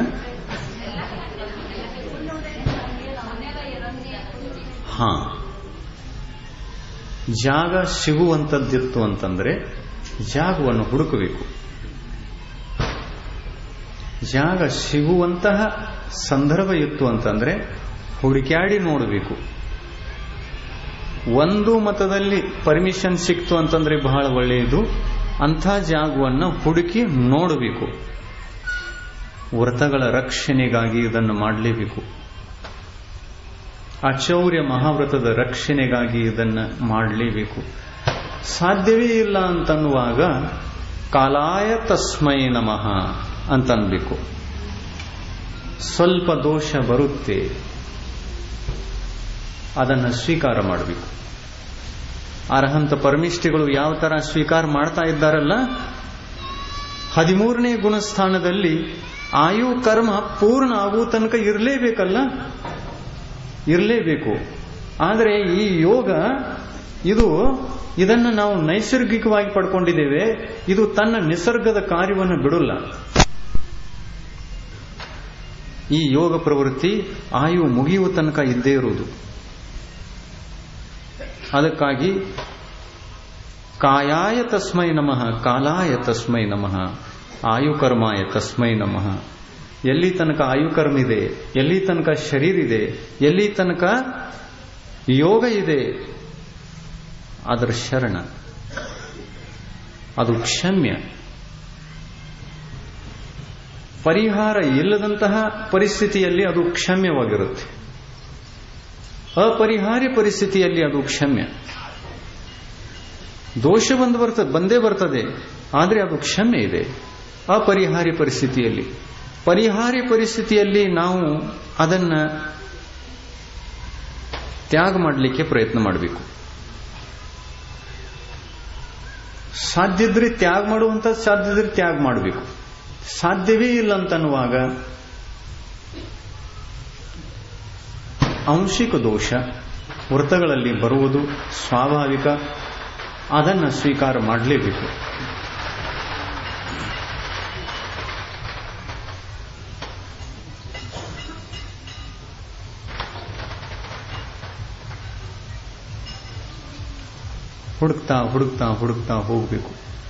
ಹಾ ಜಾಗ ಸಿಗುವಂತದ್ದಿತ್ತು ಅಂತಂದ್ರೆ ಜಾಗವನ್ನು ಹುಡುಕಬೇಕು ಜಾಗ ಸಿಗುವಂತಹ ಸಂದರ್ಭ ಇತ್ತು ಅಂತಂದ್ರೆ ಹುಡುಕ್ಯಾಡಿ ನೋಡಬೇಕು ಒಂದು ಮತದಲ್ಲಿ ಪರ್ಮಿಷನ್ ಸಿಕ್ತು ಅಂತಂದ್ರೆ ಬಹಳ ಒಳ್ಳೆಯದು ಅಂಥ ಜಾಗವನ್ನು ಹುಡುಕಿ ನೋಡಬೇಕು ವ್ರತಗಳ ರಕ್ಷಣೆಗಾಗಿ ಇದನ್ನು ಮಾಡಲೇಬೇಕು ಅಚೌರ್ಯ ಮಹಾವ್ರತದ ರಕ್ಷಣೆಗಾಗಿ ಇದನ್ನು ಮಾಡಲೇಬೇಕು ಸಾಧ್ಯವೇ ಇಲ್ಲ ಅಂತನ್ನುವಾಗ ಕಾಲಾಯ ತಸ್ಮೈ ನಮಃ ಅಂತನ್ಬೇಕು ಸ್ವಲ್ಪ ದೋಷ ಬರುತ್ತೆ ಅದನ್ನು ಸ್ವೀಕಾರ ಮಾಡಬೇಕು ಅರ್ಹಂತ ಪರಮಿಷ್ಠಿಗಳು ಯಾವ ತರ ಸ್ವೀಕಾರ ಮಾಡ್ತಾ ಇದ್ದಾರಲ್ಲ ಹದಿಮೂರನೇ ಗುಣಸ್ಥಾನದಲ್ಲಿ ಆಯು ಕರ್ಮ ಪೂರ್ಣ ಆಗುವ ತನಕ ಇರಲೇಬೇಕಲ್ಲ ಇರಲೇಬೇಕು ಆದರೆ ಈ ಯೋಗ ಇದು ಇದನ್ನು ನಾವು ನೈಸರ್ಗಿಕವಾಗಿ ಪಡ್ಕೊಂಡಿದ್ದೇವೆ ಇದು ತನ್ನ ನಿಸರ್ಗದ ಕಾರ್ಯವನ್ನು ಬಿಡಲ್ಲ ಈ ಯೋಗ ಪ್ರವೃತ್ತಿ ಆಯು ಮುಗಿಯುವ ತನಕ ಇದ್ದೇ ಇರುವುದು ಅದಕ್ಕಾಗಿ ಕಾಯಾಯ ತಸ್ಮೈ ನಮಃ ಕಾಲಾಯ ತಸ್ಮೈ ನಮಃ ಆಯುಕರ್ಮಾಯ ತಸ್ಮೈ ನಮಃ ಎಲ್ಲಿ ತನಕ ಆಯುಕರ್ಮ ಇದೆ ಎಲ್ಲಿ ತನಕ ಶರೀರ ಇದೆ ಎಲ್ಲಿ ತನಕ ಯೋಗ ಇದೆ ಅದರ ಶರಣ ಅದು ಕ್ಷಮ್ಯ ಪರಿಹಾರ ಇಲ್ಲದಂತಹ ಪರಿಸ್ಥಿತಿಯಲ್ಲಿ ಅದು ಕ್ಷಮ್ಯವಾಗಿರುತ್ತೆ ಅಪರಿಹಾರ್ಯ ಪರಿಸ್ಥಿತಿಯಲ್ಲಿ ಅದು ಕ್ಷಮ್ಯ ದೋಷ ಬಂದು ಬರ್ತದೆ ಬಂದೇ ಬರ್ತದೆ ಆದರೆ ಅದು ಕ್ಷಮೆ ಇದೆ ಅಪರಿಹಾರ್ಯ ಪರಿಸ್ಥಿತಿಯಲ್ಲಿ ಪರಿಹಾರ್ಯ ಪರಿಸ್ಥಿತಿಯಲ್ಲಿ ನಾವು ಅದನ್ನ ತ್ಯಾಗ ಮಾಡಲಿಕ್ಕೆ ಪ್ರಯತ್ನ ಮಾಡಬೇಕು ಸಾಧ್ಯದ್ರೆ ತ್ಯಾಗ ಮಾಡುವಂತ ಸಾಧ್ಯದ್ರೆ ತ್ಯಾಗ ಮಾಡಬೇಕು ಸಾಧ್ಯವೇ ಇಲ್ಲ ಅಂತನ್ನುವಾಗ ಅಂಶಿಕ ದೋಷ ವೃತ್ತಗಳಲ್ಲಿ ಬರುವುದು ಸ್ವಾಭಾವಿಕ ಅದನ್ನು ಸ್ವೀಕಾರ ಮಾಡಲೇಬೇಕು ಹುಡುಕ್ತಾ ಹುಡುಕ್ತಾ ಹುಡುಕ್ತಾ ಹೋಗಬೇಕು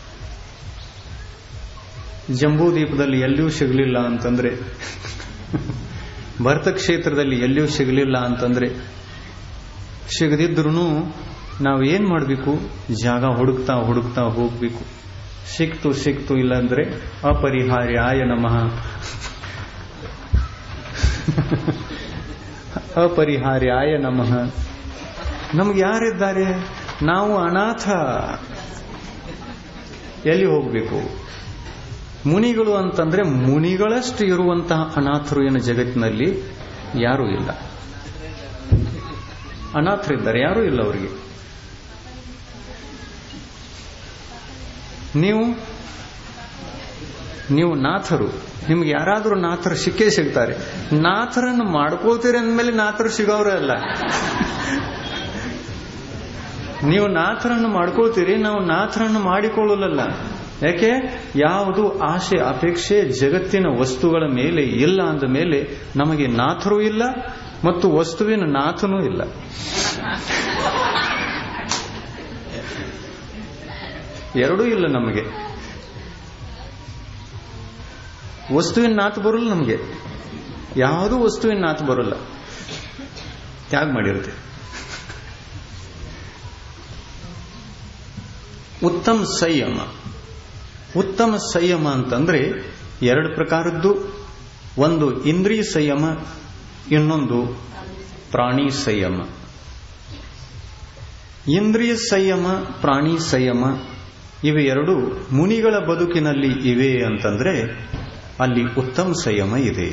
ಜಂಬೂ ದ್ವೀಪದಲ್ಲಿ ಎಲ್ಲಿಯೂ ಸಿಗಲಿಲ್ಲ ಅಂತಂದ್ರೆ ಭರತ ಕ್ಷೇತ್ರದಲ್ಲಿ ಎಲ್ಲಿಯೂ ಸಿಗಲಿಲ್ಲ ಅಂತಂದ್ರೆ ಸಿಗದಿದ್ರೂ ನಾವು ಏನ್ ಮಾಡಬೇಕು ಜಾಗ ಹುಡುಕ್ತಾ ಹುಡುಕ್ತಾ ಹೋಗ್ಬೇಕು ಸಿಕ್ತು ಸಿಕ್ತು ಇಲ್ಲ ಅಂದ್ರೆ ಅಪರಿಹಾರ್ಯಾಯ ನಮಃ ಅಪರಿಹಾರ್ಯಾಯ ನಮಃ ನಮ್ಗೆ ಯಾರಿದ್ದಾರೆ ನಾವು ಅನಾಥ ಎಲ್ಲಿ ಹೋಗಬೇಕು ಮುನಿಗಳು ಅಂತಂದ್ರೆ ಮುನಿಗಳಷ್ಟು ಇರುವಂತಹ ಅನಾಥರು ಏನು ಜಗತ್ತಿನಲ್ಲಿ ಯಾರೂ ಇಲ್ಲ ಅನಾಥರಿದ್ದಾರೆ ಯಾರೂ ಇಲ್ಲ ಅವರಿಗೆ ನೀವು ನೀವು ನಾಥರು ನಿಮ್ಗೆ ಯಾರಾದರೂ ನಾಥರು ಸಿಕ್ಕೇ ಸಿಗ್ತಾರೆ ನಾಥರನ್ನು ಮಾಡ್ಕೋತೀರಿ ಅಂದಮೇಲೆ ನಾಥರು ಸಿಗೋರೇ ಅಲ್ಲ ನೀವು ನಾಥರನ್ನು ಮಾಡ್ಕೋತೀರಿ ನಾವು ನಾಥರನ್ನು ಮಾಡಿಕೊಳ್ಳಲ್ಲ ಯಾಕೆ ಯಾವುದು ಆಸೆ ಅಪೇಕ್ಷೆ ಜಗತ್ತಿನ ವಸ್ತುಗಳ ಮೇಲೆ ಇಲ್ಲ ಅಂದ ಮೇಲೆ ನಮಗೆ ನಾಥರೂ ಇಲ್ಲ ಮತ್ತು ವಸ್ತುವಿನ ನಾಥನೂ ಇಲ್ಲ ಎರಡೂ ಇಲ್ಲ ನಮಗೆ ವಸ್ತುವಿನ ನಾಥ ಬರಲ್ಲ ನಮಗೆ ಯಾವುದೂ ವಸ್ತುವಿನ ನಾಥ ಬರಲ್ಲ ತ್ಯಾಗ ಮಾಡಿರುತ್ತೆ ಉತ್ತಮ ಸಂಯಮ ಉತ್ತಮ ಸಂಯಮ ಅಂತಂದ್ರೆ ಎರಡು ಪ್ರಕಾರದ್ದು ಒಂದು ಇಂದ್ರಿಯ ಸಂಯಮ ಇನ್ನೊಂದು ಪ್ರಾಣಿ ಸಂಯಮ ಇಂದ್ರಿಯ ಸಂಯಮ ಪ್ರಾಣಿ ಸಂಯಮ ಇವೆರಡು ಮುನಿಗಳ ಬದುಕಿನಲ್ಲಿ ಇವೆ ಅಂತಂದ್ರೆ ಅಲ್ಲಿ ಉತ್ತಮ ಸಂಯಮ ಇದೆ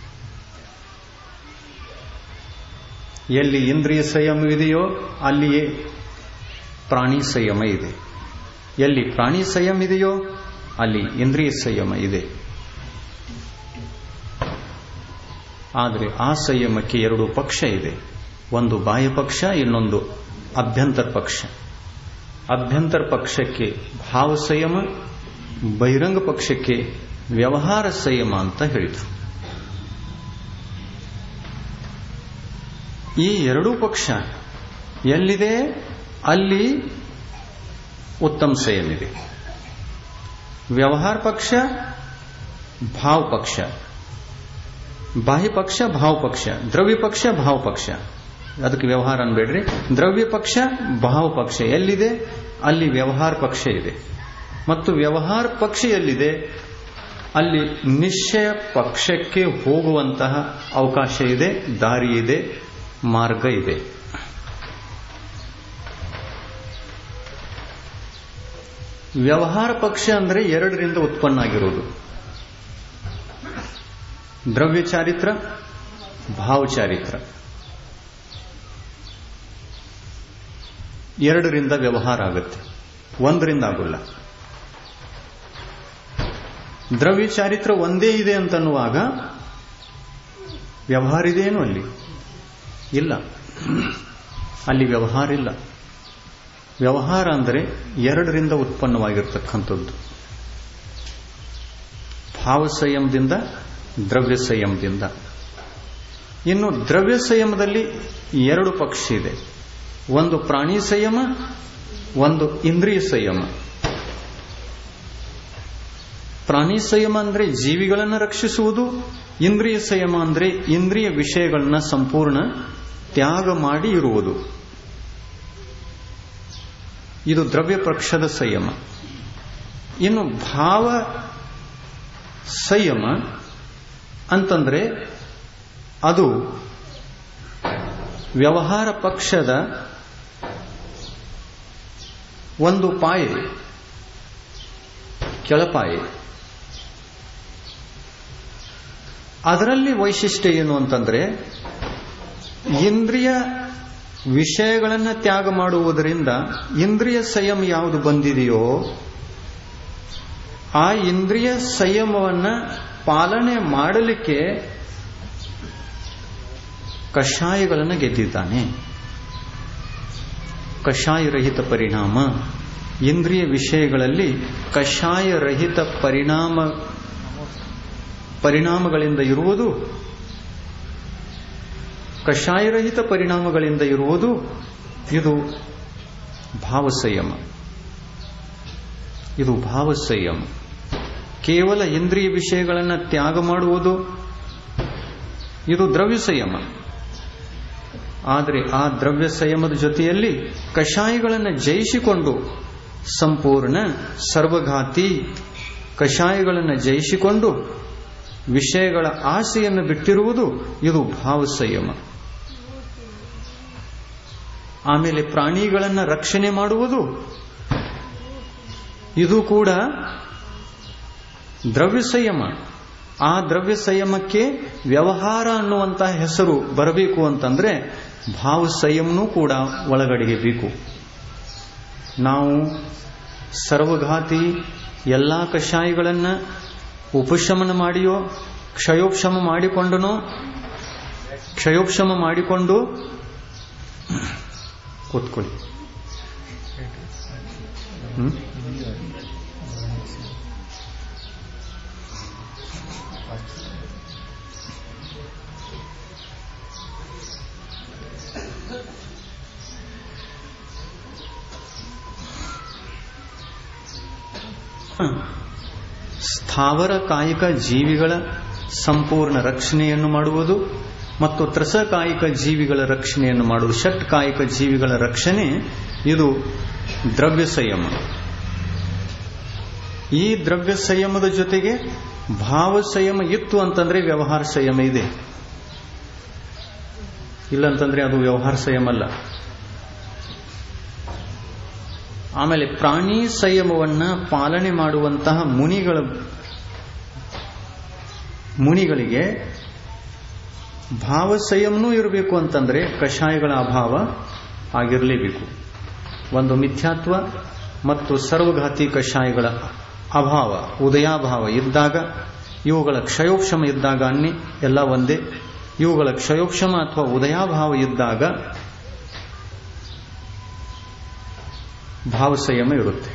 ಎಲ್ಲಿ ಇಂದ್ರಿಯ ಸಂಯಮವಿದೆಯೋ ಅಲ್ಲಿಯೇ ಪ್ರಾಣಿ ಸಂಯಮ ಇದೆ ಎಲ್ಲಿ ಪ್ರಾಣಿ ಸಂಯಮ ಇದೆಯೋ ಅಲ್ಲಿ ಇಂದ್ರಿಯ ಸಂಯಮ ಇದೆ ಆದರೆ ಆ ಸಂಯಮಕ್ಕೆ ಎರಡು ಪಕ್ಷ ಇದೆ ಒಂದು ಬಾಹ್ಯ ಪಕ್ಷ ಇನ್ನೊಂದು ಅಭ್ಯಂತರ ಪಕ್ಷ ಅಭ್ಯಂತರ ಪಕ್ಷಕ್ಕೆ ಭಾವ ಸಂಯಮ ಬಹಿರಂಗ ಪಕ್ಷಕ್ಕೆ ವ್ಯವಹಾರ ಸಂಯಮ ಅಂತ ಹೇಳಿದರು ಈ ಎರಡೂ ಪಕ್ಷ ಎಲ್ಲಿದೆ ಅಲ್ಲಿ ಉತ್ತಮ ಸಂಯಮ ಇದೆ ವ್ಯವಹಾರ ಪಕ್ಷ ಭಾವ ಪಕ್ಷ ಬಾಹ್ಯ ಪಕ್ಷ ಭಾವ ಪಕ್ಷ ದ್ರವ್ಯ ಪಕ್ಷ ಭಾವ ಪಕ್ಷ ಅದಕ್ಕೆ ವ್ಯವಹಾರ ಅನ್ಬೇಡ್ರಿ ದ್ರವ್ಯ ಪಕ್ಷ ಭಾವ ಪಕ್ಷ ಎಲ್ಲಿದೆ ಅಲ್ಲಿ ವ್ಯವಹಾರ ಪಕ್ಷ ಇದೆ ಮತ್ತು ವ್ಯವಹಾರ ಪಕ್ಷ ಎಲ್ಲಿದೆ ಅಲ್ಲಿ ನಿಶ್ಚಯ ಪಕ್ಷಕ್ಕೆ ಹೋಗುವಂತಹ ಅವಕಾಶ ಇದೆ ದಾರಿ ಇದೆ ಮಾರ್ಗ ಇದೆ ವ್ಯವಹಾರ ಪಕ್ಷ ಅಂದರೆ ಎರಡರಿಂದ ಉತ್ಪನ್ನ ಆಗಿರೋದು ದ್ರವ್ಯ ಚಾರಿತ್ರ ಭಾವ ಚಾರಿತ್ರ ಎರಡರಿಂದ ವ್ಯವಹಾರ ಆಗುತ್ತೆ ಒಂದರಿಂದ ಆಗೋಲ್ಲ ದ್ರವ್ಯ ಚಾರಿತ್ರ ಒಂದೇ ಇದೆ ಅಂತನ್ನುವಾಗ ವ್ಯವಹಾರ ಇದೆಯೇನು ಅಲ್ಲಿ ಇಲ್ಲ ಅಲ್ಲಿ ವ್ಯವಹಾರ ಇಲ್ಲ ವ್ಯವಹಾರ ಅಂದರೆ ಎರಡರಿಂದ ಉತ್ಪನ್ನವಾಗಿರ್ತಕ್ಕಂಥದ್ದು ಭಾವ ಸಂಯಮದಿಂದ ದ್ರವ್ಯ ಸಂಯಮದಿಂದ ಇನ್ನು ದ್ರವ್ಯ ಸಂಯಮದಲ್ಲಿ ಎರಡು ಪಕ್ಷ ಇದೆ ಒಂದು ಪ್ರಾಣಿ ಸಂಯಮ ಒಂದು ಇಂದ್ರಿಯ ಸಂಯಮ ಪ್ರಾಣಿ ಸಂಯಮ ಅಂದ್ರೆ ಜೀವಿಗಳನ್ನು ರಕ್ಷಿಸುವುದು ಇಂದ್ರಿಯ ಸಂಯಮ ಅಂದ್ರೆ ಇಂದ್ರಿಯ ವಿಷಯಗಳನ್ನ ಸಂಪೂರ್ಣ ತ್ಯಾಗ ಮಾಡಿ ಇರುವುದು ಇದು ದ್ರವ್ಯ ಪಕ್ಷದ ಸಂಯಮ ಇನ್ನು ಭಾವ ಸಂಯಮ ಅಂತಂದ್ರೆ ಅದು ವ್ಯವಹಾರ ಪಕ್ಷದ ಒಂದು ಪಾಯೆ ಕೆಳಪಾಯೆ ಅದರಲ್ಲಿ ವೈಶಿಷ್ಟ್ಯ ಏನು ಅಂತಂದ್ರೆ ಇಂದ್ರಿಯ ವಿಷಯಗಳನ್ನು ತ್ಯಾಗ ಮಾಡುವುದರಿಂದ ಇಂದ್ರಿಯ ಸಂಯಮ ಯಾವುದು ಬಂದಿದೆಯೋ ಆ ಇಂದ್ರಿಯ ಸಂಯಮವನ್ನ ಪಾಲನೆ ಮಾಡಲಿಕ್ಕೆ ಕಷಾಯಗಳನ್ನು ಗೆದ್ದಿದ್ದಾನೆ ಕಷಾಯರಹಿತ ಪರಿಣಾಮ ಇಂದ್ರಿಯ ವಿಷಯಗಳಲ್ಲಿ ಕಷಾಯರಹಿತ ಪರಿಣಾಮ ಪರಿಣಾಮಗಳಿಂದ ಇರುವುದು ಕಷಾಯರಹಿತ ಪರಿಣಾಮಗಳಿಂದ ಇರುವುದು ಇದು ಭಾವಸಂಯಮ ಇದು ಭಾವಸಂಯಮ ಕೇವಲ ಇಂದ್ರಿಯ ವಿಷಯಗಳನ್ನು ತ್ಯಾಗ ಮಾಡುವುದು ಇದು ದ್ರವ್ಯ ಸಂಯಮ ಆದರೆ ಆ ದ್ರವ್ಯ ಸಂಯಮದ ಜೊತೆಯಲ್ಲಿ ಕಷಾಯಗಳನ್ನು ಜಯಿಸಿಕೊಂಡು ಸಂಪೂರ್ಣ ಸರ್ವಘಾತಿ ಕಷಾಯಗಳನ್ನು ಜಯಿಸಿಕೊಂಡು ವಿಷಯಗಳ ಆಸೆಯನ್ನು ಬಿಟ್ಟಿರುವುದು ಇದು ಭಾವ ಸಂಯಮ ಆಮೇಲೆ ಪ್ರಾಣಿಗಳನ್ನು ರಕ್ಷಣೆ ಮಾಡುವುದು ಇದು ಕೂಡ ದ್ರವ್ಯ ಸಂಯಮ ಆ ದ್ರವ್ಯ ಸಂಯಮಕ್ಕೆ ವ್ಯವಹಾರ ಅನ್ನುವಂತಹ ಹೆಸರು ಬರಬೇಕು ಅಂತಂದ್ರೆ ಭಾವ ಸಂಯಮನೂ ಕೂಡ ಒಳಗಡೆಗೆ ಬೇಕು ನಾವು ಸರ್ವಘಾತಿ ಎಲ್ಲಾ ಕಷಾಯಗಳನ್ನು ಉಪಶಮನ ಮಾಡಿಯೋ ಕ್ಷಯೋಕ್ಷಮ ಮಾಡಿಕೊಂಡನೋ ಕ್ಷಯೋಕ್ಷಮ ಮಾಡಿಕೊಂಡು ಕೂತ್ಕೊಳ್ಳಿ ಹ್ಮ್ ಸ್ಥಾವರ ಕಾಯಿಕ ಜೀವಿಗಳ ಸಂಪೂರ್ಣ ರಕ್ಷಣೆಯನ್ನು ಮಾಡುವುದು ಮತ್ತು ತ್ರಸಕಾಯಿಕ ಜೀವಿಗಳ ರಕ್ಷಣೆಯನ್ನು ಮಾಡುವುದು ಷಟ್ ಕಾಯಿಕ ಜೀವಿಗಳ ರಕ್ಷಣೆ ಇದು ದ್ರವ್ಯ ಸಂಯಮ ಈ ದ್ರವ್ಯ ಸಂಯಮದ ಜೊತೆಗೆ ಭಾವ ಸಂಯಮ ಇತ್ತು ಅಂತಂದ್ರೆ ವ್ಯವಹಾರ ಸಂಯಮ ಇದೆ ಇಲ್ಲಂತಂದ್ರೆ ಅದು ವ್ಯವಹಾರ ಸಂಯಮ ಅಲ್ಲ ಆಮೇಲೆ ಪ್ರಾಣಿ ಸಂಯಮವನ್ನ ಪಾಲನೆ ಮಾಡುವಂತಹ ಮುನಿಗಳ ಮುನಿಗಳಿಗೆ ಭಾವ ಸಂಯಮನೂ ಇರಬೇಕು ಅಂತಂದ್ರೆ ಕಷಾಯಗಳ ಅಭಾವ ಆಗಿರಲೇಬೇಕು ಒಂದು ಮಿಥ್ಯಾತ್ವ ಮತ್ತು ಸರ್ವಘಾತಿ ಕಷಾಯಗಳ ಅಭಾವ ಉದಯಾಭಾವ ಇದ್ದಾಗ ಇವುಗಳ ಕ್ಷಯೋಕ್ಷಮ ಇದ್ದಾಗ ಅನ್ನಿ ಎಲ್ಲ ಒಂದೇ ಇವುಗಳ ಕ್ಷಯೋಕ್ಷಮ ಅಥವಾ ಉದಯಾಭಾವ ಇದ್ದಾಗ ಭಾವ ಸಂಯಮ ಇರುತ್ತೆ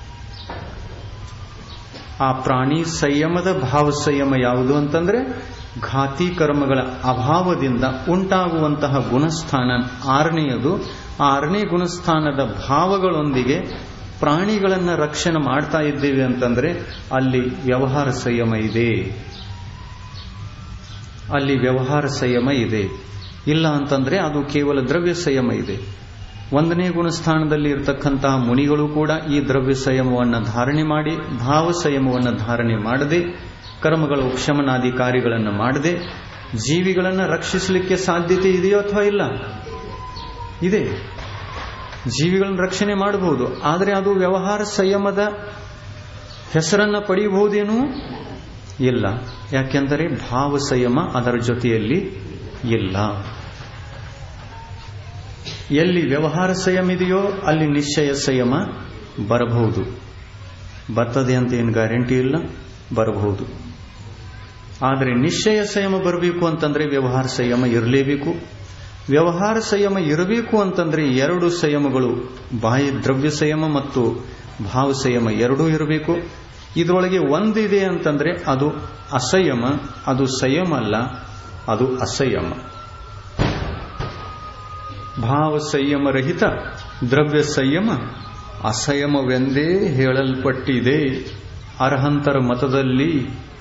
ಆ ಪ್ರಾಣಿ ಸಂಯಮದ ಭಾವ ಸಂಯಮ ಯಾವುದು ಅಂತಂದ್ರೆ ಘಾತಿ ಕರ್ಮಗಳ ಅಭಾವದಿಂದ ಉಂಟಾಗುವಂತಹ ಗುಣಸ್ಥಾನ ಆರನೆಯದು ಆ ಆರನೇ ಗುಣಸ್ಥಾನದ ಭಾವಗಳೊಂದಿಗೆ ಪ್ರಾಣಿಗಳನ್ನ ರಕ್ಷಣೆ ಮಾಡ್ತಾ ಇದ್ದೇವೆ ಅಂತಂದ್ರೆ ಅಲ್ಲಿ ವ್ಯವಹಾರ ಸಂಯಮ ಇದೆ ಅಲ್ಲಿ ವ್ಯವಹಾರ ಸಂಯಮ ಇದೆ ಇಲ್ಲ ಅಂತಂದ್ರೆ ಅದು ಕೇವಲ ದ್ರವ್ಯ ಸಂಯಮ ಇದೆ ಒಂದನೇ ಗುಣಸ್ಥಾನದಲ್ಲಿ ಇರತಕ್ಕಂತಹ ಮುನಿಗಳು ಕೂಡ ಈ ದ್ರವ್ಯ ಸಂಯಮವನ್ನು ಧಾರಣೆ ಮಾಡಿ ಭಾವ ಸಂಯಮವನ್ನು ಧಾರಣೆ ಮಾಡದೆ ಕರ್ಮಗಳ ಉಪಶಮನಾದಿ ಕಾರ್ಯಗಳನ್ನು ಮಾಡದೆ ಜೀವಿಗಳನ್ನು ರಕ್ಷಿಸಲಿಕ್ಕೆ ಸಾಧ್ಯತೆ ಇದೆಯೋ ಅಥವಾ ಇಲ್ಲ ಇದೆ ಜೀವಿಗಳನ್ನು ರಕ್ಷಣೆ ಮಾಡಬಹುದು ಆದರೆ ಅದು ವ್ಯವಹಾರ ಸಂಯಮದ ಹೆಸರನ್ನ ಪಡೆಯಬಹುದೇನೂ ಇಲ್ಲ ಯಾಕೆಂದರೆ ಭಾವ ಸಂಯಮ ಅದರ ಜೊತೆಯಲ್ಲಿ ಇಲ್ಲ ಎಲ್ಲಿ ವ್ಯವಹಾರ ಸಂಯಮ ಇದೆಯೋ ಅಲ್ಲಿ ನಿಶ್ಚಯ ಸಂಯಮ ಬರಬಹುದು ಬರ್ತದೆ ಅಂತ ಏನು ಗ್ಯಾರಂಟಿ ಇಲ್ಲ ಬರಬಹುದು ಆದರೆ ನಿಶ್ಚಯ ಸಂಯಮ ಬರಬೇಕು ಅಂತಂದ್ರೆ ವ್ಯವಹಾರ ಸಂಯಮ ಇರಲೇಬೇಕು ವ್ಯವಹಾರ ಸಂಯಮ ಇರಬೇಕು ಅಂತಂದ್ರೆ ಎರಡು ಸಂಯಮಗಳು ಬಾಹ್ಯ ದ್ರವ್ಯ ಸಂಯಮ ಮತ್ತು ಭಾವ ಸಂಯಮ ಎರಡೂ ಇರಬೇಕು ಇದರೊಳಗೆ ಒಂದಿದೆ ಅಂತಂದ್ರೆ ಅದು ಅಸಂಯಮ ಅದು ಸಂಯಮ ಅಲ್ಲ ಅದು ಅಸಂಯಮ ಭಾವ ಸಂಯಮ ರಹಿತ ದ್ರವ್ಯ ಸಂಯಮ ಅಸಯಮವೆಂದೇ ಹೇಳಲ್ಪಟ್ಟಿದೆ ಅರ್ಹಂತರ ಮತದಲ್ಲಿ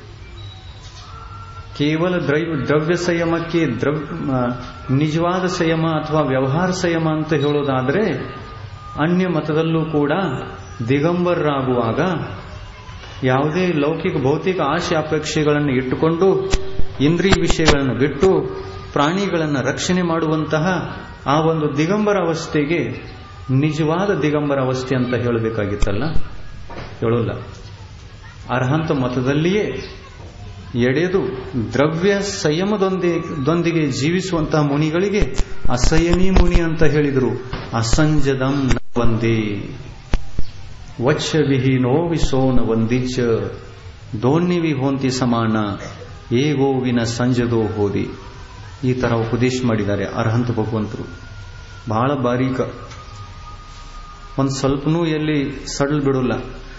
ಕೇವಲ ದ್ರೈವ ದ್ರವ್ಯ ಸಂಯಮಕ್ಕೆ ದ್ರವ್ ಆ, ನಿಜವಾದ ಸಂಯಮ ಅಥವಾ ವ್ಯವಹಾರ ಸಂಯಮ ಅಂತ ಹೇಳೋದಾದ್ರೆ ಅನ್ಯ ಮತದಲ್ಲೂ ಕೂಡ ದಿಗಂಬರರಾಗುವಾಗ ಯಾವುದೇ ಲೌಕಿಕ ಭೌತಿಕ ಆಶೆ ಅಪೇಕ್ಷೆಗಳನ್ನು ಇಟ್ಟುಕೊಂಡು ಇಂದ್ರಿಯ ವಿಷಯಗಳನ್ನು ಬಿಟ್ಟು ಪ್ರಾಣಿಗಳನ್ನು ರಕ್ಷಣೆ ಮಾಡುವಂತಹ ಆ ಒಂದು ದಿಗಂಬರ ಅವಸ್ಥೆಗೆ ನಿಜವಾದ ದಿಗಂಬರ ಅವಸ್ಥೆ ಅಂತ ಹೇಳಬೇಕಾಗಿತ್ತಲ್ಲ ಹೇಳೋಲ್ಲ ಅರ್ಹಂತ ಮತದಲ್ಲಿಯೇ ಎಡೆದು ದ್ರವ್ಯ ಸಂಯಮದೊಂದಿಗೆ ಜೀವಿಸುವಂತಹ ಮುನಿಗಳಿಗೆ ಅಸಯನಿ ಮುನಿ ಅಂತ ಹೇಳಿದರು ಅಸಂಜದಂ ನ ವಂದೇ ವಚ್ಚ ವಿಹೀನೋ ವಿಸೋನ ವಂದಿಚ ದೋಣಿವಿ ಹೋಂತಿ ಸಮಾನ ಏ ಗೋವಿನ ಸಂಜದೋ ಹೋದಿ ಈ ತರ ಉಪದೇಶ ಮಾಡಿದ್ದಾರೆ ಅರ್ಹಂತ ಭಗವಂತರು ಬಹಳ ಬಾರೀಕ ಒಂದು ಸ್ವಲ್ಪನೂ ಎಲ್ಲಿ ಸಡಲ್ ಬಿಡೋಲ್ಲ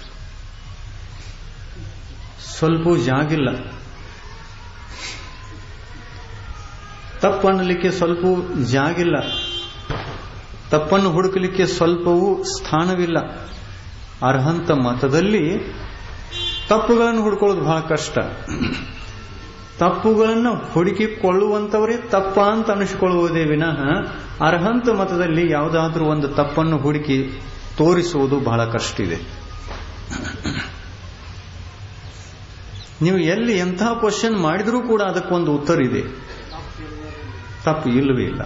ಸ್ವಲ್ಪ ಜಾಗಿಲ್ಲ ತಪ್ಪನ್ನಲಿಕ್ಕೆ ಸ್ವಲ್ಪ ಜಾಗಿಲ್ಲ ತಪ್ಪನ್ನು ಹುಡುಕಲಿಕ್ಕೆ ಸ್ವಲ್ಪವೂ ಸ್ಥಾನವಿಲ್ಲ ಅರ್ಹಂತ ಮತದಲ್ಲಿ ತಪ್ಪುಗಳನ್ನು ಹುಡುಕೊಳ್ಳೋದು ಬಹಳ ಕಷ್ಟ ತಪ್ಪುಗಳನ್ನು ಹುಡುಕಿಕೊಳ್ಳುವಂತವರೇ ತಪ್ಪ ಅಂತ ಅನಿಸಿಕೊಳ್ಳುವುದೇ ವಿನಃ ಅರ್ಹಂತ ಮತದಲ್ಲಿ ಯಾವುದಾದ್ರೂ ಒಂದು ತಪ್ಪನ್ನು ಹುಡುಕಿ ತೋರಿಸುವುದು ಬಹಳ ಕಷ್ಟ ಇದೆ ನೀವು ಎಲ್ಲಿ ಎಂತಹ ಕ್ವಶನ್ ಮಾಡಿದರೂ ಕೂಡ ಅದಕ್ಕೊಂದು ಉತ್ತರ ಇದೆ ತಪ್ಪು ಇಲ್ಲವೇ ಇಲ್ಲ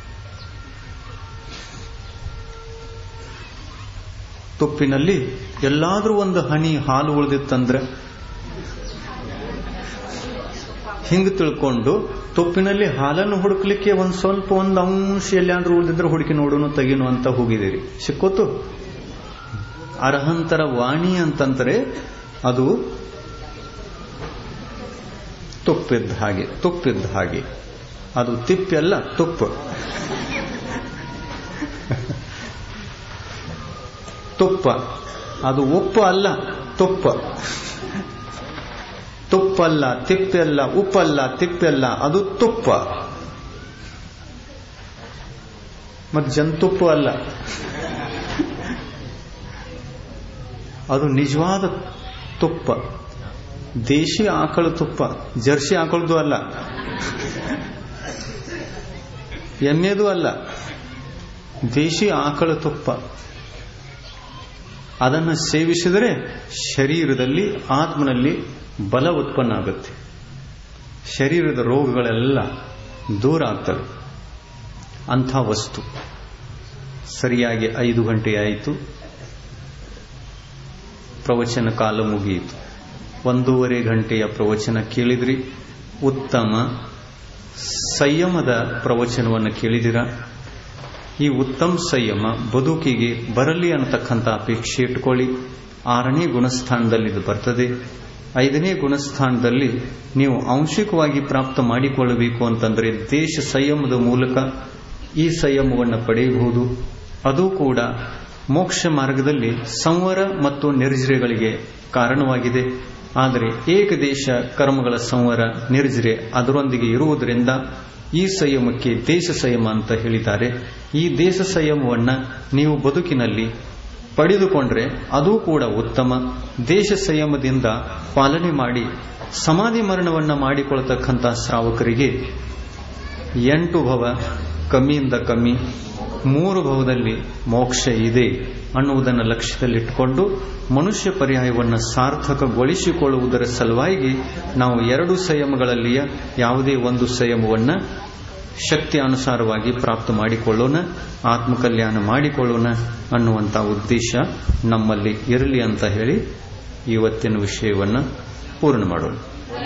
ತುಪ್ಪಿನಲ್ಲಿ ಎಲ್ಲಾದ್ರೂ ಒಂದು ಹನಿ ಹಾಲು ಉಳಿದಿತ್ತಂದ್ರೆ ಹಿಂಗ್ ತಿಳ್ಕೊಂಡು ತುಪ್ಪಿನಲ್ಲಿ ಹಾಲನ್ನು ಹುಡುಕ್ಲಿಕ್ಕೆ ಒಂದ್ ಸ್ವಲ್ಪ ಒಂದು ಅಂಶ ಎಲ್ಲಾದ್ರೂ ಉಳಿದಿದ್ರೆ ಹುಡುಕಿ ನೋಡೋಣ ತೆಗೀನು ಅಂತ ಹೋಗಿದ್ದೀರಿ ಸಿಕ್ಕೋತು ಅರ್ಹಂತರ ವಾಣಿ ಅಂತಂದ್ರೆ ಅದು ತುಪ್ಪಿದ್ದ ಹಾಗೆ ತುಪ್ಪಿದ್ದ ಹಾಗೆ ಅದು ತಿಪ್ಪೆಲ್ಲ ತುಪ್ಪ ತುಪ್ಪ ಅದು ಉಪ್ಪು ಅಲ್ಲ ತುಪ್ಪ ತುಪ್ಪಲ್ಲ ತಿಪ್ಪೆಲ್ಲ ಉಪ್ಪಲ್ಲ ತಿಪ್ಪೆಲ್ಲ ಅದು ತುಪ್ಪ ಮತ್ತು ಜಂತುಪ್ಪು ಅಲ್ಲ ಅದು ನಿಜವಾದ ತುಪ್ಪ ದೇಶಿ ಆಕಳ ತುಪ್ಪ ಜರ್ಸಿ ಆಕಳದು ಅಲ್ಲ ಎಮ್ಮೆದು ಅಲ್ಲ ದೇಶಿ ಆಕಳ ತುಪ್ಪ ಅದನ್ನು ಸೇವಿಸಿದರೆ ಶರೀರದಲ್ಲಿ ಆತ್ಮನಲ್ಲಿ ಬಲ ಉತ್ಪನ್ನ ಆಗುತ್ತೆ ಶರೀರದ ರೋಗಗಳೆಲ್ಲ ದೂರ ಆಗ್ತವೆ ಅಂಥ ವಸ್ತು ಸರಿಯಾಗಿ ಐದು ಗಂಟೆ ಆಯಿತು ಪ್ರವಚನ ಕಾಲ ಮುಗಿಯಿತು ಒಂದೂವರೆ ಗಂಟೆಯ ಪ್ರವಚನ ಕೇಳಿದ್ರಿ ಉತ್ತಮ ಸಂಯಮದ ಪ್ರವಚನವನ್ನು ಕೇಳಿದಿರ ಈ ಉತ್ತಮ ಸಂಯಮ ಬದುಕಿಗೆ ಬರಲಿ ಅನ್ನತಕ್ಕಂಥ ಅಪೇಕ್ಷೆ ಇಟ್ಕೊಳ್ಳಿ ಆರನೇ ಗುಣಸ್ಥಾನದಲ್ಲಿ ಇದು ಬರ್ತದೆ ಐದನೇ ಗುಣಸ್ಥಾನದಲ್ಲಿ ನೀವು ಆಂಶಿಕವಾಗಿ ಪ್ರಾಪ್ತ ಮಾಡಿಕೊಳ್ಳಬೇಕು ಅಂತಂದ್ರೆ ದೇಶ ಸಂಯಮದ ಮೂಲಕ ಈ ಸಂಯಮವನ್ನು ಪಡೆಯಬಹುದು ಅದು ಕೂಡ ಮೋಕ್ಷ ಮಾರ್ಗದಲ್ಲಿ ಸಂವರ ಮತ್ತು ನಿರ್ಜರೆಗಳಿಗೆ ಕಾರಣವಾಗಿದೆ ಆದರೆ ಏಕದೇಶ ಕರ್ಮಗಳ ಸಂವರ ನಿರ್ಜರೆ ಅದರೊಂದಿಗೆ ಇರುವುದರಿಂದ ಈ ಸಂಯಮಕ್ಕೆ ದೇಶ ಸಂಯಮ ಅಂತ ಹೇಳಿದ್ದಾರೆ ಈ ದೇಶ ಸಂಯಮವನ್ನ ನೀವು ಬದುಕಿನಲ್ಲಿ ಪಡೆದುಕೊಂಡ್ರೆ ಅದು ಕೂಡ ಉತ್ತಮ ದೇಶ ಸಂಯಮದಿಂದ ಪಾಲನೆ ಮಾಡಿ ಸಮಾಧಿ ಮರಣವನ್ನ ಮಾಡಿಕೊಳ್ತಕ್ಕಂಥ ಶ್ರಾವಕರಿಗೆ ಎಂಟು ಭವ ಕಮ್ಮಿಯಿಂದ ಕಮ್ಮಿ ಮೂರು ಭವದಲ್ಲಿ ಮೋಕ್ಷ ಇದೆ ಅನ್ನುವುದನ್ನು ಲಕ್ಷ್ಯದಲ್ಲಿಟ್ಟುಕೊಂಡು ಮನುಷ್ಯ ಪರ್ಯಾಯವನ್ನು ಸಾರ್ಥಕಗೊಳಿಸಿಕೊಳ್ಳುವುದರ ಸಲುವಾಗಿ ನಾವು ಎರಡು ಸಂಯಮಗಳಲ್ಲಿಯ ಯಾವುದೇ ಒಂದು ಸಂಯಮವನ್ನು ಶಕ್ತಿ ಅನುಸಾರವಾಗಿ ಪ್ರಾಪ್ತ ಮಾಡಿಕೊಳ್ಳೋಣ ಆತ್ಮಕಲ್ಯಾಣ ಮಾಡಿಕೊಳ್ಳೋಣ ಅನ್ನುವಂಥ ಉದ್ದೇಶ ನಮ್ಮಲ್ಲಿ ಇರಲಿ ಅಂತ ಹೇಳಿ ಇವತ್ತಿನ ವಿಷಯವನ್ನು ಪೂರ್ಣ ಮಾಡೋಣ